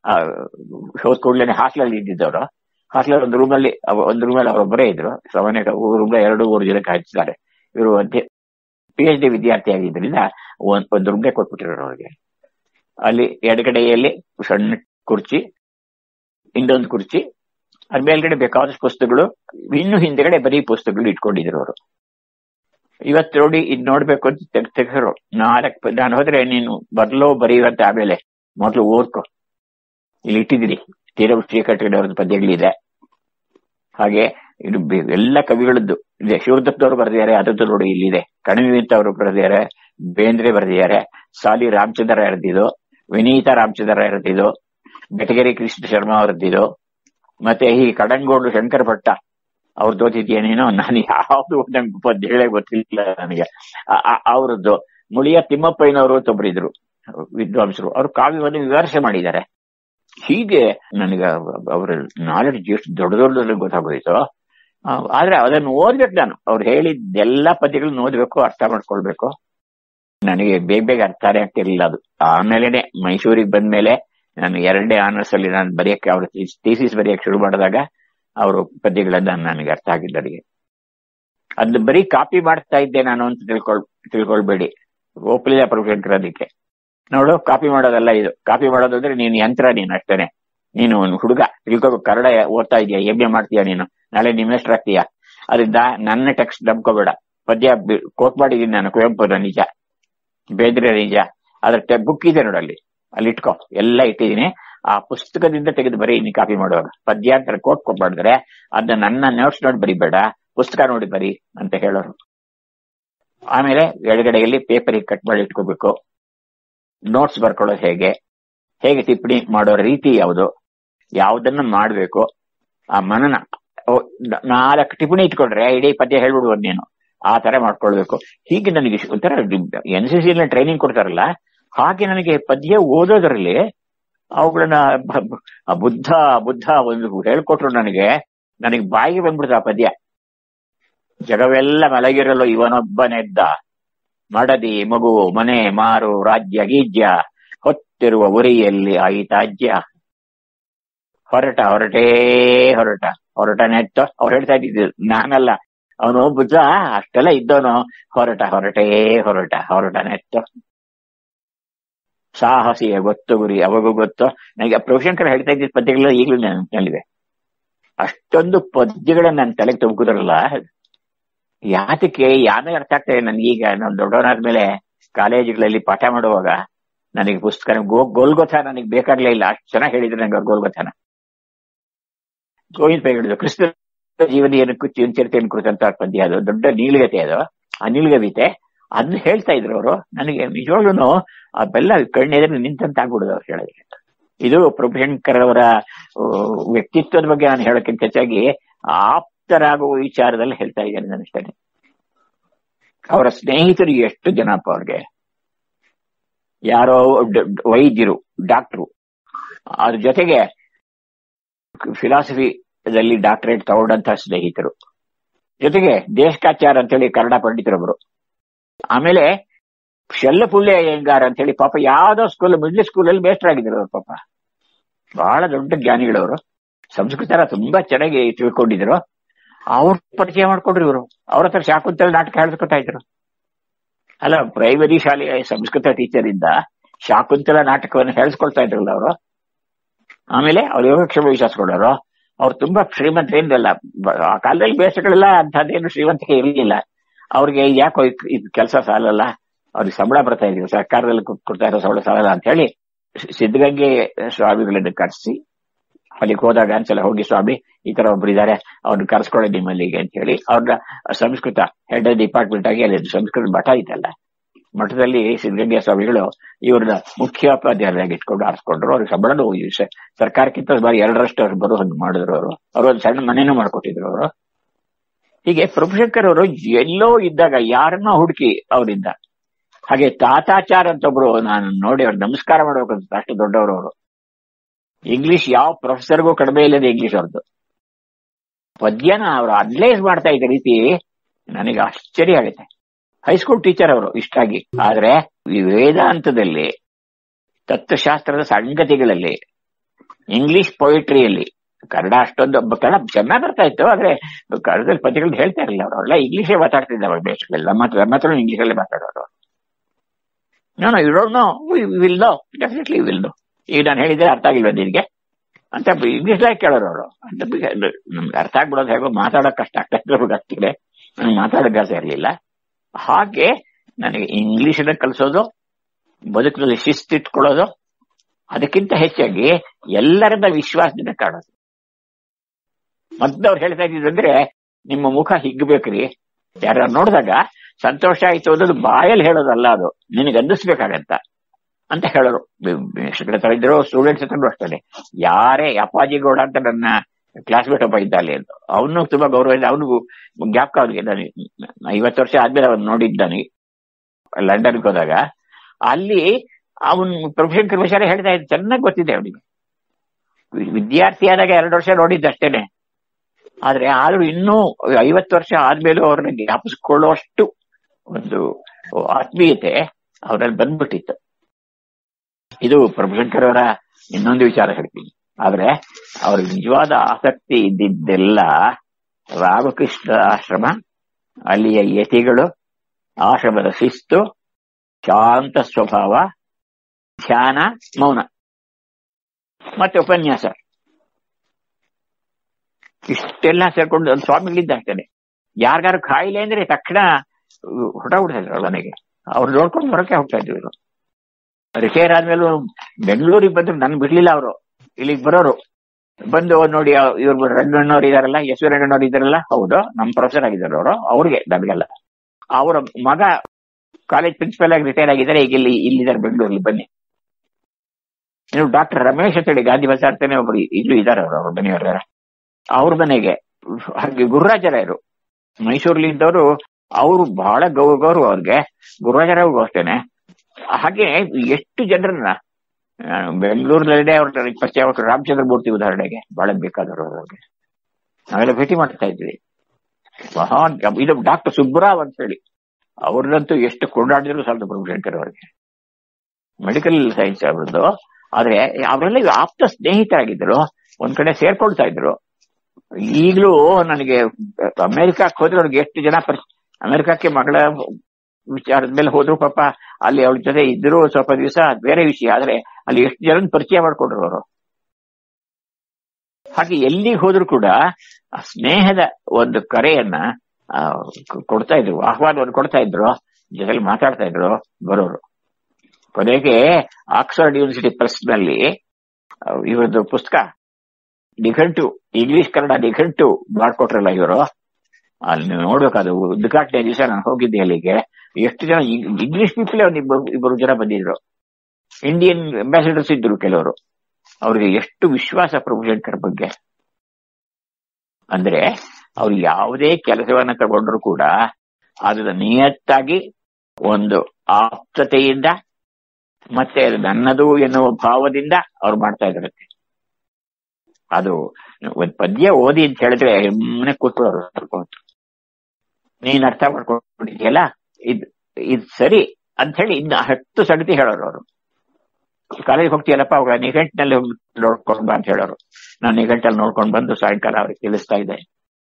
ಹೋದ್ ಕೂಡಲೇ ಹಾಸ್ಟೆಲ್ ಇದ್ದಿದ್ದವರು ಹಾಸ್ಟೆಲ್ ಒಂದು ರೂಮಲ್ಲಿ ಒಂದು ರೂಮಲ್ಲಿ ಅವರೊಬ್ಬರೇ ಇದ್ರು ಸಾಮಾನ್ಯ ರೂಮ್ ಎರಡು ಮೂರು ಜನಕ್ಕೆ ಹಚ್ಚಿದ್ದಾರೆ ಇವರು ಪಿ ಎಚ್ ಡಿ ವಿದ್ಯಾರ್ಥಿ ಆಗಿದ್ದರಿಂದ ಒಂದ್ ಒಂದು ರೂಮ್ಗೆ ಕೊಟ್ಬಿಟ್ಟಿರೋರು ಅವ್ರಿಗೆ ಅಲ್ಲಿ ಎಡಗಡೆಯಲ್ಲಿ ಸಣ್ಣ ಕುರ್ಚಿ ಇನ್ನೊಂದು ಕುರ್ಚಿ ಅದ್ರ ಮೇಲ್ಗಡೆ ಬೇಕಾದಷ್ಟು ಪುಸ್ತಕಗಳು ಇನ್ನು ಹಿಂದೆಗಡೆ ಬರೀ ಪುಸ್ತಕಗಳು ಇಟ್ಕೊಂಡಿದ್ರು ಅವರು ಇವತ್ತು ನೋಡಿ ಇದ್ ನೋಡ್ಬೇಕು ಅಂತ ತೆಗ್ ತೆಗೆದ್ರು ನಾಲ್ಕು ನಾನು ಹೋದ್ರೆ ನೀನು ಬರ್ಲೋ ಬರೀವಂತ ಆಮೇಲೆ ಮೊದಲು ಓದ್ಕೊ ಇಲ್ಲಿ ಇಟ್ಟಿದ್ದೀರಿ ತೀರ ಶ್ರೀಕಂಠ ಪದ್ಯಗಳಿದೆ ಹಾಗೆ ಇದು ಬೆ- ಎಲ್ಲ ಕವಿಗಳದ್ದು ಇದೆ ಶಿವದತ್ತವರು ಬರೆದಿದ್ದಾರೆ ಅದದ್ದು ನೋಡಿ ಇಲ್ಲಿದೆ ಕಣಿವೆ ಅಂತ ಅವರು ಬರೆದಿದ್ದಾರೆ ಬೇಂದ್ರೆ ಬರೆದಿದ್ದಾರೆ ಸಾಲಿ ರಾಮಚಂದ್ರ ಇರ್ದಿದ್ದು ವಿನೀತ ರಾಮಚಂದ್ರ ಇರ್ದಿದ್ದು ಬೆಟಗೇರಿ ಕೃಷ್ಣ ಶರ್ಮಾ ಅವರದ್ದಿದ್ದು ಮತ್ತೆ ಈ ಕಡಂಗೋಡು ಶಂಕರ ಭಟ್ಟ ಅವ್ರದ್ದು ಓದಿದ್ಯೇನೇನೋ ನಾನು ಯಾವ್ದು ನಂಗೆ ಪದ್ಯಗಳೇ ಗೊತ್ತಿಲ್ಲ ನನಗೆ ಆ- ಆ- ಅವ್ರದ್ದು ಮುಳಿಯ ತಿಮ್ಮಪ್ಪಯ್ಯನವರು ಅಂತ ಒಬ್ರಿದ್ರು ವಿದ್ವಾಂಸರು ಅವರು ಕಾವ್ಯವನ್ನು ವಿಮರ್ಶೆ ಮಾಡಿದ್ದಾರೆ ಹೀಗೆ ನನಗೆ ಅವರ ನಾಲೆಡ್ಜ್ ಎಷ್ಟು ದೊಡ್ಡ ದೊಡ್ಡದಲ್ಲಿ ಗೊತ್ತಾಗೋಯ್ತು ಆ, ಆದ್ರೆ ಅದನ್ನು ಓದ್ಬೇಕು ನಾನು ಅವ್ರು ಹೇಳಿದ ಎಲ್ಲಾ ಪದ್ಯಗಳನ್ನ ಓದ್ಬೇಕು ಅರ್ಥ ಮಾಡ್ಕೊಳ್ಬೇಕು ನನಗೆ ಬೇಗ ಬೇಗ ಅರ್ಥನೇ ಆಗ್ತಿರ್ಲಿಲ್ಲ ಅದು ಆಮೇಲೆನೆ ಮೈಸೂರಿಗೆ ಬಂದ್ಮೇಲೆ ನಾನು ಎರಡನೇ ಆನರ್ಸ್ ಅಲ್ಲಿ ನಾನು ಬರೆಯಕ್ಕೆ ಅವ್ರ ಥೀಸಿಸ್ ಬರೆಯಕ್ಕೆ ಶುರು ಮಾಡಿದಾಗ ಅವರು ಪದ್ಯಗಳನ್ನ ನನಗೆ ಅರ್ಥ ಆಗಿದ್ದು ನನಗೆ ಅದ್ ಬರೀ ಕಾಪಿ ಮಾಡ್ತಾ ಇದ್ದೆ ನಾನು ಅಂತ ತಿಳ್ಕೊಳ್ ತಿಳ್ಕೊಳ್ಬೇಡಿ ಒಪ್ಪಲಿಲ್ಲ ಪ್ರಭುಶಂಕರ್ ಅದಕ್ಕೆ ನೋಡು ಕಾಪಿ ಮಾಡೋದಲ್ಲ ಇದು ಕಾಪಿ ಮಾಡೋದಂದ್ರೆ ನೀನು ಯಂತ್ರ ನೀನು ಅಷ್ಟೇನೆ ನೀನು ಒಂದು ಹುಡುಗ ತಿಳ್ಕೊಬೇಕು ಕನ್ನಡ ಓದ್ತಾ ಇದೀಯ ಎಂ ಎ ಮಾಡ್ತೀಯ ನೀನು ನಾಳೆ ನಿಮ್ಮೆಸ್ಟರ್ ಆಗ್ತೀಯ ಅದರಿಂದ ನನ್ನ ಟೆಕ್ಸ್ಟ್ ನಂಬ್ಕೋಬೇಡ ಪದ್ಯ ಕೋಟ್ ಮಾಡಿದೀನಿ ನಾನು ಕುವೆಂಪುನ ನಿಜ ಬೇದ್ರೆ ನಿಜ ಅದ್ರ ಬುಕ್ ಇದೆ ನೋಡಲ್ಲಿ ಅಲ್ಲಿ ಇಟ್ಕೋ ಎಲ್ಲ ಇಟ್ಟಿದ್ದೀನಿ ಆ ಪುಸ್ತಕದಿಂದ ತೆಗೆದು ಬರೀ ನೀ ಕಾಪಿ ಮಾಡುವಾಗ ಪದ್ಯ ಅಂತ ಕೋಟ್ ಕೊಟ್ಬಾರ್ದ್ರೆ ಅದನ್ನ ನನ್ನ ನೋಟ್ಸ್ ನೋಡಿ ಬರಿಬೇಡ ಪುಸ್ತಕ ನೋಡಿ ಬರಿ ಅಂತ ಹೇಳೋರು ಆಮೇಲೆ ಎಡಗಡೆಯಲ್ಲಿ ಪೇಪರ್ ಕಟ್ ಮಾಡಿ ಇಟ್ಕೋಬೇಕು ನೋಟ್ಸ್ ಬರ್ಕೊಳ್ಳೋದು ಹೇಗೆ ಹೇಗೆ ಟಿಪ್ಪಣಿ ಮಾಡೋ ರೀತಿ ಯಾವುದು ಯಾವುದನ್ನ ಮಾಡಬೇಕು ಆ ಮನನ ಓ, ನ- ನಾಲ್ಕು ಟಿಪ್ಪಣಿ ಇಟ್ಕೊಂಡ್ರೆ ಇಡೀ ಪದ್ಯ ಹೇಳ್ಬಿಡ್ಬೋದು ನೀನು ಆ ತರ ಮಾಡ್ಕೊಳ್ಬೇಕು ಹೀಗೆ ನನಗೆ ಇಷ್ಟು- ಒಂಥರ ಎನ್ ಸಿ ಸಿ ಟ್ರೈನಿಂಗ್ ಕೊಡ್ತಾರಲ್ಲ ಹಾಗೆ ನನಗೆ ಪದ್ಯ ಓದೋದ್ರಲ್ಲಿ ಅವುಗಳನ್ನ ಬ- ಬ- ಆ ಬುದ್ಧ ಬುದ್ಧ ಒಂದು ಹೇಳ್ಕೊಟ್ರು ನನಗೆ ನನಗೆ ಬಾಯಿಗೆ ಬಂದ್ಬಿಡ್ತು ಆ ಪದ್ಯ ಜಗವೆಲ್ಲ ಮಲಗಿರಲು ಇವನೊಬ್ಬನೆದ್ದ ಮಡದಿ ಮಗು ಮನೆ ಮಾರು ರಾಜ್ಯ ಗೀಜ್ಯ ಹೊತ್ತಿರುವ ಉರಿಯಲ್ಲಿ ಆಯಿತಾಜ್ಯ ಹೊರಟ ಹೊರಟೇ ಹೊರಟ ಹೊರಟ ನೆತ್ತ ಅವ್ರು ಹೇಳ್ತಾ ಇದ್ದಿದ್ದು ನಾನಲ್ಲ ಅವನು ಬುದ್ಧ ಅಷ್ಟೆಲ್ಲ ಇದ್ದವನು ಹೊರಟ ಹೊರಟೇ ಹೊರಟ ಹೊರಟ ನೆತ್ತ ಸಾಹಸಿಯ ಗೊತ್ತು ಗುರಿ ಅವಾಗೂ ಗೊತ್ತು ನನಗೆ ಪ್ರಭುಶಂಕರ್ ಹೇಳ್ತಾ ಇದ್ದಿದ್ದ ಪದ್ಯಗಳು ಈಗಲೂ ನೆನಪಿನಲ್ಲಿವೆ ಅಷ್ಟೊಂದು ಪದ್ಯಗಳನ್ನ ನನ್ನ ತಲೆಗೆ ತುಂಬಿದ್ರಲ್ಲ ಯಾತಕ್ಕೆ ಯಾನೇ ಅರ್ಥ ಆಗ್ತದೆ ನನ್ಗೀಗ ನಾನು ದೊಡ್ಡವನಾದ್ಮೇಲೆ ಕಾಲೇಜುಗಳಲ್ಲಿ ಪಾಠ ಮಾಡುವಾಗ ನನಗೆ ಪುಸ್ತಕ ಗೋ ಗೋಲ್ಗೊಥ ನನಗೆ ಬೇಕಾಗ್ಲೇ ಇಲ್ಲ ಅಷ್ಟು ಚೆನ್ನಾಗಿ ಹೇಳಿದ್ರು ನಂಗೆ ಅವ್ರು ಗೋಲ್ಗೊಥನ ಗೋವಿಂದ ಪೈ ಹೇಳಿದ್ರು ಕೃಷ್ಣ ಜೀವನಿಯನ್ನು ಕುಚ್ಚಿ ಚಿಂತಿರ್ತೇನೆ ಕುರಿತಂತ ಪದ್ಯ ಅದು ದೊಡ್ಡ ನೀಲಗತೆ ಅದು ಆ ನೀಲಗವಿತೆ ಅದನ್ನ ಹೇಳ್ತಾ ಇದ್ರು ಅವರು ನನಗೆ ನಿಜವಾಗ್ಲೂ ಆ ಬೆಲ್ಲ ಕಣ್ಣೆದುರು ನಿಂತಂತ ಆಗ್ಬಿಡುದು ಅವ್ರು ಹೇಳಿದ್ರೆ ಇದು ಪ್ರಭುಶಂಕರ್ ಅವರ ಆ, ವ್ಯಕ್ತಿತ್ವದ ಬಗ್ಗೆ ನಾನು ಹೇಳೋಕ್ಕಿಂತ ಹೆಚ್ಚಾಗಿ ಆಪ್ತರಾಗುವ ವಿಚಾರದಲ್ಲಿ ಹೇಳ್ತಾ ಇದ್ದೇನೆ ನಾನು ಅಷ್ಟೇ ಅವರ ಸ್ನೇಹಿತರು ಎಷ್ಟು ಜನಪ್ಪ ಅವ್ರಿಗೆ ಯಾರೋ ಡ- ಡ- ವೈದ್ಯರು ಡಾಕ್ಟ್ರು ಅದ್ರ ಜೊತೆಗೆ ಫಿಲಾಸಫಿದಲ್ಲಿ ಡಾಕ್ಟರೇಟ್ ತಗೊಂಡಂತ ಸ್ನೇಹಿತರು ಜೊತೆಗೆ ದೇಶಕಾಚಾರ ಅಂತೇಳಿ ಕನ್ನಡ ಪಂಡಿತರೊಬ್ರು ಆಮೇಲೆ ಶೆಲ್ಲಪುಲ್ಲೆ ಅಯ್ಯಂಗಾರ್ ಅಂತೇಳಿ ಪಾಪ ಯಾವ್ದೋ ಸ್ಕೂಲ್ ಮಿಡ್ಲ್ ಸ್ಕೂಲಲ್ಲಿ ಮೇಸ್ಟರ್ ಆಗಿದ್ರು ಅವ್ರು ಪಾಪ ಬಹಳ ದೊಡ್ಡ ಜ್ಞಾನಿಗಳವರು ಸಂಸ್ಕೃತ ತುಂಬಾ ಚೆನ್ನಾಗಿ ತಿಳ್ಕೊಂಡಿದ್ರು ಅವ್ರ ಪರಿಚಯ ಮಾಡ್ಕೊಂಡ್ರು ಇವರು ಅವ್ರ ಹತ್ರ ಶಾಕುಂತಲ ನಾಟಕ ಹೇಳ್ಕೊತಾ ಇದ್ರು ಅಲ್ಲ ಪ್ರೈಮರಿ ಶಾಲೆಯ ಸಂಸ್ಕೃತ ಟೀಚರ್ ಇಂದ ಶಾಕುಂತಲ ನಾಟಕವನ್ನು ಹೇಳಿಸ್ಕೊಳ್ತಾ ಇದ್ರಲ್ಲ ಅವರು ಆಮೇಲೆ ಅವ್ರು ಯೋಗಕ್ಷೇಮ ವಿಶ್ವಾಸಗಳವರು ಅವ್ರು ತುಂಬಾ ಶ್ರೀಮಂತ ಏನಿಲ್ಲ ಆ ಕಾಲದಲ್ಲಿ ಬೇಸಗಳೆಲ್ಲ ಅಂತದ್ದೇನು ಶ್ರೀಮಂತಿಕೆ ಇರಲಿಲ್ಲ ಅವ್ರಿಗೆ ಯಾಕೋ ಇದ್- ಇದ್ ಕೆಲಸ ಸಾಲಲ್ಲ ಅವ್ರಿಗೆ ಸಂಬಳ ಬರ್ತಾ ಇದ್ರು ಸರ್ಕಾರದಲ್ಲಿ ಕೊಟ್- ಕೊಡ್ತಾ ಇರೋ ಸಂಬಳ ಸಾಲಲ್ಲ ಅಂತ ಹೇಳಿ ಸಿದ್ಧಗಂಗೆ ಸ್ವಾಮಿಗಳನ್ನ ಕರೆಸಿ ಅಲ್ಲಿಗೆ ಹೋದಾಗ ಒಂದ್ಸಲ ಹೋಗಿ ಸ್ವಾಮಿ ಈ ತರ ಒಬ್ರು ಇದಾರೆ ಅವ್ರನ್ನ ಕರ್ಸ್ಕೊಳ್ಳಿ ನಿಮ್ಮಲ್ಲಿಗೆ ಅಂತ ಹೇಳಿ ಅವ್ರನ್ನ ಸಂಸ್ಕೃತ ಹೆಡ್ ಡಿಪಾರ್ಟ್ಮೆಂಟ್ ಆಗಿ ಅಲ್ಲಿ ಸಂಸ್ಕೃತ ಮಠ ಐತಲ್ಲ ಮಠದಲ್ಲಿ ಸಿದ್ಧಗಂಗೆ ಸ್ವಾಮಿಗಳು ಇವ್ರನ್ನ ಮುಖ್ಯೋಪಾಧ್ಯಾಯರಾಗಿ ಇಟ್ಕೊಂಡು ಆರಿಸ್ಕೊಂಡ್ರು ಅವ್ರಿಗೆ ಸಂಬಳನೂ ಈ ಸ- ಸರ್ಕಾರಕ್ಕಿಂತ ಬಾರಿ ಎರಡರಷ್ಟು ಅವ್ರು ಬರೋ ಹಂಗೆ ಮಾಡಿದ್ರು ಅವರು ಅವ್ರು ಒಂದು ಸಣ್ಣ ಮನೆನೂ ಮಾಡ್ಕೊಟ್ಟಿದ್ರು ಅವರು ಹೀಗೆ ಪ್ರಭುಶಂಕರ್ ಅವರು ಎಲ್ಲೋ ಇದ್ದಾಗ ಯಾರನ್ನೋ ಹುಡುಕಿ ಅವರಿಂದ ಹಾಗೆ ತಾತಾಚಾರ್ ಅಂತ ಒಬ್ರು ನಾನು ನೋಡಿ ಅವ್ರು ನಮಸ್ಕಾರ ಮಾಡ್ಬೇಕಂತ ಅಷ್ಟು ದೊಡ್ಡವರು ಅವರು ಇಂಗ್ಲಿಷ್ ಯಾವ ಪ್ರೊಫೆಸರ್ಗೂ ಕಡಿಮೆ ಇಲ್ಲದೆ ಇಂಗ್ಲಿಷ್ ಅವ್ರದ್ದು ಪದ್ಯನ ಅವರು ಅಡ್ಲೈಸ್ ಮಾಡ್ತಾ ಇದ್ದ ರೀತಿ ನನಗೆ ಆಶ್ಚರ್ಯ ಆಗುತ್ತೆ ಹೈಸ್ಕೂಲ್ ಟೀಚರ್ ಅವರು ಇಷ್ಟಾಗಿ ಆದ್ರೆ ಈ ವೇದಾಂತದಲ್ಲಿ ತತ್ವಶಾಸ್ತ್ರದ ಸಂಗತಿಗಳಲ್ಲಿ ಇಂಗ್ಲಿಷ್ ಪೊಯಿಟ್ರಿಯಲ್ಲಿ ಕನ್ನಡ ಅಷ್ಟೊಂದು ಬ- ಕನ್ನಡ ಚೆನ್ನಾಗಿ ಬರ್ತಾ ಇತ್ತು ಆದ್ರೆ ಕನ್ನಡದಲ್ಲಿ ಪದ್ಯಗಳು ಹೇಳ್ತಾ ಇರಲಿಲ್ಲ ಅವರೆಲ್ಲ ಇಂಗ್ಲಿಷೇ ಮಾತಾಡ್ತಿದ್ದ ಅವಾಗ ಬೇಸಿಕಲ್ಲಿ ನಮ್ಮ ಹತ್ರ ನಮ್ಮ ಹತ್ರ ಇಂಗ್ಲಿಷಲ್ಲೇ ಮಾತಾಡೋರು no no you don't know will know definitely will know ಈಗ ನಾನು ಹೇಳಿದ್ರೆ ಅರ್ಥ ಆಗಿಲ್ವ ನಿನಗೆ ಅಂತ ಇಂಗ್ಲಿಷ್ಲಾಗಿ ಕೇಳೋರು ಅವರು ಅಂತ ಬಿ- ನಮ್ಗೆ ಅರ್ಥ ಆಗ್ಬಿಡೋದು ಹೇಗೋ ಮಾತಾಡೋಕ್ ಕಷ್ಟ ಆಗ್ತಾ ಇದ್ರೆ ಗೊತ್ತಿದೆ ನನಗೆ ಮಾತಾಡೋ ಅಭ್ಯಾಸ ಇರಲಿಲ್ಲ ಹಾಗೆ ನನಗೆ ಇಂಗ್ಲಿಷ್ ಕಲಿಸೋದು ಬದುಕಿನಲ್ಲಿ ಶಿಸ್ತಿಟ್ಕೊಳ್ಳೋದು ಅದಕ್ಕಿಂತ ಹೆಚ್ಚಾಗಿ ಎಲ್ಲರಿಂದ ವಿಶ್ವಾಸದಿಂದ ಕಾಣೋದು ಮೊದ್ಲು ಅವ್ರು ಹೇಳ್ತಾ ಇದ್ದಂದ್ರೆ ನಿಮ್ಮ ಮುಖ ಹಿಗ್ಬೇಕ್ರಿ ಯಾರು ನೋಡಿದಾಗ ಸಂತೋಷ ಆಯ್ತು ಅನ್ನೋದು ಬಾಯಲ್ಲಿ ಹೇಳೋದಲ್ಲ ಅದು ನಿನಗೆ ಅಂದಿಸ್ಬೇಕಾಗಂತ ಅಂತ ಹೇಳೋರು ಶಿಕ್ಷಕರ ಹತ್ರ ಇದ್ರು ಸ್ಟೂಡೆಂಟ್ಸ್ ಹತ್ರ ಅಷ್ಟೇ ಯಾರೇ ಅಪ್ಪಾಜಿ ಗೌಡ ಅಂತ ನನ್ನ ಕ್ಲಾಸ್ಮೇಟ್ ಒಬ್ಬ ಇದ್ದ ಅಲ್ಲಿ ಅಂತ ಅವನು ತುಂಬಾ ಗೌರವ ಇದೆ ಅವನಿಗೂ ಜ್ಞಾಪಕ ಅವ್ರಿಗೆ ನನಗೆ ಐವತ್ತು ವರ್ಷ ಆದ್ಮೇಲೆ ಅವನು ನೋಡಿದ್ದಾನೆ ಲಂಡನ್ಗೆ ಹೋದಾಗ ಅಲ್ಲಿ ಅವನ್ ಪ್ರೊಫೆಷನ್ ಕರ್ಮಚಾರಿ ಹೇಳ್ತಾ ಇದ್ದ ಚೆನ್ನಾಗಿ ಗೊತ್ತಿದೆ ಅವನಿಗೆ ವಿದ್ಯಾರ್ಥಿ ಆದಾಗ ಎರಡು ವರ್ಷ ನೋಡಿದ್ದ ಅಷ್ಟೇನೆ ಆದ್ರೆ ಆದ್ರೂ ಇನ್ನೂ ಐವತ್ತು ವರ್ಷ ಆದ್ಮೇಲೂ ಅವ್ರನ್ನ ಜ್ಞಾಪಿಸ್ಕೊಳ್ಳುವಷ್ಟು ಒಂದು ಆತ್ಮೀಯತೆ ಅವರಲ್ಲಿ ಬಂದ್ಬಿಟ್ಟಿತ್ತು ಇದು ಪ್ರಭುಶಂಕರ್ ಅವರ ಇನ್ನೊಂದು ವಿಚಾರ ಹೇಳ್ತೀನಿ ಆದ್ರೆ ಅವ್ರಿಗೆ ನಿಜವಾದ ಆಸಕ್ತಿ ಇದ್ದಿದ್ದೆಲ್ಲ ರಾಮಕೃಷ್ಣ ಆಶ್ರಮ ಅಲ್ಲಿಯ ಯತಿಗಳು ಆಶ್ರಮದ ಶಿಸ್ತು ಶಾಂತ ಸ್ವಭಾವ ಧ್ಯಾನ ಮೌನ ಮತ್ತೆ ಉಪನ್ಯಾಸ ಇಷ್ಟೆಲ್ಲ ಸೇರ್ಕೊಂಡು ಒಂದು ಸ್ವಾಮಿಗಳಿದ್ದ ಅಷ್ಟೇ ಯಾರಿಗಾರು ಕಾಯಿಲೆ ಅಂದ್ರೆ ತಕ್ಷಣ ಹೊಟ ಬಿಡ್ತಾ ನನಗೆ ಅವ್ರು ನೋಡ್ಕೊಂಡು ಹೊರಕ್ಕೆ ಹೋಗ್ತಾ ಇದ್ರು ಇವರು ರಿಟೈರ್ ಆದ್ಮೇಲೂ ಬೆಂಗಳೂರಿಗೆ ಬಂದ್ರು ನನ್ ಬಿಡ್ಲಿಲ್ಲ ಅವರು ಇಲ್ಲಿಗೆ ಬರೋರು ಬಂದು ನೋಡಿ ಇವ್ರು ರಂಗಣ್ಣವ್ರು ಇದಾರಲ್ಲ ಎಸ್ ವಿ ರಂಗಣ್ಣವ್ರು ಇದಾರಲ್ಲ ಹೌದು ನಮ್ ಪ್ರೊಫೆಸರ್ ಆಗಿದ್ದಾರೆ ಅವರು ಅವ್ರಿಗೆ ನಮಗೆಲ್ಲ ಅವರ ಮಗ ಕಾಲೇಜ್ ಪ್ರಿನ್ಸಿಪಲ್ ಆಗಿ ರಿಟೈರ್ ಆಗಿದ್ದಾರೆ ಈಗ ಇಲ್ಲಿ ಇಲ್ಲಿದ್ದಾರೆ ಬೆಂಗಳೂರಲ್ಲಿ ಬನ್ನಿ ನೀವು ಡಾಕ್ಟರ್ ರಮೇಶ್ ಅಂತೇಳಿ ಗಾಂಧಿ ಬಸಾಡ್ತಾನೆ ಒಬ್ರು ಇಲ್ಲೂ ಇದ್ದಾರೆ ಅವರು ಅವ್ರ ಮನೆಯವ್ರ ಅವ್ರ ಮನೆಗೆ ಹಾಗೆ ಗುರುರಾಜರಾಯರು ಮೈಸೂರಲ್ಲಿ ಇದ್ದವರು ಅವರು ಬಹಳ ಗೌ ಗೌರವ ಅವ್ರಿಗೆ ಗುರುರಾಜರಾವ್ರಿಗೂ ಅಷ್ಟೇನೆ ಹಾಗೆ ಎಷ್ಟು ಜನರನ್ನ ಆ, ಬೆಂಗಳೂರಿನಲ್ಲೇ ಅವ್ರ ಪರಿಚಯ ಆಗ್ಬಿಟ್ರು. ರಾಮಚಂದ್ರ ಮೂರ್ತಿ ಉದಾಹರಣೆಗೆ ಬಹಳ ಬೇಕಾದವರು ಅವ್ರಿಗೆ ನಾವೆಲ್ಲ ಭೇಟಿ ಮಾಡ್ತಾ ಇದ್ವಿ ಮಹಾನ್ ಇದು ಡಾಕ್ಟರ್ ಸುಬ್ಬರಾವ್ ಅಂತ ಹೇಳಿ ಅವ್ರನ್ನಂತೂ ಎಷ್ಟು ಕೊಂಡಾಡಿದ್ರು ಸಾಲದು ಪ್ರಭುಶಂಕರ್ ಅವರಿಗೆ ಮೆಡಿಕಲ್ ಸೈನ್ಸ್ ಅವರದ್ದು ಆದ್ರೆ ಅವರೆಲ್ಲ ಆಪ್ತ ಸ್ನೇಹಿತರಾಗಿದ್ದರು ಒಂದ್ ಕಡೆ ಸೇರ್ಕೊಳ್ತಾ ಇದ್ರು ಈಗಲೂ ನನಗೆ ಅಮೆರಿಕಕ್ಕೆ ಹೋದ್ರೆ ಅವ್ರಿಗೆ ಎಷ್ಟು ಜನ ಪರಿ ಅಮೆರಿಕಕ್ಕೆ ಮಗಳ ವಿಚಾರದ ಮೇಲೆ ಹೋದ್ರು ಪಾಪ ಅಲ್ಲಿ ಅವಳ ಜೊತೆ ಇದ್ರು ಸ್ವಲ್ಪ ದಿವಸ ಬೇರೆ ವಿಷಯ ಆದ್ರೆ ಅಲ್ಲಿ ಎಷ್ಟು ಜನ ಪರಿಚಯ ಮಾಡ್ಕೊಂಡ್ರು ಅವರು ಹಾಗೆ ಎಲ್ಲಿಗೆ ಹೋದ್ರು ಕೂಡ ಆ ಸ್ನೇಹದ ಒಂದು ಕರೆಯನ್ನ ಆ, ಕೊ- ಕೊಡ್ತಾ ಇದ್ರು ಆಹ್ವಾನವನ್ನು ಕೊಡ್ತಾ ಇದ್ರು ಜೊತೆಲಿ ಮಾತಾಡ್ತಾ ಇದ್ರು ಬರೋರು ಕೊನೆಗೆ ಆಕ್ಸ್ಫರ್ಡ್ ಯೂನಿವರ್ಸಿಟಿ ಪ್ರೆಸ್ ನಲ್ಲಿ ಆ, ಇವ್ರದ್ದು ಪುಸ್ತಕ ನಿಘಂಟು ಇಂಗ್ಲಿಷ್ ಕನ್ನಡ ನಿಘಂಟು ಮಾಡ್ಕೊಟ್ರಲ್ಲ ಇವರು ಅಲ್ಲಿ ನೀವು ನೋಡ್ಬೇಕು ಅದು ಉದ್ಘಾಟನೆ ದಿವಸ ನಾನು ಹೋಗಿದ್ದೆ ಅಲ್ಲಿಗೆ ಎಷ್ಟು ಜನ ಇಂಗ್ಲಿಷ್ ಪೀಪಲ್ ಒಂದು ಇಬ್ಬರು ಇಬ್ಬರು ಜನ ಬಂದಿದ್ರು ಇಂಡಿಯನ್ ಅಂಬಾಸಿಡರ್ಸ್ ಇದ್ರು ಕೆಲವರು ಅವ್ರಿಗೆ ಎಷ್ಟು ವಿಶ್ವಾಸ ಪ್ರಭುಶಂಕರ್ ಬಗ್ಗೆ ಅಂದ್ರೆ ಅವ್ರು ಯಾವುದೇ ಕೆಲಸವನ್ನ ತಗೊಂಡ್ರು ಕೂಡ ಅದನ್ನ ನಿಯತ್ತಾಗಿ ಒಂದು ಆಪ್ತತೆಯಿಂದ ಮತ್ತೆ ಅದು ನನ್ನದು ಎನ್ನುವ ಭಾವದಿಂದ ಅವ್ರು ಮಾಡ್ತಾ ಇದ್ರಂತೆ ಅದು ಒಂದ್ ಪದ್ಯ ಓದಿ ಅಂತ ಹೇಳಿದ್ರೆ ಸುಮ್ಮನೆ ಕೂತ್ಕೊಳ್ಳೋರು ಸ್ವಲ್ಪ ಹೊತ್ತು ನೀನ್ ಅರ್ಥ ಮಾಡ್ಕೊಂಡಿದ್ಯಲ್ಲ ಇದ್ ಇದ್ ಸರಿ ಅಂತ ಹೇಳಿ ಇನ್ನ ಹತ್ತು ಸಂಗತಿ ಹೇಳೋರು ಅವರು ಕಾಲೇಜ್ ಹೋಗ್ತೀಯಲ್ಲಪ್ಪ ಅವಾಗ ನಿಘಂಟಿನಲ್ಲಿ ಹೋಗಿ ನೋಡ್ಕೊಂಡ್ ಬಾ ಅಂತ ಹೇಳೋರು ನಾನು ನಿಘಂಟಲ್ಲಿ ನೋಡ್ಕೊಂಡ್ ಬಂದು ಸಾಯಂಕಾಲ ಅವ್ರಿಗೆ ತಿಳಿಸ್ತಾ ಇದ್ದೆ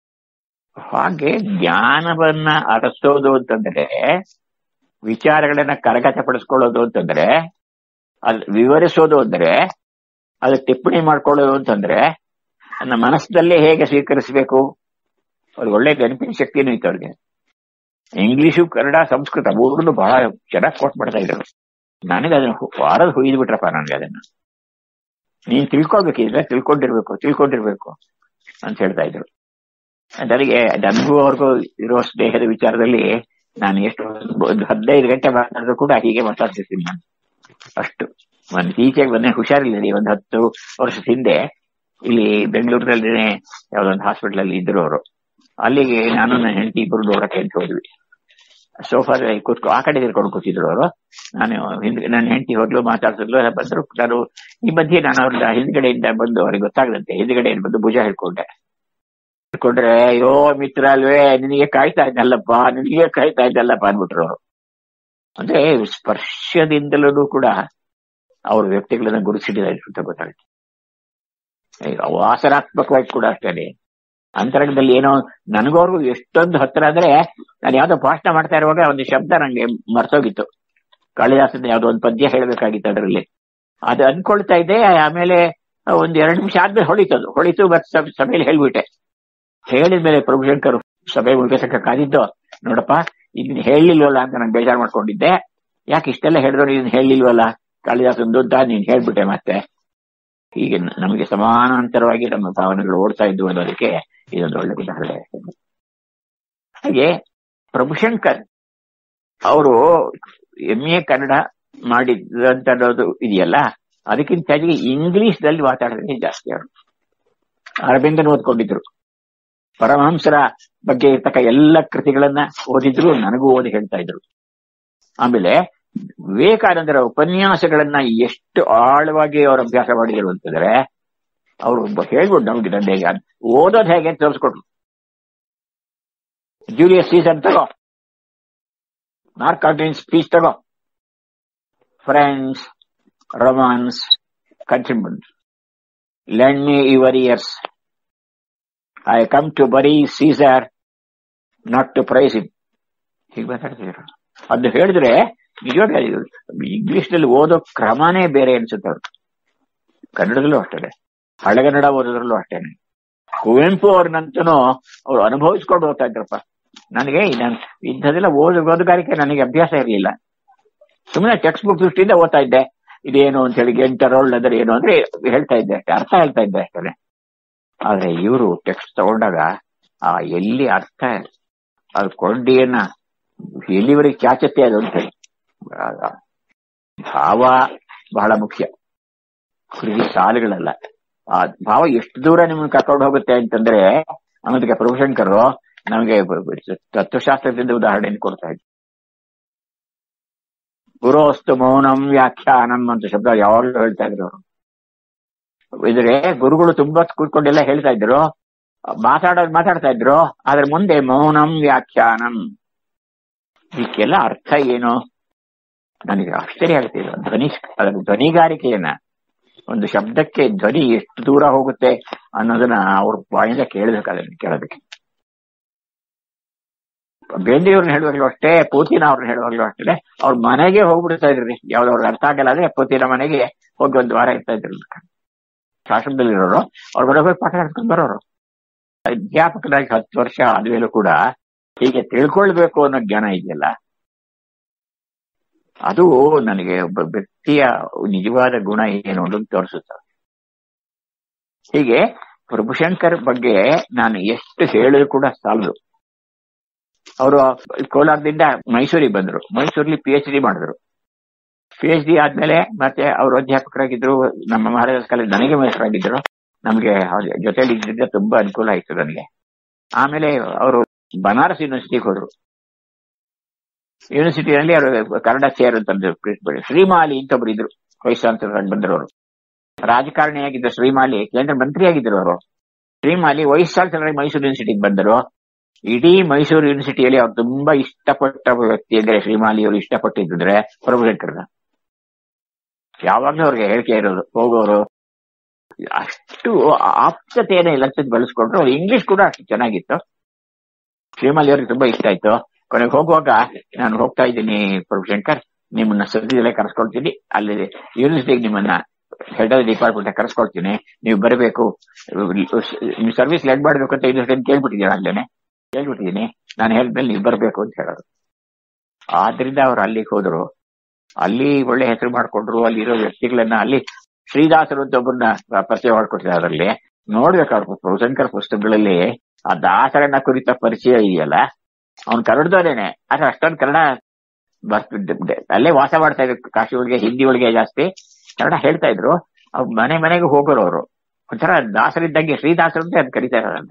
ಹಾಗೆ ಜ್ಞಾನವನ್ನ ಅರಸೋದು ಅಂತಂದ್ರೆ ವಿಚಾರಗಳನ್ನ ಕರಗತಪಡಿಸ್ಕೊಳ್ಳೋದು ಅಂತಂದ್ರೆ ಅದ್ ವಿವರಿಸೋದು ಅಂದ್ರೆ ಅದು ಟಿಪ್ಪಣಿ ಮಾಡ್ಕೊಳ್ಳೋದು ಅಂತಂದ್ರೆ ನನ್ನ ಮನಸ್ಸಿನಲ್ಲೇ ಹೇಗೆ ಸ್ವೀಕರಿಸಬೇಕು ಅವ್ರಿಗೆ ಒಳ್ಳೆ ನೆನಪಿನ ಶಕ್ತಿನೂ ಇತ್ತು ಅವ್ರಿಗೆ ಇಂಗ್ಲಿಷು ಕನ್ನಡ ಸಂಸ್ಕೃತ ಮೂರನ್ನು ಬಹಳ ಚೆನ್ನಾಗಿ ಕೋಟ್ ಮಾಡ್ತಾ ಇದ್ರು ನನಗೆ ಅದನ್ನ ವಾರದ ಹುಯ್ದು ಬಿಟ್ರಪ್ಪ ನನಗೆ ಅದನ್ನ ನೀನ್ ತಿಳ್ಕೊಳ್ಬೇಕಿದ್ರೆ ತಿಳ್ಕೊಂಡಿರ್ಬೇಕು ತಿಳ್ಕೊಂಡಿರ್ಬೇಕು ಅಂತ ಹೇಳ್ತಾ ಇದ್ರು ನನಗೆ ನನಗೂ ಅವ್ರಿಗೂ ಇರೋ ಸ್ನೇಹದ ವಿಚಾರದಲ್ಲಿ ನಾನು ಎಷ್ಟು ಒಂದು ಹದಿನೈದು ಗಂಟೆ ಮಾತಾಡಿದ್ರು ಕೂಡ ಹೀಗೆ ಮಾತಾಡ್ತಿರ್ತೀನಿ ನಾನು ಅಷ್ಟು ಒಂದು ಈಚೆಗೆ ಬಂದೆ ಹುಷಾರಿಲ್ಲ ಒಂದು ಹತ್ತು ವರ್ಷದ ಹಿಂದೆ ಇಲ್ಲಿ ಬೆಂಗಳೂರಿನಲ್ಲಿ ಯಾವ್ದೊಂದು ಹಾಸ್ಪಿಟಲ್ ಅಲ್ಲಿ ಇದ್ರು ಅವರು ಅಲ್ಲಿಗೆ ನಾನು ನನ್ನ ಹೆಂಡತಿ ಇಬ್ಬರು ನೋಡಕ್ಕೆ ಅಂತ ಹೋದ್ವಿ ಸೋಫಾದಲ್ಲಿ ಕೂತ್ಕೊ ಆ ಕಡೆ ತಿರ್ಕೊಂಡು ಕೂತಿದ್ರು ಅವರು ನಾನು ಹಿಂದ್- ನನ್ನ ಹೆಂಡತಿ ಹೋಗ್ಲು ಮಾತಾಡ್ಸಿದ್ಲು ಎಲ್ಲ ಬಂದ್ರು ನಾನು ಈ ಮಧ್ಯೆ ನಾನು ಅವ್ರ ಹಿಂದ್ಗಡೆಯಿಂದ ಬಂದು ಅವ್ರಿಗೆ ಗೊತ್ತಾಗದಂತೆ ಹಿಂದ್ಗಡೆ ಬಂದು ಭುಜ ಹಿಡ್ಕೊಂಡೆ ಕೂತ್ಕೊಂಡ್ರೆ ಅಯ್ಯೋ ಮಿತ್ರ ಅಲ್ವೇ ನಿನಗೆ ಕಾಯ್ತಾ ಇದ್ದಲ್ಲಪ್ಪ ನಿನಗೆ ಕಾಯ್ತಾ ಇದ್ದಲ್ಲಪ್ಪ ಅಂದ್ಬಿಟ್ರು ಅವರು ಅಂದ್ರೆ ಸ್ಪರ್ಶದಿಂದಲೂ ಕೂಡ ಅವ್ರ ವ್ಯಕ್ತಿಗಳನ್ನ ಗುರುಸಿಡಿದಾರೆ ಅಂತ ಗೊತ್ತಾಗುತ್ತೆ ವಾಸನಾತ್ಮಕವಾಗಿ ಕೂಡ ಅಷ್ಟೇ ಅಂತರಂಗದಲ್ಲಿ ಏನೋ ನನಗವ್ರಿಗೂ ಎಷ್ಟೊಂದು ಹತ್ರ ಅಂದ್ರೆ ನಾನು ಯಾವ್ದೋ ಭಾಷಣ ಮಾಡ್ತಾ ಇರುವಾಗ ಒಂದು ಶಬ್ದ ನಂಗೆ ಮರ್ತೋಗಿತ್ತು ಕಾಳಿದಾಸದ ಯಾವ್ದೋ ಒಂದು ಪದ್ಯ ಹೇಳ್ಬೇಕಾಗಿತ್ತು ಅದರಲ್ಲಿ ಅದು ಅನ್ಕೊಳ್ತಾ ಇದ್ದೆ ಆಮೇಲೆ ಒಂದ್ ಎರಡು ನಿಮಿಷ ಆದ್ಮೇಲೆ ಹೊಳಿತದು ಹೊಳಿತು ಮತ್ತೆ ಸಭೆಯಲ್ಲಿ ಹೇಳ್ಬಿಟ್ಟೆ ಹೇಳಿದ್ಮೇಲೆ ಪ್ರಭುಶಂಕರ್ ಸಭೆ ಮುಗಿಸಕ್ಕೆ ಕಾದಿದ್ದು ನೋಡಪ್ಪ ಇದನ್ನ ಹೇಳಿಲ್ವಲ್ಲ ಅಂತ ನಾನು ಬೇಜಾರು ಮಾಡ್ಕೊಂಡಿದ್ದೆ ಯಾಕೆ ಇಷ್ಟೆಲ್ಲ ಹೇಳಿದ್ರು ಇದನ್ನ ಹೇಳಿಲ್ವಲ್ಲ ಕಾಳಿದಾಸಂದು ಅಂತ ನೀನ್ ಹೇಳ್ಬಿಟ್ಟೆ ಮತ್ತೆ ಹೀಗೆ ನಮಗೆ ಸಮಾನಾಂತರವಾಗಿ ನಮ್ಮ ಭಾವನೆಗಳು ಓಡ್ತಾ ಇದ್ವು ಅನ್ನೋದಕ್ಕೆ ಇದೊಂದು ಒಳ್ಳೆ ಉದಾಹರಣೆ ಹಾಗೆ ಪ್ರಭುಶಂಕರ್ ಅವರು ಎಂ ಎ ಕನ್ನಡ ಮಾಡಿದಂತ ಅನ್ನೋದು ಇದೆಯಲ್ಲ ಅದಕ್ಕಿಂತ ಹೆಚ್ಚಿಗೆ ಇಂಗ್ಲಿಷ್ ನಲ್ಲಿ ಮಾತಾಡೋದೇ ಜಾಸ್ತಿ ಅವರು ಅರಬಿಂದನ್ ಓದ್ಕೊಂಡಿದ್ರು ಪರಮಹಂಸರ ಬಗ್ಗೆ ಇರ್ತಕ್ಕ ಎಲ್ಲ ಕೃತಿಗಳನ್ನ ಓದಿದ್ರು ನನಗೂ ಓದಿ ಹೇಳ್ತಾ ಇದ್ರು ಆಮೇಲೆ ವಿವೇಕಾನಂದರ ಉಪನ್ಯಾಸಗಳನ್ನ ಎಷ್ಟು ಆಳವಾಗಿ ಅವರು ಅಭ್ಯಾಸ ಮಾಡಿದ್ರು ಅಂತಂದ್ರೆ ಅವರು ಹೇಳ್ಬಿಟ್ಟು ನಮ್ಗೆ ನನ್ನ ಹೇಗೆ ಓದೋದು ಹೇಗೆ ಅಂತ ತೋರಿಸ್ಕೊಟ್ರು ಜೂಲಿಯಸ್ ಸೀಸನ್ ತಗೋ ಮಾರ್ಕಾಟಿನ್ ಸ್ಪೀಚ್ ತಗೋ friends Romans countrymen lend me your ears I come to bury Caesar not to praise it ಹೀಗೆ ಮಾತಾಡ್ತಿದ್ರು ಅದು ಹೇಳಿದ್ರೆ ನಿಜವಾಗ್ಲೂ ಇಂಗ್ಲಿಷ್ ನಲ್ಲಿ ಓದೋ ಕ್ರಮನೇ ಬೇರೆ ಅನ್ಸುತ್ತೆ ಅವ್ರು ಕನ್ನಡದಲ್ಲೂ ಅಷ್ಟೇ ಹಳೆಗನ್ನಡ ಓದೋದ್ರಲ್ಲೂ ಅಷ್ಟೇನೆ ಕುವೆಂಪು ಅವ್ರನ್ನಂತೂ ಅವ್ರು ಅನುಭವಿಸ್ಕೊಂಡು ಓದ್ತಾ ಇದ್ರಪ್ಪ ನನಗೆ ನಾನು ಇಂಥದೆಲ್ಲ ಓದ ಓದುಗಾರಿಕೆ ನನಗೆ ಅಭ್ಯಾಸ ಇರಲಿಲ್ಲ ಸುಮ್ಮನೆ ಟೆಕ್ಸ್ಟ್ ಬುಕ್ ದೃಷ್ಟಿಯಿಂದ ಓದ್ತಾ ಇದ್ದೆ ಇದೇನು ಅಂತ ಹೇಳಿ ಎಂಟರೋಲ್ಡ್ ಅಂದ್ರೆ ಏನು ಅಂದ್ರೆ ಹೇಳ್ತಾ ಇದ್ದೆ ಅಷ್ಟೇ ಅರ್ಥ ಹೇಳ್ತಾ ಇದ್ದೆ ಅಷ್ಟೇ ಆದ್ರೆ ಇವರು ಟೆಕ್ಸ್ಟ್ ತಗೊಂಡಾಗ ಆ ಎಲ್ಲಿ ಅರ್ಥ ಅದು ಕೊಂಡಿಯನ್ನ ಎಲ್ಲಿವರೆಗೆ ಚಾಚತ್ತೆ ಅದು ಅಂತ ಹೇಳಿ ಭಾವ ಬಹಳ ಮುಖ್ಯ ಕೃತಿ ಸಾಲುಗಳಲ್ಲ ಆ ಭಾವ ಎಷ್ಟು ದೂರ ನಿಮ್ಮನ್ನು ಕರ್ಕೊಂಡು ಹೋಗುತ್ತೆ ಅಂತಂದ್ರೆ ಅನ್ನೋದಕ್ಕೆ ಪ್ರಭುಶಂಕರು ನಮಗೆ ತತ್ವಶಾಸ್ತ್ರದಿಂದ ಉದಾಹರಣೆಯನ್ನು ಕೊಡ್ತಾ ಇದ್ರು ಗುರೋಸ್ತು ಮೌನಂ ವ್ಯಾಖ್ಯಾನಂ ಅಂತ ಶಬ್ದ ಯಾವಾಗಲೂ ಹೇಳ್ತಾ ಇದ್ರು ಅವರು ಇದ್ರೆ ಗುರುಗಳು ತುಂಬಾ ಕೂತ್ಕೊಂಡೆಲ್ಲ ಹೇಳ್ತಾ ಇದ್ರು ಮಾತಾಡೋದು ಮಾತಾಡ್ತಾ ಇದ್ರು ಆದ್ರೆ ಮುಂದೆ ಮೌನಂ ವ್ಯಾಖ್ಯಾನಂ ಇದಕ್ಕೆಲ್ಲ ಅರ್ಥ ಏನು ನನಗೆ ಆಶ್ಚರ್ಯ ಆಗುತ್ತೆ ಇದು ಧ್ವನಿ ಅದರ ಧ್ವನಿಗಾರಿಕೆಯನ್ನ ಒಂದು ಶಬ್ದಕ್ಕೆ ಧ್ವನಿ ಎಷ್ಟು ದೂರ ಹೋಗುತ್ತೆ ಅನ್ನೋದನ್ನ ಅವ್ರ ಬಾಯಿಂದ ಕೇಳಬೇಕಾದ್ರೆ ಕೇಳೋದಕ್ಕೆ ಬೇಂದ್ರೆಯವ್ರನ್ನ ಹೇಳುವಾಗ್ಲೂ ಅಷ್ಟೇ ಪೂತಿನ ಅವ್ರನ್ನ ಹೇಳುವಾಗ್ಲೂ ಅಷ್ಟೇ ಅವ್ರ ಮನೆಗೆ ಹೋಗ್ಬಿಡ್ತಾ ಇದ್ರಿ ಯಾವ್ದವ್ರಿಗೆ ಅರ್ಥ ಆಗಲ್ಲ ಅಂದ್ರೆ ಪೂತಿನ ಮನೆಗೆ ಹೋಗಿ ಒಂದು ವಾರ ಇರ್ತಾ ಇದ್ರು ಆಶ್ರಮದಲ್ಲಿರೋರು ಅವ್ರ ಮನೆಗೆ ಹೋಗಿ ಪಾಠ ಹೇಳ್ಕೊಂಡು ಬರೋರು ಅಧ್ಯಾಪಕರಾಗಿ ಹತ್ತು ವರ್ಷ ಆದ್ಮೇಲೂ ಕೂಡ ಹೀಗೆ ತಿಳ್ಕೊಳ್ಬೇಕು ಅನ್ನೋ ಜ್ಞಾನ ಇದೆಯಲ್ಲ ಅದು ನನಗೆ ಒಬ್ಬ ವ್ಯಕ್ತಿಯ ನಿಜವಾದ ಗುಣ ಏನು ಅನ್ನೋದು ತೋರಿಸುತ್ತೆ ಹೀಗೆ ಪ್ರಭುಶಂಕರ್ ಬಗ್ಗೆ ನಾನು ಎಷ್ಟು ಹೇಳಿದ್ರು ಕೂಡ ಸಾಲದು ಅವರು ಕೋಲಾರದಿಂದ ಮೈಸೂರಿಗೆ ಬಂದ್ರು ಮೈಸೂರಲ್ಲಿ ಪಿ ಎಚ್ ಡಿ ಮಾಡಿದ್ರು ಪಿ ಎಚ್ ಡಿ ಆದ್ಮೇಲೆ ಮತ್ತೆ ಅವರು ಅಧ್ಯಾಪಕರಾಗಿದ್ರು ನಮ್ಮ ಮಹಾರಾಜ ಕಾಲೇಜ್ ನನಗೆ ಮೈಸೂರಾಗಿದ್ರು ನಮ್ಗೆ ಜೊತೆಲಿ ಇದ್ರಿಂದ ತುಂಬಾ ಅನುಕೂಲ ಆಯ್ತು ನನಗೆ ಆಮೇಲೆ ಅವರು ಬನಾರಸ್ ಯೂನಿವರ್ಸಿಟಿಗೆ ಹೋದ್ರು ಯೂನಿವರ್ಸಿಟಿನಲ್ಲಿ ಅವರು ಕನ್ನಡ ಚೇರ್ ಅಂತ ಶ್ರೀಮಾಲಿ ಅಂತ ಒಬ್ರು ಇದ್ರು ವೈಸ್ ಚಾನ್ಸಲರ್ ಬಂದ್ರು ಅವರು ರಾಜಕಾರಣಿಯಾಗಿದ್ದ ಶ್ರೀಮಾಲಿ ಕೇಂದ್ರ ಮಂತ್ರಿ ಆಗಿದ್ರು ಅವರು ಶ್ರೀಮಾಲಿ ವೈಸ್ ಚಾನ್ಸಲರ್ ಮೈಸೂರು ಯೂನಿವರ್ಸಿಟಿಗೆ ಬಂದರು ಇಡೀ ಮೈಸೂರು ಯೂನಿವರ್ಸಿಟಿಯಲ್ಲಿ ಅವ್ರು ತುಂಬಾ ಇಷ್ಟಪಟ್ಟ ವ್ಯಕ್ತಿ ಅಂದ್ರೆ ಶ್ರೀಮಾಲಿ ಅವರು ಇಷ್ಟಪಟ್ಟಿದ್ರೆ ಪ್ರಭುಶಂಕರ್ನ ಯಾವಾಗ್ಲೂ ಅವ್ರಿಗೆ ಹೇಳಿಕೆ ಇರೋದು ಹೋಗೋರು ಅಷ್ಟು ಆಪ್ತತೆಯನ್ನ ಎಲ್ಲಂತ ಬಳಸ್ಕೊಂಡ್ರು ಅವ್ರು ಇಂಗ್ಲಿಷ್ ಕೂಡ ಅಷ್ಟು ಚೆನ್ನಾಗಿತ್ತು ಶ್ರೀಮಾಲಿ ಅವ್ರಿಗೆ ತುಂಬಾ ಇಷ್ಟ ಆಯ್ತು ಕೊನೆಗೆ ಹೋಗುವಾಗ ನಾನು ಹೋಗ್ತಾ ಇದ್ದೀನಿ ಪ್ರಭುಶಂಕರ್ ನಿಮ್ಮನ್ನ ಸದ್ಯದಲ್ಲೇ ಕರೆಸ್ಕೊಳ್ತೀನಿ ಅಲ್ಲಿ ಯೂನಿವರ್ಸಿಟಿಗೆ ನಿಮ್ಮನ್ನ ಹೆಡ್ ಆಫ್ ಡಿಪಾರ್ಟ್ಮೆಂಟ್ ಕರೆಸ್ಕೊಳ್ತೀನಿ ನೀವು ಬರಬೇಕು ನೀವು ಸರ್ವಿಸ್ ಲೆಡ್ ಮಾಡ್ಬೇಕು ಅಂತ ಯೂನಿವರ್ಸಿಟಿ ಕೇಳ್ಬಿಟ್ಟಿದ್ದೀರ ಅಲ್ಲೇನೆ ಕೇಳ್ಬಿಟ್ಟಿದ್ದೀನಿ ನಾನು ಹೇಳಿದ್ಮೇಲೆ ನೀವು ಬರಬೇಕು ಅಂತ ಹೇಳೋರು ಆದ್ರಿಂದ ಅವ್ರು ಅಲ್ಲಿಗೆ ಹೋದ್ರು ಅಲ್ಲಿ ಒಳ್ಳೆ ಹೆಸರು ಮಾಡ್ಕೊಂಡ್ರು ಅಲ್ಲಿ ಇರೋ ವ್ಯಕ್ತಿಗಳನ್ನ ಅಲ್ಲಿ ಶ್ರೀದಾಸರು ಅಂತ ಒಬ್ಬರನ್ನ ಪರಿಚಯ ಮಾಡ್ಕೊಟ್ಟಿದ್ದಾರೆ ಅದರಲ್ಲಿ ನೋಡ್ಬೇಕು ಅವ್ರ ಪ್ರಭುಶಂಕರ್ ಪುಸ್ತಕಗಳಲ್ಲಿ ಆ ದಾಸರನ್ನ ಕುರಿತ ಪರಿಚಯ ಇದೆಯಲ್ಲ ಅವ್ನು ಕನ್ನಡದವರೇನೆ ಆದ್ರೆ ಅಷ್ಟೊಂದು ಕನ್ನಡ ಬರ್ತಿದ್ದೆ ಅಲ್ಲೇ ವಾಸ ಮಾಡ್ತಾ ಇದ್ರು ಕಾಶಿ ಒಳಗೆ ಹಿಂದಿ ಒಳಗೆ ಜಾಸ್ತಿ ಕನ್ನಡ ಹೇಳ್ತಾ ಇದ್ರು ಅವ್ರ ಮನೆ ಮನೆಗೆ ಹೋಗೋರು ಅವರು ಒಂಥರ ದಾಸರಿದ್ದಂಗೆ ಶ್ರೀದಾಸರು ಅಂತ ಅದ್ ಕರಿತಾ ಇರೋದಲ್ಲ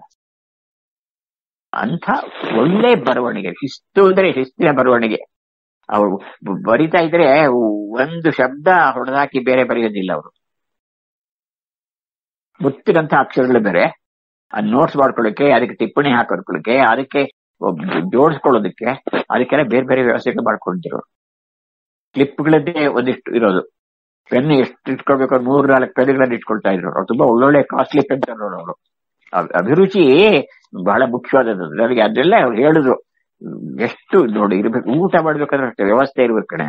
ಅಂಥ ಒಳ್ಳೆ ಬರವಣಿಗೆ ಶಿಸ್ತು ಅಂದ್ರೆ ಶಿಸ್ತಿನ ಬರವಣಿಗೆ ಅವರು ಬರಿತಾ ಇದ್ರೆ ಒಂದು ಶಬ್ದ ಹೊಡೆದಾಕಿ ಬೇರೆ ಬರೆಯೋದಿಲ್ಲ ಅವರು ಮುತ್ತಿನಂತ ಅಕ್ಷರಗಳು ಬೇರೆ ಅದ್ ನೋಟ್ಸ್ ಮಾಡ್ಕೊಳ್ಳಿಕ್ಕೆ ಅದಕ್ಕೆ ಟಿಪ್ಪಣಿ ಹಾಕೊಳ್ಕೊಳ್ಳಿಕ್ಕೆ ಅದಕ್ಕೆ ಒಬ್- ಜೋಡಿಸ್ಕೊಳ್ಳೋದಕ್ಕೆ ಅದಕ್ಕೆಲ್ಲ ಬೇರೆ ಬೇರೆ ವ್ಯವಸ್ಥೆ ಮಾಡ್ಕೊಂಡಿದ್ರು ಕ್ಲಿಪ್ಗಳದ್ದೇ ಒಂದಿಷ್ಟು ಇರೋದು ಪೆನ್ ಎಷ್ಟು ಇಟ್ಕೊಳ್ಬೇಕು ಅವ್ರು ಮೂರ್ ನಾಲ್ಕು ಪೆನ್ಗಳನ್ನ ಇಟ್ಕೊಳ್ತಾ ಇದ್ರು ಅವ್ರು ತುಂಬಾ ಒಳ್ಳೊಳ್ಳೆ ಕಾಸ್ಟ್ಲಿ ಪೆನ್ ತರೋರು ಅವರು ಅಭಿರುಚಿ ಬಹಳ ಮುಖ್ಯವಾದದ್ದು ನನಗೆ ಅದೆಲ್ಲ ಅವ್ರು ಹೇಳಿದ್ರು ಎಷ್ಟು ನೋಡಿ ಇರ್ಬೇಕು ಊಟ ಮಾಡ್ಬೇಕಾದ್ರೆ ಅಷ್ಟೇ ವ್ಯವಸ್ಥೆ ಇರ್ಬೇಕು ಕಣೆ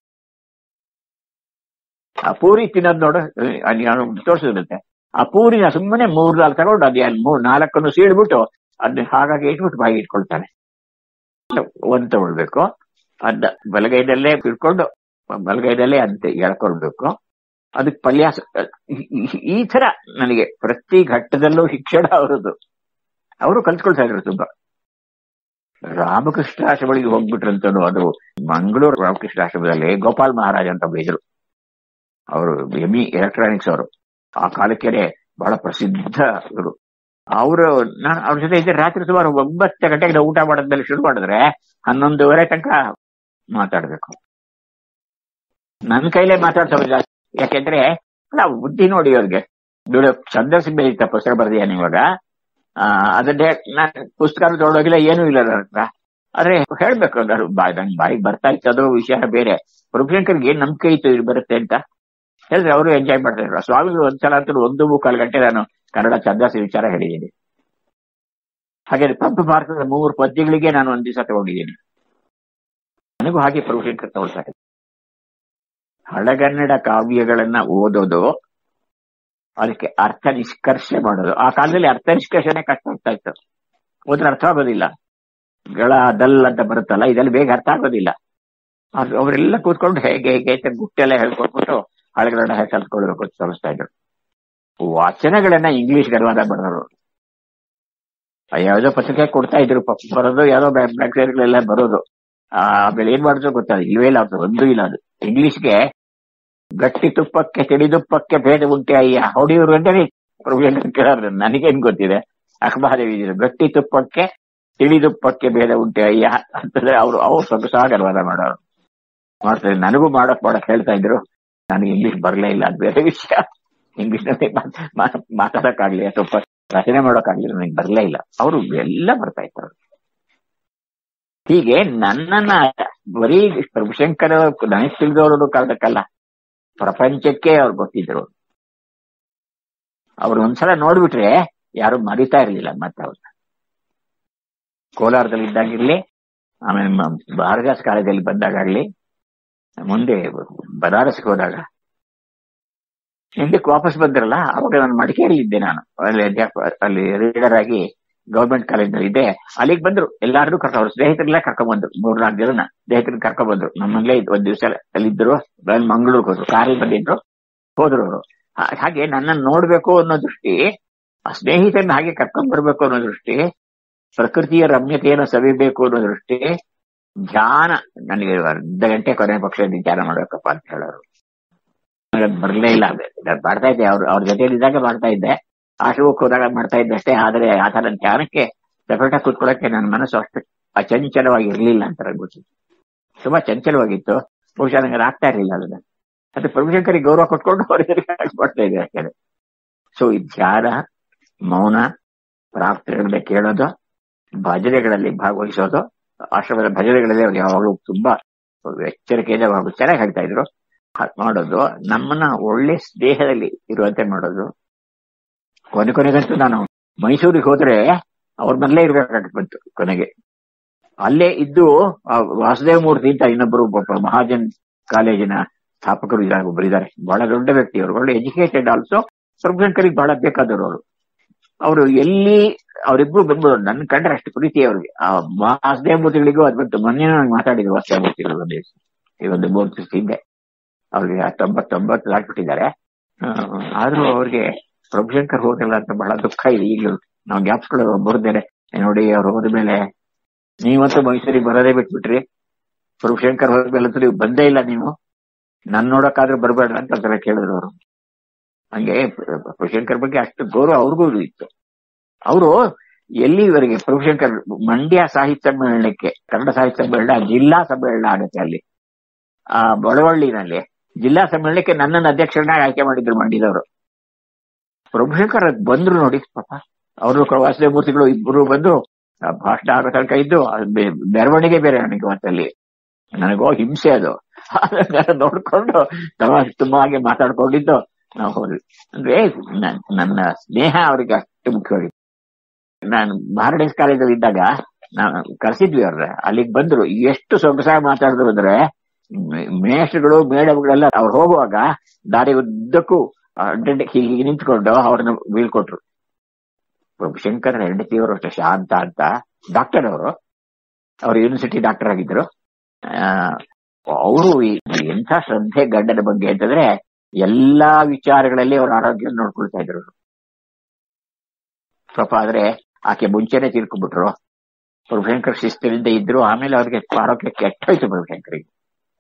ಆ ಪೂರಿ ತಿನ್ನೋದು ನೋಡು ಅಲ್ಲಿ ನಾನು ತೋರಿಸಿರುತ್ತೆ ಆ ಪೂರಿನ ಸುಮ್ಮನೆ ಮೂರ್ ನಾಲ್ಕು ತಗೊಂಡು ಅದೇ ಅಲ್ಲಿ ಮೂರ್ ನಾಲ್ಕನ್ನು ಸೀಳ್ಬಿಟ್ಟು ಅದನ್ನ ಹಾಗಾಗಿ ಇಟ್ಬಿಟ್ಟು ಬಾಯಿ ಇಟ್ಕೊಳ್ತಾನೆ ಒಂದ್ ತಗೊಳ್ಬೇಕು ಅದ ಬಲಗೈದಲ್ಲೇ ಇಟ್ಕೊಂಡು ಬಲಗೈದಲ್ಲೇ ಅಂತ ಎಳ್ಕೊಳ್ಬೇಕು ಅದಕ್ಕೆ ಪಲ್ಯ ಸ- ಈ- ಈ- ಈ ತರ ನನಗೆ ಪ್ರತಿ ಘಟ್ಟದಲ್ಲೂ ಶಿಕ್ಷಣ ಅವರದ್ದು ಅವರು ಕಲ್ತ್ಕೊಳ್ತಾ ಇದ್ರು ತುಂಬಾ ರಾಮಕೃಷ್ಣ ಆಶ್ರಮಗಳಿಗೆ ಹೋಗ್ಬಿಟ್ರಂತನು ಅದು ಮಂಗಳೂರು ರಾಮಕೃಷ್ಣ ಆಶ್ರಮದಲ್ಲಿ ಗೋಪಾಲ್ ಮಹಾರಾಜ್ ಅಂತ ಒಬ್ರು ಇದ್ರು ಅವರು ಎಮಿ ಎಲೆಕ್ಟ್ರಾನಿಕ್ಸ್ ಅವರು ಆ ಕಾಲಕ್ಕೆ ಬಹಳ ಪ್ರಸಿದ್ಧ ಇವರು ಅವರು ನಾನು ಅವ್ರ ಜೊತೆ ಇದ್ದೆ ರಾತ್ರಿ ಸುಮಾರು ಒಂಬತ್ತು ಗಂಟೆಗೆ ನಾವು ಊಟ ಮಾಡೋದ್ಮೇಲೆ ಶುರು ಮಾಡಿದ್ರೆ ಹನ್ನೊಂದುವರೆ ತನಕ ಮಾತಾಡ್ಬೇಕು ನನ್ನ ಕೈಲೇ ಮಾತಾಡ್ಸೋದು ಜಾಸ್ತಿ ಯಾಕೆಂದ್ರೆ ನಾವು ಬುದ್ಧಿ ನೋಡಿ ಅವ್ರಿಗೆ ದುಡ್ಡು ಸಂದರ್ಶ ಬೆಳೀತಾ ಪುಸ್ತಕ ಬರ್ದಿಯಾನ ಇವಾಗ ಆ, ಅದನ್ನೇ ನಾನು ಪುಸ್ತಕ ತೊಗೊಂಡೋಗಿಲ್ಲ ಏನೂ ಇಲ್ಲ ನನ್ನ ಹತ್ರ ಆದ್ರೆ ಹೇಳ್ಬೇಕು ಅದು ಬಾಯ್ ನನ್ ಬಾಯಿಗೆ ಬರ್ತಾ ಇತ್ತು ಅದು ವಿಷಯ ಬೇರೆ ಪ್ರಭುಶಂಕರ್ಗೆ ಏನ್ ನಂಬಿಕೆ ಇತ್ತು ಇದು ಬರುತ್ತೆ ಅಂತ ಹೇಳಿದ್ರೆ ಅವರು ಎಂಜಾಯ್ ಮಾಡ್ತಾ ಇದ್ರು ಸ್ವಾಮಿಗಳು ಒಂದ್ಸಲ ಅಂತ ಒಂದು ಮುಕ್ಕಾಲು ಗಂಟೆ ನಾನು ಕನ್ನಡ ಛಂದಸ್ಸ ವಿಚಾರ ಹೇಳಿದ್ದೀನಿ ಹಾಗೆ ಪ್ರಭು ಭಾರತದ ಮೂರು ಪದ್ಯಗಳಿಗೆ ನಾನು ಒಂದ್ ದಿವಸ ತಗೊಂಡಿದ್ದೀನಿ ನನಗೂ ಹಾಗೆ ಪ್ರಭುಶಂಕರ್ ತಗೊಳ್ತಾ ಇದ್ದೆ ಹಳಗನ್ನಡ ಕಾವ್ಯಗಳನ್ನ ಓದೋದು ಅದಕ್ಕೆ ಅರ್ಥ ನಿಷ್ಕರ್ಷೆ ಮಾಡೋದು ಆ ಕಾಲದಲ್ಲಿ ಅರ್ಥ ನಿಷ್ಕರ್ಷಣೆ ಕಷ್ಟ ಆಗ್ತಾ ಇತ್ತು ಓದ್ರೆ ಅರ್ಥ ಆಗೋದಿಲ್ಲ ಗಳ ದಲ್ ಅಂತ ಬರುತ್ತಲ್ಲ ಇದೆಲ್ಲ ಬೇಗ ಅರ್ಥ ಆಗೋದಿಲ್ಲ ಅವ್ರು- ಅವರೆಲ್ಲ ಕೂತ್ಕೊಂಡು ಹೇಗೆ ಹೇಗೆ ಅಂತ ಗುಟ್ಟೆಲ್ಲ ಹೇಳ್ಕೊಟ್ಬಿಟ್ಟು ಹಳೆಗಳನ್ನ ಹೇಗೆ ಕಲ್ತ್ಕೊಳ್ಬೇಕು ಅಂತ ತೋರಿಸ್ತಾ ಇದ್ರು ವಚನಗಳನ್ನ ಇಂಗ್ಲಿಷ್ ಗರ್ವಾದ ಬರೋರು ಯಾವ್ದೋ ಪತ್ರಿಕೆ ಕೊಡ್ತಾ ಇದ್ರು ಪಾಪ ಬರೋದು ಯಾವ್ದೋ ಮ್ಯಾಗಝೈನ್ಗಳೆಲ್ಲ ಬರೋದು ಆ, ಆಮೇಲೆ ಏನ್ ಮಾಡಿದ್ರು ಗೊತ್ತಾಗ ಇಲ್ವೇ ಇಲ್ಲ ಅದು ಒಂದು ಇಲ್ಲ ಅದು ಇಂಗ್ಲಿಷ್ಗೆ ಗಟ್ಟಿ ತುಪ್ಪಕ್ಕೆ ತಿಳಿದುಪ್ಪಕ್ಕೆ ಭೇದ ಉಂಟೆ ಅಯ್ಯ ಹೊಡಿಯೋರು ಅಂತಾನೆ ಕೇಳಾರ ನನಗೇನ್ ಗೊತ್ತಿದೆ ಅಖಬಾರದೇವಿ ಗಟ್ಟಿ ತುಪ್ಪಕ್ಕೆ ತಿಳಿದುಪ್ಪಕ್ಕೆ ಭೇದ ಉಂಟೆ ಅಯ್ಯ ಅಂತಂದ್ರೆ ಅವರು ಅವ್ರು ಸೊಗಸಾಗರ್ವಾದ ಮಾಡೋರು ಮಾಡ್ತಾರೆ ನನಗೂ ಮಾಡಕ್ ಮಾಡಕ್ ಹೇಳ್ತಾ ಇದ್ರು ನನಗೆ ಇಂಗ್ಲಿಷ್ ಬರಲೇ ಇಲ್ಲ ಅದು ಬೇರೆ ವಿಷಯ ಇಂಗ್ಲಿಷ್ ನಲ್ಲಿ ಮಾತಾಡಕ್ಕಾಗ್ಲಿ ಅಥವಾ ರಚನೆ ಮಾಡೋಕ್ಕಾಗ್ಲಿ ನನಗೆ ಬರಲೇ ಇಲ್ಲ ಅವರು ಎಲ್ಲ ಬರ್ತಾ ಇದ್ರು ಹೀಗೆ ನನ್ನನ್ನ ಬರೀ ಪ್ರಭುಶಂಕರ ನನಗೆ ತಿಳಿದವರು ಕಾಲಕ್ಕಲ್ಲ ಪ್ರಪಂಚಕ್ಕೆ ಅವ್ರು ಗೊತ್ತಿದ್ರು ಅವ್ರು ಒಂದ್ಸಲ ನೋಡ್ಬಿಟ್ರೆ ಯಾರು ಮರಿತಾ ಇರ್ಲಿಲ್ಲ ಮತ್ತೆ ಅವ್ರು ಕೋಲಾರದಲ್ಲಿ ಇದ್ದಾಗಿರ್ಲಿ ಆಮೇಲೆ ಮ- ಭಾರದಾಸ್ ಕಾಲೇಜಲ್ಲಿ ಬಂದಾಗಲಿ ಮುಂದೆ ಬನಾರಸ್ಗೆ ಹೋದಾಗ ಹಿಂದಕ್ಕೆ ವಾಪಸ್ ಬಂದ್ರಲ್ಲ ಅವಾಗ ನಾನು ಮಡಿಕೇರಿಯಲ್ಲಿ ಇದ್ದೆ ನಾನು ಅಲ್ಲಿ ಅಧ್ಯಾಪ- ಅಲ್ಲಿ ರೀಡರ್ ಆಗಿ ಗವರ್ಮೆಂಟ್ ಕಾಲೇಜ್ನಲ್ಲಿ ಇದ್ದೆ ಅಲ್ಲಿಗೆ ಬಂದ್ರು ಎಲ್ಲಾರು ಕರ್ಕ ಅವ್ರ ಸ್ನೇಹಿತರೆಲ್ಲ ಕರ್ಕೊಂಡ್ ಬಂದ್ರು ಮೂರ್ನಾಲ್ಕು ಜನ ಸ್ನೇಹಿತರನ್ನ ಕರ್ಕೊಂಡ್ ಬಂದ್ರು ನಮ್ಮಲ್ಲೇ ಇದ್- ಒಂದ್ ದಿವಸ ಅಲ್ಲಿದ್ರು ಆಮೇಲೆ ಮಂಗಳೂರಿಗೆ ಹೋದ್ರು ಕಾರಲ್ಲಿ ಬಂದಿದ್ರು ಹೋದ್ರು ಅವರು ಹಾಗೆ ನನ್ನನ್ನು ನೋಡ್ಬೇಕು ಅನ್ನೋ ದೃಷ್ಟಿ ಆ ಸ್ನೇಹಿತರನ್ನ ಹಾಗೆ ಕರ್ಕೊಂಡ್ ಬರ್ಬೇಕು ಅನ್ನೋ ದೃಷ್ಟಿ ಪ್ರಕೃತಿಯ ರಮ್ಯತೆಯನ್ನು ಸವಿಬೇಕು ಅನ್ನೋ ದೃಷ್ಟಿ ಧ್ಯಾನ ನನಗೆ ಅರ್ಧ ಗಂಟೆ ಕೊನೆ ಪಕ್ಷ ಧ್ಯಾನ ಮಾಡ್ಬೇಕಪ್ಪ ಅಂತ ಹೇಳೋರು ನನಗೆ ಅದ್ ಬರ್ಲೇ ಇಲ್ಲ ನಾನು ಮಾಡ್ತಾ ಇದ್ದೆ ಅವ್ರ ಅವ್ರ ಜೊತೆಲಿ ಇದ್ದಾಗ ಮಾಡ್ತಾ ಇದ್ದೆ ಆಶ್ರಮಕ್ಕೆ ಹೋದಾಗ ಮಾಡ್ತಾ ಇದ್ದೆ ಅಷ್ಟೇ ಆದ್ರೆ ಆ ತರ ಧ್ಯಾನಕ್ಕೆ ಸೆಪರೇಟ್ ಆಗಿ ಕೂತ್ಕೊಳ್ಳೋಕೆ ನನ್ನ ಮನಸ್ಸು ಅಷ್ಟು ಅಚಂಚಲವಾಗಿ ಇರ್ಲಿಲ್ಲ ಅಂತ ನನಗೆ ಗೊತ್ತಿತ್ತು ತುಂಬಾ ಚಂಚಲವಾಗಿತ್ತು ಬಹುಶಃ ನನಗೆ ಆಗ್ತಾ ಇರ್ಲಿಲ್ಲ ಅದನ್ನ ಅದು ಪ್ರಭುಶಂಕರಿಗೆ ಗೌರವ ಕೊಟ್ಕೊಂಡು ಅವ್ರಿಗೆ ಮಾಡ್ತಾ ಇದ್ದೆ ಯಾಕಂದ್ರೆ ಸೊ ಈ ಧ್ಯಾನ ಮೌನ ಪ್ರಾರ್ಥನೆಗಳನ್ನ ಕೇಳೋದು ಭಜನೆಗಳಲ್ಲಿ ಭಾಗವಹಿಸೋದು ಆಶ್ರಮದ ಭಜನೆಗಳಲ್ಲಿ ಅವ್ರು ಯಾವಾಗಲೂ ತುಂಬಾ ಎಚ್ಚರಿಕೆಯಿಂದ ಭಾಗ- ಚೆನ್ನಾಗಿ ಹೇಳ್ತಾ ಇದ್ರು ಹಾಗ್ ಮಾಡೋದು ನಮ್ಮನ್ನ ಒಳ್ಳೆ ಸ್ನೇಹದಲ್ಲಿ ಇರುವಂತೆ ಮಾಡೋದು ಕೊನೆ ಕೊನೆಗಂತೂ ನಾನು ಮೈಸೂರಿಗೆ ಹೋದ್ರೆ ಅವ್ರ ಮನೇಲೇ ಇರ್ಬೇಕಾಗತ್ತೆ ಬಂತು ಕೊನೆಗೆ ಅಲ್ಲೇ ಇದ್ದು ಆ ವಾಸುದೇವ ಮೂರ್ತಿ ಅಂತ ಇನ್ನೊಬ್ಬರು ಒಬ್ಬ ಮಹಾಜನ್ ಕಾಲೇಜಿನ ಸ್ಥಾಪಕರು ಇದ್ದಾರೆ ಒಬ್ಬರು ಇದ್ದಾರೆ ಬಹಳ ದೊಡ್ಡ ವ್ಯಕ್ತಿ ಅವರು ಒಳ್ಳೆ ಎಜುಕೇಟೆಡ್ ಆಲ್ಸೋ ಪ್ರಭುಶಂಕರಿಗೆ ಬಹಳ ಬೇಕಾದವರು ಅವರು ಅವರು ಎಲ್ಲಿ ಅವರಿಬ್ರು ಬಂದ್ರು ನನ್ನ ಕಂಡ್ರೆ ಅಷ್ಟು ಪ್ರೀತಿ ಅವ್ರಿಗೆ ಆ ವಾಸುದೇವ ಮೂರ್ತಿಗಳಿಗೂ ಅದ್ ಬಂತು ಮೊನ್ನೆ ನಾನು ಮಾತಾಡಿದ್ರು ವಾಸುದೇವ ಮೂರ್ತಿಗಳು ಒಂದು ದಿವಸ ಈ ಒಂದು ಮೂರು ದಿವಸ ಹಿಂದೆ ಅವ್ರಿಗೆ ತೊಂಬತ್ತೊಂಬತ್ತು ದಾಟ್ಬಿಟ್ಟಿದ್ದಾರೆ ಆ, ಆದ್ರೂ ಅವ್ರಿಗೆ ಪ್ರಭುಶಂಕರ್ ಹೋಗಲ್ಲ ಅಂತ ಬಹಳ ದುಃಖ ಇದೆ ಈಗಲೂ ನಾವು ಜ್ಞಾಪಿಸ್ಕೊಳ್ಳೋ ಬರ್ದೇನೆ ನೋಡಿ ಅವ್ರು ಹೋದ ಮೇಲೆ ನೀವಂತೂ ಮೈಸೂರಿಗೆ ಬರೋದೇ ಬಿಟ್ಬಿಟ್ರಿ ಪ್ರಭುಶಂಕರ್ ಹೋದ ಮೇಲೆ ಅಂತೂ ನೀವು ಬಂದೇ ಇಲ್ಲ ನೀವು ನನ್ ನೋಡಕ್ಕಾದ್ರೂ ಬರಬೇಡ ಅಂತ ಒಂದ್ಸಲ ಕೇಳಿದ್ರು ಅವರು ಹಂಗೆ ಪ್ರಭುಶಂಕರ್ ಬಗ್ಗೆ ಅಷ್ಟು ಗೌರವ ಅವ್ರಿಗೂ ಇತ್ತು ಅವರು ಎಲ್ಲಿವರೆಗೆ ಪ್ರಭುಶಂಕರ್ ಮಂಡ್ಯ ಸಾಹಿತ್ಯ ಸಮ್ಮೇಳನಕ್ಕೆ ಕನ್ನಡ ಸಾಹಿತ್ಯ ಸಮ್ಮೇಳನ ಜಿಲ್ಲಾ ಸಮ್ಮೇಳನ ಆಗುತ್ತೆ ಅಲ್ಲಿ ಆ ಬಡವಳ್ಳಿನಲ್ಲಿ ಜಿಲ್ಲಾ ಸಮ್ಮೇಳನಕ್ಕೆ ನನ್ನನ್ನು ಅಧ್ಯಕ್ಷರನ್ನಾಗಿ ಆಯ್ಕೆ ಮಾಡಿದ್ರು ಮಂಡ್ಯದವರು ಪ್ರಭುಶಂಕರ್ ಅದ್ ಬಂದ್ರು ನೋಡಿ ಪಾಪ ಅವರು ವಾಸುದೇವ ಮೂರ್ತಿಗಳು ಇಬ್ಬರು ಬಂದು ಆ ಭಾಷಣ ಆಗೋ ತನಕ ಇದ್ದು ಅದು ಬೆ- ಮೆರವಣಿಗೆ ಬೇರೆ ನನಗೆ ಅವತ್ತಲ್ಲಿ ನನಗೋ ಹಿಂಸೆ ಅದು ಅದನ್ನ ನೋಡ್ಕೊಂಡು ತಮಾಷೆ ತುಂಬಾ ಹಾಗೆ ಮಾತಾಡ್ಕೊಂಡಿದ್ದು ನಾವು ಹೋದ್ವಿ ಅಂದ್ರೆ ನನ್- ನನ್ನ ಸ್ನೇಹ ಅವ್ರಿಗೆ ಅಷ್ಟು ಮುಖ್ಯವಾಗಿತ್ತು ನಾನು ಮಹಾರಾಣೀಸ್ ಕಾಲೇಜಲ್ಲಿ ಇದ್ದಾಗ ನಾವು ಕರೆಸಿದ್ವಿ ಅವ್ರ ಅಲ್ಲಿಗೆ ಬಂದ್ರು ಎಷ್ಟು ಸೊಗಸಾಗಿ ಮಾತಾಡಿದ್ರು ಅಂದ್ರೆ ಮೇ- ಮೇಷ್ಟ್ರುಗಳು ಮೇಡಮ್ಗಳೆಲ್ಲ ಅವ್ರು ಹೋಗುವಾಗ ದಾರಿ ಉದ್ದಕ್ಕೂ ಅಡ್ಡಡ್ಡ ಹೀಗೆ ನಿಂತ್ಕೊಂಡು ಅವ್ರನ್ನ ಬೀಳ್ಕೊಟ್ರು ಶಂಕರ್ ಹೆಂಡತಿಯವರು ಅಷ್ಟೇ ಶಾಂತ ಅಂತ ಡಾಕ್ಟರ್ ಅವರು ಅವರು ಯೂನಿವರ್ಸಿಟಿ ಡಾಕ್ಟರ್ ಆಗಿದ್ರು ಅವರು ಎಂಥ ಶ್ರದ್ಧೆ ಗಂಡನ ಬಗ್ಗೆ ಅಂತಂದ್ರೆ ಎಲ್ಲಾ ವಿಚಾರಗಳಲ್ಲಿ ಅವ್ರ ಆರೋಗ್ಯ ನೋಡ್ಕೊಳ್ತಾ ಇದ್ರು ಪಾಪ ಆದ್ರೆ ಆಕೆ ಮುಂಚೆನೆ ತೀರ್ಕೊಂಡ್ಬಿಟ್ರು ಪ್ರಭುಶಂಕರ್ ಶಿಸ್ತಿನಿಂದ ಇದ್ರು ಆಮೇಲೆ ಅವ್ರಿಗೆ ಆರೋಗ್ಯ ಕೆಟ್ಟೋಯ್ತು ಪ್ರಭುಶಂಕರಿಗೆ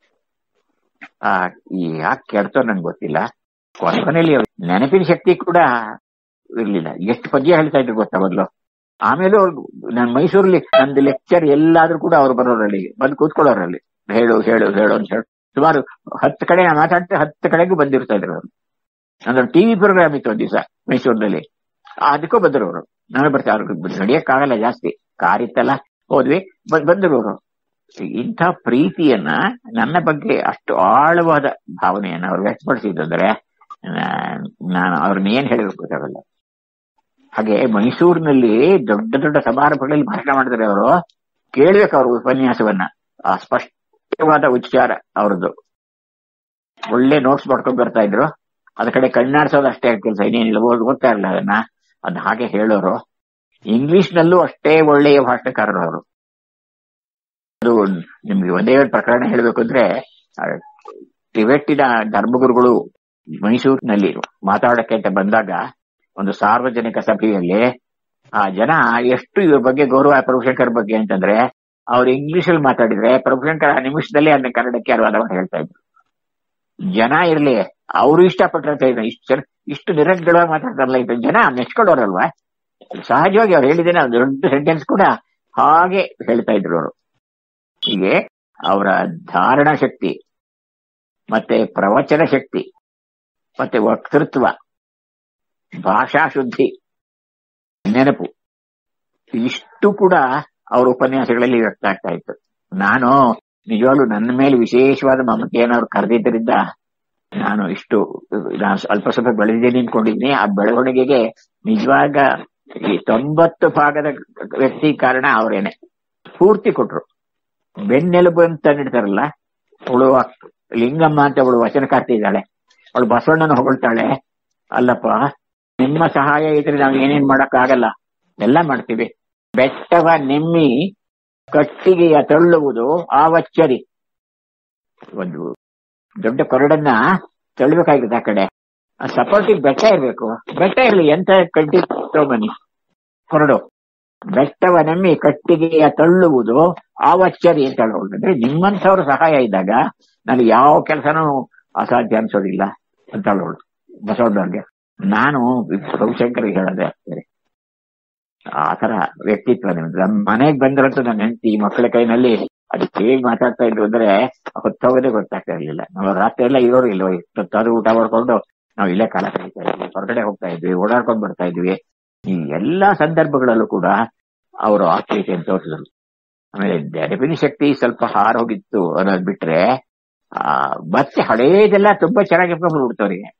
ಆ ಈ ಯಾಕೆ ಕೆಡ್ತೋ ನನ್ಗೆ ಗೊತ್ತಿಲ್ಲ ಕೊನೆಯಲ್ಲಿ ಅವ್ರ್ ನೆನಪಿನ ಶಕ್ತಿ ಕೂಡ ಇರ್ಲಿಲ್ಲ ಎಷ್ಟು ಪದ್ಯ ಹೇಳ್ತಾ ಇದ್ರು ಗೊತ್ತಾ ಮೊದ್ಲು ಆಮೇಲೆ ಅವ್ರು ನಾನು ಮೈಸೂರಲ್ಲಿ ನಂದು ಲೆಕ್ಚರ್ ಎಲ್ಲಾದ್ರೂ ಕೂಡ ಅವ್ರು ಬರೋರಲ್ಲಿ ಬಂದು ಕೂತ್ಕೊಳ್ಳೋರಲ್ಲಿ ಹೇಳು ಹೇಳು ಹೇಳು ಅಂತ ಹೇಳಿ ಸುಮಾರು ಹತ್ತು ಕಡೆ ನಾನು ಮಾತಾಡ್ತೆ ಹತ್ತು ಕಡೆಗೂ ಬಂದಿರ್ತಾ ಇದ್ರು ಅವರು ನಂದೊಂದು ಟಿವಿ ಪ್ರೋಗ್ರಾಮ್ ಇತ್ತು ಒಂದ್ ದಿವಸ ಮೈಸೂರಿನಲ್ಲಿ ಅದಕ್ಕೂ ಬಂದರು ಅವರು ನಾನು ಬರ್ತಾ ಅವ್ರಿಗೆ ನಡೆಯಕ್ಕಾಗಲ್ಲ ಜಾಸ್ತಿ ಕಾರ್ ಇತ್ತಲ್ಲ ಹೋದ್ವಿ ಬ- ಬಂದರು ಅವರು ಇಂಥ ಪ್ರೀತಿಯನ್ನ ನನ್ನ ಬಗ್ಗೆ ಅಷ್ಟು ಆಳವಾದ ಭಾವನೆಯನ್ನ ಅವ್ರು ವ್ಯಕ್ತಪಡಿಸಿದ್ರೆ ನಾನು ಅವ್ರನ್ನ ಏನ್ ಹೇಳಬೇಕು ಗೊತ್ತಾಗಲ್ಲ ಹಾಗೆ ಮೈಸೂರಿನಲ್ಲಿ ದೊಡ್ಡ ದೊಡ್ಡ ಸಮಾರಂಭಗಳಲ್ಲಿ ಭಾಷಣ ಮಾಡಿದ್ರೆ ಅವರು ಕೇಳ್ಬೇಕು ಅವ್ರ ಉಪನ್ಯಾಸವನ್ನ ಆ ಸ್ಪಷ್ಟವಾದ ಉಚ್ಚಾರ ಅವ್ರದ್ದು ಒಳ್ಳೆ ನೋಟ್ಸ್ ಮಾಡ್ಕೊಂಡು ಬರ್ತಾ ಇದ್ರು ಅದ ಕಡೆ ಕಣ್ಣಾಡ್ಸೋದು ಅಷ್ಟೇ ಕೆಲಸ ಇನ್ನೇನಿಲ್ಲ ಓದ್- ಓದ್ತಾ ಇರಲಿಲ್ಲ ಅದನ್ನ ಅದನ್ನ ಹಾಗೆ ಹೇಳೋರು ಇಂಗ್ಲಿಷ್ ನಲ್ಲೂ ಅಷ್ಟೇ ಒಳ್ಳೆಯ ಭಾಷಣಕಾರರು ಅವರು ಅದು ನಿಮ್ಗೆ ಒಂದೇ ಒಂದು ಪ್ರಕರಣ ಹೇಳ್ಬೇಕು ಅಂದ್ರೆ ಆ, ಟಿಬೆಟ್ಟಿನ ಧರ್ಮಗುರುಗಳು ಮೈಸೂರಿನಲ್ಲಿ ಮಾತಾಡಕ್ಕೆ ಅಂತ ಬಂದಾಗ ಒಂದು ಸಾರ್ವಜನಿಕ ಸಭೆಯಲ್ಲಿ ಆ ಜನ ಎಷ್ಟು ಇವ್ರ ಬಗ್ಗೆ ಗೌರವ ಪ್ರಭುಶಂಕರ್ ಬಗ್ಗೆ ಅಂತಂದ್ರೆ ಅವ್ರು ಇಂಗ್ಲಿಷ್ ಅಲ್ಲಿ ಮಾತಾಡಿದ್ರೆ ಪ್ರಭುಶಂಕರ್ ಆ ನಿಮಿಷದಲ್ಲಿ ಅದನ್ನ ಕನ್ನಡಕ್ಕೆ ಅನುವಾದವನ್ನು ಹೇಳ್ತಾ ಇದ್ರು ಜನ ಇರ್ಲಿ ಅವರು ಇಷ್ಟಪಟ್ಟಿರ್ತಾ ಇದ್ರು ಇಷ್ಟು ಜನ ಇಷ್ಟು ನಿರರ್ಗಳವಾಗಿ ಮಾತಾಡ್ತಾರಲ್ಲ ಇದು ಜನ ಮೆಚ್ಕೊಳ್ಳೋರಲ್ವಾ ಸಹಜವಾಗಿ ಅವ್ರು ಹೇಳಿದ್ದೇನೆ ಒಂದು ದೊಡ್ಡ ಸೆಂಟೆನ್ಸ್ ಕೂಡ ಹಾಗೆ ಹೇಳ್ತಾ ಇದ್ರು ಅವರು ಹೀಗೆ ಅವರ ಧಾರಣ ಶಕ್ತಿ ಮತ್ತೆ ಪ್ರವಚನ ಶಕ್ತಿ ಮತ್ತೆ ವಕ್ತೃತ್ವ ಭಾಷಾ ಶುದ್ಧಿ ನೆನಪು ಇಷ್ಟು ಕೂಡ ಅವರ ಉಪನ್ಯಾಸಗಳಲ್ಲಿ ವ್ಯಕ್ತ ಆಗ್ತಾ ಇತ್ತು ನಾನು ನಿಜವಾಗ್ಲೂ ನನ್ನ ಮೇಲೆ ವಿಶೇಷವಾದ ಮಮತೆಯನ್ನು ಅವ್ರು ಕರೆದಿದ್ದರಿಂದ ನಾನು ಇಷ್ಟು ನಾನು ಸ್ವಲ್ಪ ಸ್ವಲ್ಪ ಬೆಳೆದಿದ್ದೀನಿ ಅನ್ಕೊಂಡಿದ್ದೀನಿ ಆ ಬೆಳವಣಿಗೆಗೆ ನಿಜವಾಗ ಈ ತೊಂಬತ್ತು ಭಾಗದ ವ್ಯಕ್ತಿ ಕಾರಣ ಅವರೇನೆ ಪೂರ್ತಿ ಕೊಟ್ರು ಬೆನ್ನೆಲುಬು ಅಂತ ನೀಡ್ತಾರಲ್ಲ ಅವಳು ಲಿಂಗಮ್ಮ ಅಂತ ಅವಳು ವಚನಕಾರ್ತಿ ಇದ್ದಾಳೆ ಅವಳು ಬಸವಣ್ಣನ ಹೊಗಳ್ತಾಳೆ ಅಲ್ಲಪ್ಪ ನಿಮ್ಮ ಸಹಾಯ ಇದ್ರೆ ನಾವು ಏನೇನ್ ಮಾಡಕ್ ಆಗಲ್ಲ ಎಲ್ಲ ಮಾಡ್ತೀವಿ ಬೆಟ್ಟವ ನೆಮ್ಮಿ ಕಟ್ಟಿಗೆಯ ತಳ್ಳುವುದು ಆವಚ್ಚರಿ ಒಂದು ದೊಡ್ಡ ಕೊರಡನ್ನ ತಳ್ಳಬೇಕಾಗಿರುತ್ತೆ ಆ ಕಡೆ ಆ ಸಪೋರ್ಟಿಗೆ ಬೆಟ್ಟ ಇರ್ಬೇಕು ಬೆಟ್ಟ ಇರ್ಲಿ ಎಂತ ಕಡ್ಡಿ ತಗೊಂಬನ್ನಿ ಕೊರಡು ಬೆಟ್ಟವ ನೆಮ್ಮಿ ಕಟ್ಟಿಗೆಯ ತಳ್ಳುವುದು ಆವಚ್ಚರಿ ಅಂತ ಹೇಳೋದು ಅಂದ್ರೆ ನಿಮ್ಮಂಥವ್ರ ಸಹಾಯ ಇದ್ದಾಗ ನನಗೆ ಯಾವ ಕೆಲಸನೂ ಅಸಾಧ್ಯ ಅನ್ಸೋದಿಲ್ಲ ಅಂತ ಹೇಳೋಳು ಬಸವಣ್ಣವ್ರಿಗೆ ನಾನು ರವಿಶಂಕರ್ಗೆ ಹೇಳೋದೇ ಆಗ್ತದೆ ಆ ತರ ವ್ಯಕ್ತಿತ್ವ ನಿಮ್ದು ನಮ್ಮ ಮನೆಗೆ ಬಂದ್ರಂತೂ ನನ್ನ ಹೆಂಡತಿ ಮಕ್ಕಳ ಕೈನಲ್ಲಿ ಅದು ಹೇಗ್ ಮಾತಾಡ್ತಾ ಇದ್ರು ಅಂದ್ರೆ ಹೊತ್ತೋಗೋದೇ ಗೊತ್ತಾಗ್ತಾ ಇರ್ಲಿಲ್ಲ ನಾವು ರಾತ್ರಿ ಎಲ್ಲ ಇರೋರು ಇಲ್ವ ಇಷ್ಟೊತ್ತಾದ್ರೂ ಊಟ ಮಾಡ್ಕೊಂಡು ನಾವು ಇಲ್ಲೇ ಕಾಲ ಕಳೀತಾ ಇದ್ವಿ ಹೊರಗಡೆ ಹೋಗ್ತಾ ಇದ್ವಿ ಓಡಾಡ್ಕೊಂಡು ಬರ್ತಾ ಇದ್ವಿ ಈ ಎಲ್ಲಾ ಸಂದರ್ಭಗಳಲ್ಲೂ ಕೂಡ ಅವರು ಆತ್ಮೀಯತೆಯನ್ನು ತೋರಿಸಿದ್ರು ಆಮೇಲೆ ನೆನಪಿನ ಶಕ್ತಿ ಸ್ವಲ್ಪ ಹಾರೋಗಿತ್ತು ಅನ್ನೋದ್ ಬಿಟ್ರೆ ಆ ಮತ್ತೆ ಹಳೇದೆಲ್ಲ ತುಂಬಾ ಚೆನ್ನಾಗಿ ಬಿಡ್ತು ಅವರಿಗೆ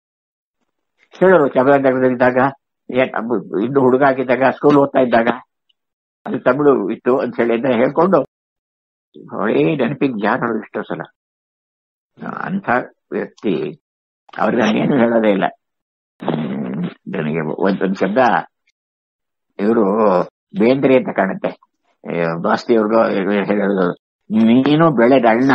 ಹೇಳೋರು ಚಾಮರಾಜನಗರದಲ್ಲಿದ್ದಾಗ ಏನ್ ಅಬ್ಬು ಇನ್ನು ಹುಡುಗ ಆಗಿದ್ದಾಗ ಸ್ಕೂಲ್ ಓದ್ತಾ ಇದ್ದಾಗ ಅದು ತಮಿಳು ಇತ್ತು ಅಂತ ಹೇಳಿ ಅಂತ ಹೇಳ್ಕೊಂಡು ಹೊಳೆ ನೆನಪಿಗೆ ಯಾರು ಇಷ್ಟೋ ಸಲ ಅಂತ ವ್ಯಕ್ತಿ ಅವ್ರಿಗೆ ನಾನೇನು ಹೇಳೋದೇ ಇಲ್ಲ ಹ್ಮ್, ನನಗೆ ಒಂದೊಂದು ಶಬ್ದ ಇವರು ಬೇಂದ್ರೆ ಅಂತ ಕಾಣುತ್ತೆ ಬಾಸ್ತಿ ಅವ್ರಿಗೂ ಹೇಳೋದು ನೀನು ಬೆಳೆದ ಅಣ್ಣ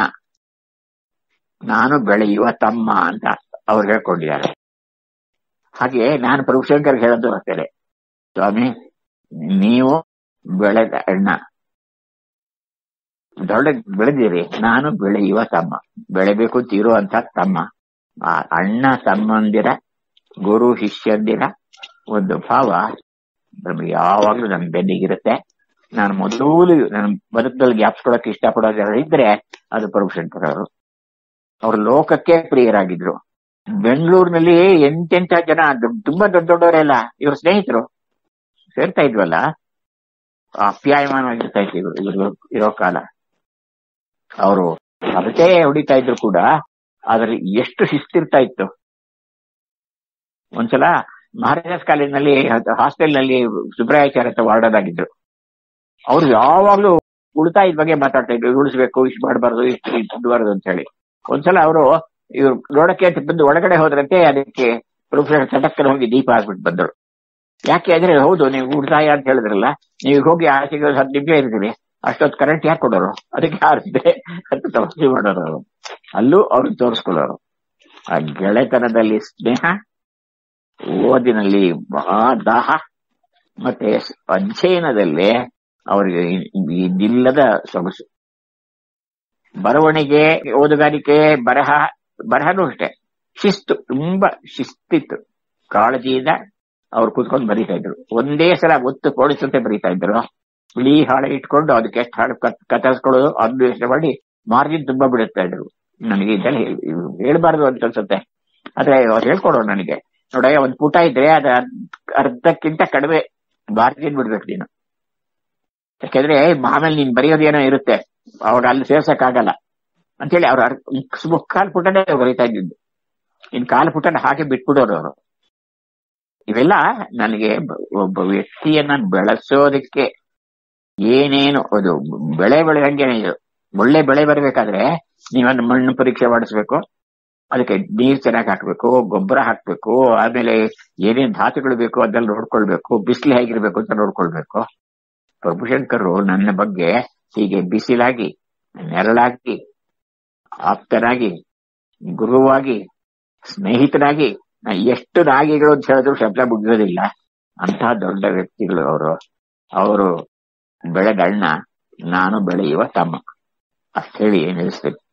ನಾನು ಬೆಳೆಯುವ ತಮ್ಮ ಅಂತ ಅವ್ರು ಹೇಳ್ಕೊಂಡಿದ್ದಾರೆ ಹಾಗೆ ನಾನು ಪ್ರಭುಶಂಕರ್ ಹೇಳೋದು ಅಷ್ಟೇ ಸ್ವಾಮಿ ನೀವು ಬೆಳೆದ ಅಣ್ಣ ದೊಡ್ಡ ಬೆಳೆದಿರಿ ನಾನು ಬೆಳೆಯುವ ತಮ್ಮ ಬೆಳೆಬೇಕು ತೀರುವಂತ ತಮ್ಮ ಆ ಅಣ್ಣ ತಮ್ಮಂದಿರ ಗುರು ಶಿಷ್ಯಂದಿರ ಒಂದು ಭಾವ ನಮ್ಗೆ ಯಾವಾಗ್ಲೂ ನನ್ನ ಬೆನ್ನಿಗಿರುತ್ತೆ ನಾನು ಮೊದಲು ನನ್ನ ಬದುಕದಲ್ಲಿ ಜ್ಞಾಪಿಸ್ಕೊಳಕ್ಕೆ ಇಷ್ಟಪಡೋದು ಯಾರು ಇದ್ರೆ ಅದು ಪ್ರಭುಶಂಕರ್ ಅವರು ಅವರು ಲೋಕಕ್ಕೆ ಪ್ರಿಯರಾಗಿದ್ರು ಬೆಂಗಳೂರಿನಲ್ಲಿ ಎಂತೆಂತ ಜನ ದೊಡ್ಡ- ತುಂಬಾ ದೊಡ್ಡ ದೊಡ್ಡವರೆಲ್ಲ ಇವ್ರ ಸ್ನೇಹಿತರು ಸೇರ್ತಾ ಇದ್ವಲ್ಲ ಅಪ್ಯಾಯಮಾನವಾಗಿರ್ತಾ ಇತ್ತು ಇವರು ಇವರು ಇರೋ ಕಾಲ ಅವರು ಅದಕ್ಕೆ ಹೊಡಿತಾ ಇದ್ರು ಕೂಡ ಆದ್ರೆ ಎಷ್ಟು ಶಿಸ್ತಿರ್ತಾ ಇತ್ತು ಒಂದ್ಸಲ ಮಹಾರಾಜಾಸ್ ಕಾಲೇಜ್ನಲ್ಲಿ ಹಾಸ್ಟೆಲ್ನಲ್ಲಿ ಸುಬ್ರಾಯಾಚಾರ್ಯ ಹತ್ರ ವಾರ್ಡನ್ ಆಗಿದ್ರು ಅವ್ರು ಯಾವಾಗ್ಲೂ ಉಳಿತಾಯದ ಬಗ್ಗೆ ಮಾತಾಡ್ತಾ ಇದ್ರು ಉಳಿಸ್ಬೇಕು ಇಷ್ಟು ಮಾಡಬಾರ್ದು ಇಷ್ಟು ದುಡ್ಡಬಾರ್ದು ಅಂತ ಹೇಳಿ ಒಂದ್ಸಲ ಅವರು ಇವ್ರು ನೋಡಕ್ಕೆ ಅಂತ ಬಂದು ಒಳಗಡೆ ಹೋದ್ರಂತೆ ಅದಕ್ಕೆ ಪ್ರೊಫೆಸರ್ ಚಟಕ್ಕನ ಹೋಗಿ ದೀಪ ಹಾಕ್ಬಿಟ್ಟು ಬಂದ್ರು ಯಾಕೆ ಅಂದ್ರೆ ಹೌದು ನೀವು ಉಳಿತಾಯ ಅಂತ ಹೇಳಿದ್ರಲ್ಲ ನೀವು ಹೋಗಿ ಆಚೆಗೆ ಒಂದು ಹತ್ತು ನಿಮಿಷ ಇರ್ತೀರಿ ಅಷ್ಟೊತ್ತು ಕರೆಂಟ್ ಯಾಕೆ ಕೊಡೋರು ಅದಕ್ಕೆ ಆರಿಸಿದ್ರೆ ಅಂತ ತಮಾಷೆ ಮಾಡೋರು ಅವರು ಅಲ್ಲೂ ಅವ್ರು ತೋರಿಸ್ಕೊಳ್ಳೋರು ಆ ಗೆಳೆತನದಲ್ಲಿ ಸ್ನೇಹ ಓದಿನಲ್ಲಿ ಮಹಾ ದಾಹ ಮತ್ತೆ ಅಧ್ಯಯನದಲ್ಲಿ ಅವರಿಗೆ ಇದಿಲ್ಲದ ಸೊಗಸು ಬರವಣಿಗೆ ಓದುಗಾರಿಕೆ ಬರಹ ಬರಹನೂ ಅಷ್ಟೇ ಶಿಸ್ತು ತುಂಬಾ ಶಿಸ್ತಿತ್ತು ಕಾಳಜಿಯಿಂದ ಅವ್ರು ಕೂತ್ಕೊಂಡು ಬರೀತಾ ಇದ್ರು ಒಂದೇ ಸಲ ಒತ್ತು ಕೊಡಿಸಂತೆ ಬರೀತಾ ಇದ್ರು ಬಿಳಿ ಹಾಳೆ ಇಟ್ಕೊಂಡು ಅದಕ್ಕೆ ಎಷ್ಟು ಹಾಡು ಕತ್ತರಿಸ್ಕೊಳ್ಳೋದು ಅದನ್ನು ಯೋಚನೆ ಮಾಡಿ ಮಾರ್ಜಿನ್ ತುಂಬಾ ಬಿಡುತ್ತಾ ಇದ್ರು ನನಗೆ ಇದೆಲ್ಲ ಹೇಳ್ಬಾರ್ದು ಅಂತ ಅನ್ಸುತ್ತೆ ಆದ್ರೆ ಅವ್ರು ಹೇಳ್ಕೊಡೋ ನನಗೆ ನೋಡ ಒಂದ್ ಪುಟ ಇದ್ರೆ ಅದ ಅರ್ಧಕ್ಕಿಂತ ಕಡಿಮೆ ಮಾರ್ಜಿನ್ ಬಿಡ್ಬೇಕು ನೀನು ಯಾಕೆಂದ್ರೆ ಆಮೇಲೆ ನೀನ್ ಬರೆಯೋದೇನೋ ಇರುತ್ತೆ ಅವಾಗ ಅಲ್ಲಿ ಸೇರ್ಸಕ್ ಆಗಲ್ಲ ಅಂತೇಳಿ ಅವ್ರ ಮುಕ್ಕಾಲ್ ಪುಟನೇ ಬರೀತಾ ಇದ್ದಿದ್ದು ಇನ್ ಕಾಲು ಪುಟನ ಹಾಗೆ ಬಿಟ್ಬಿಡೋರು ಅವರು ಇವೆಲ್ಲ ನನಗೆ ಒಬ್ಬ ವ್ಯಕ್ತಿಯನ್ನ ಬೆಳೆಸೋದಕ್ಕೆ ಏನೇನು ಅದು ಬೆಳೆ ಬೆಳೆದಂಗೆ ಇದು ಒಳ್ಳೆ ಬೆಳೆ ಬರಬೇಕಾದ್ರೆ ನೀವೊಂದು ಮಣ್ಣು ಪರೀಕ್ಷೆ ಮಾಡಿಸ್ಬೇಕು ಅದಕ್ಕೆ ನೀರ್ ಚೆನ್ನಾಗಿ ಹಾಕ್ಬೇಕು ಗೊಬ್ಬರ ಹಾಕ್ಬೇಕು ಆಮೇಲೆ ಏನೇನ್ ಧಾತುಗಳು ಬೇಕು ಅದೆಲ್ಲ ನೋಡ್ಕೊಳ್ಬೇಕು ಬಿಸಿಲು ಹೇಗಿರ್ಬೇಕು ಅಂತ ನೋಡ್ಕೊಳ್ಬೇಕು ಪ್ರಭುಶಂಕರು ನನ್ನ ಬಗ್ಗೆ ಹೀಗೆ ಬಿಸಿಲಾಗಿ ನೆರಳಾಗಿ ಆಪ್ತನಾಗಿ ಗುರುವಾಗಿ ಸ್ನೇಹಿತನಾಗಿ ಎಷ್ಟು ನಾಗಿಗಳು ಅಂತ ಹೇಳಿದ್ರು ಶಬ್ದ ಮುಗಿಯೋದಿಲ್ಲ ಅಂತಹ ದೊಡ್ಡ ವ್ಯಕ್ತಿಗಳು ಅವರು ಅವರು ಬೆಳೆದಣ್ಣ ನಾನು ಬೆಳೆಯುವ ತಮ್ಮ ಅಷ್ಟು ಹೇಳಿ ನಿಲ್ಲಿಸ್ತೀನಿ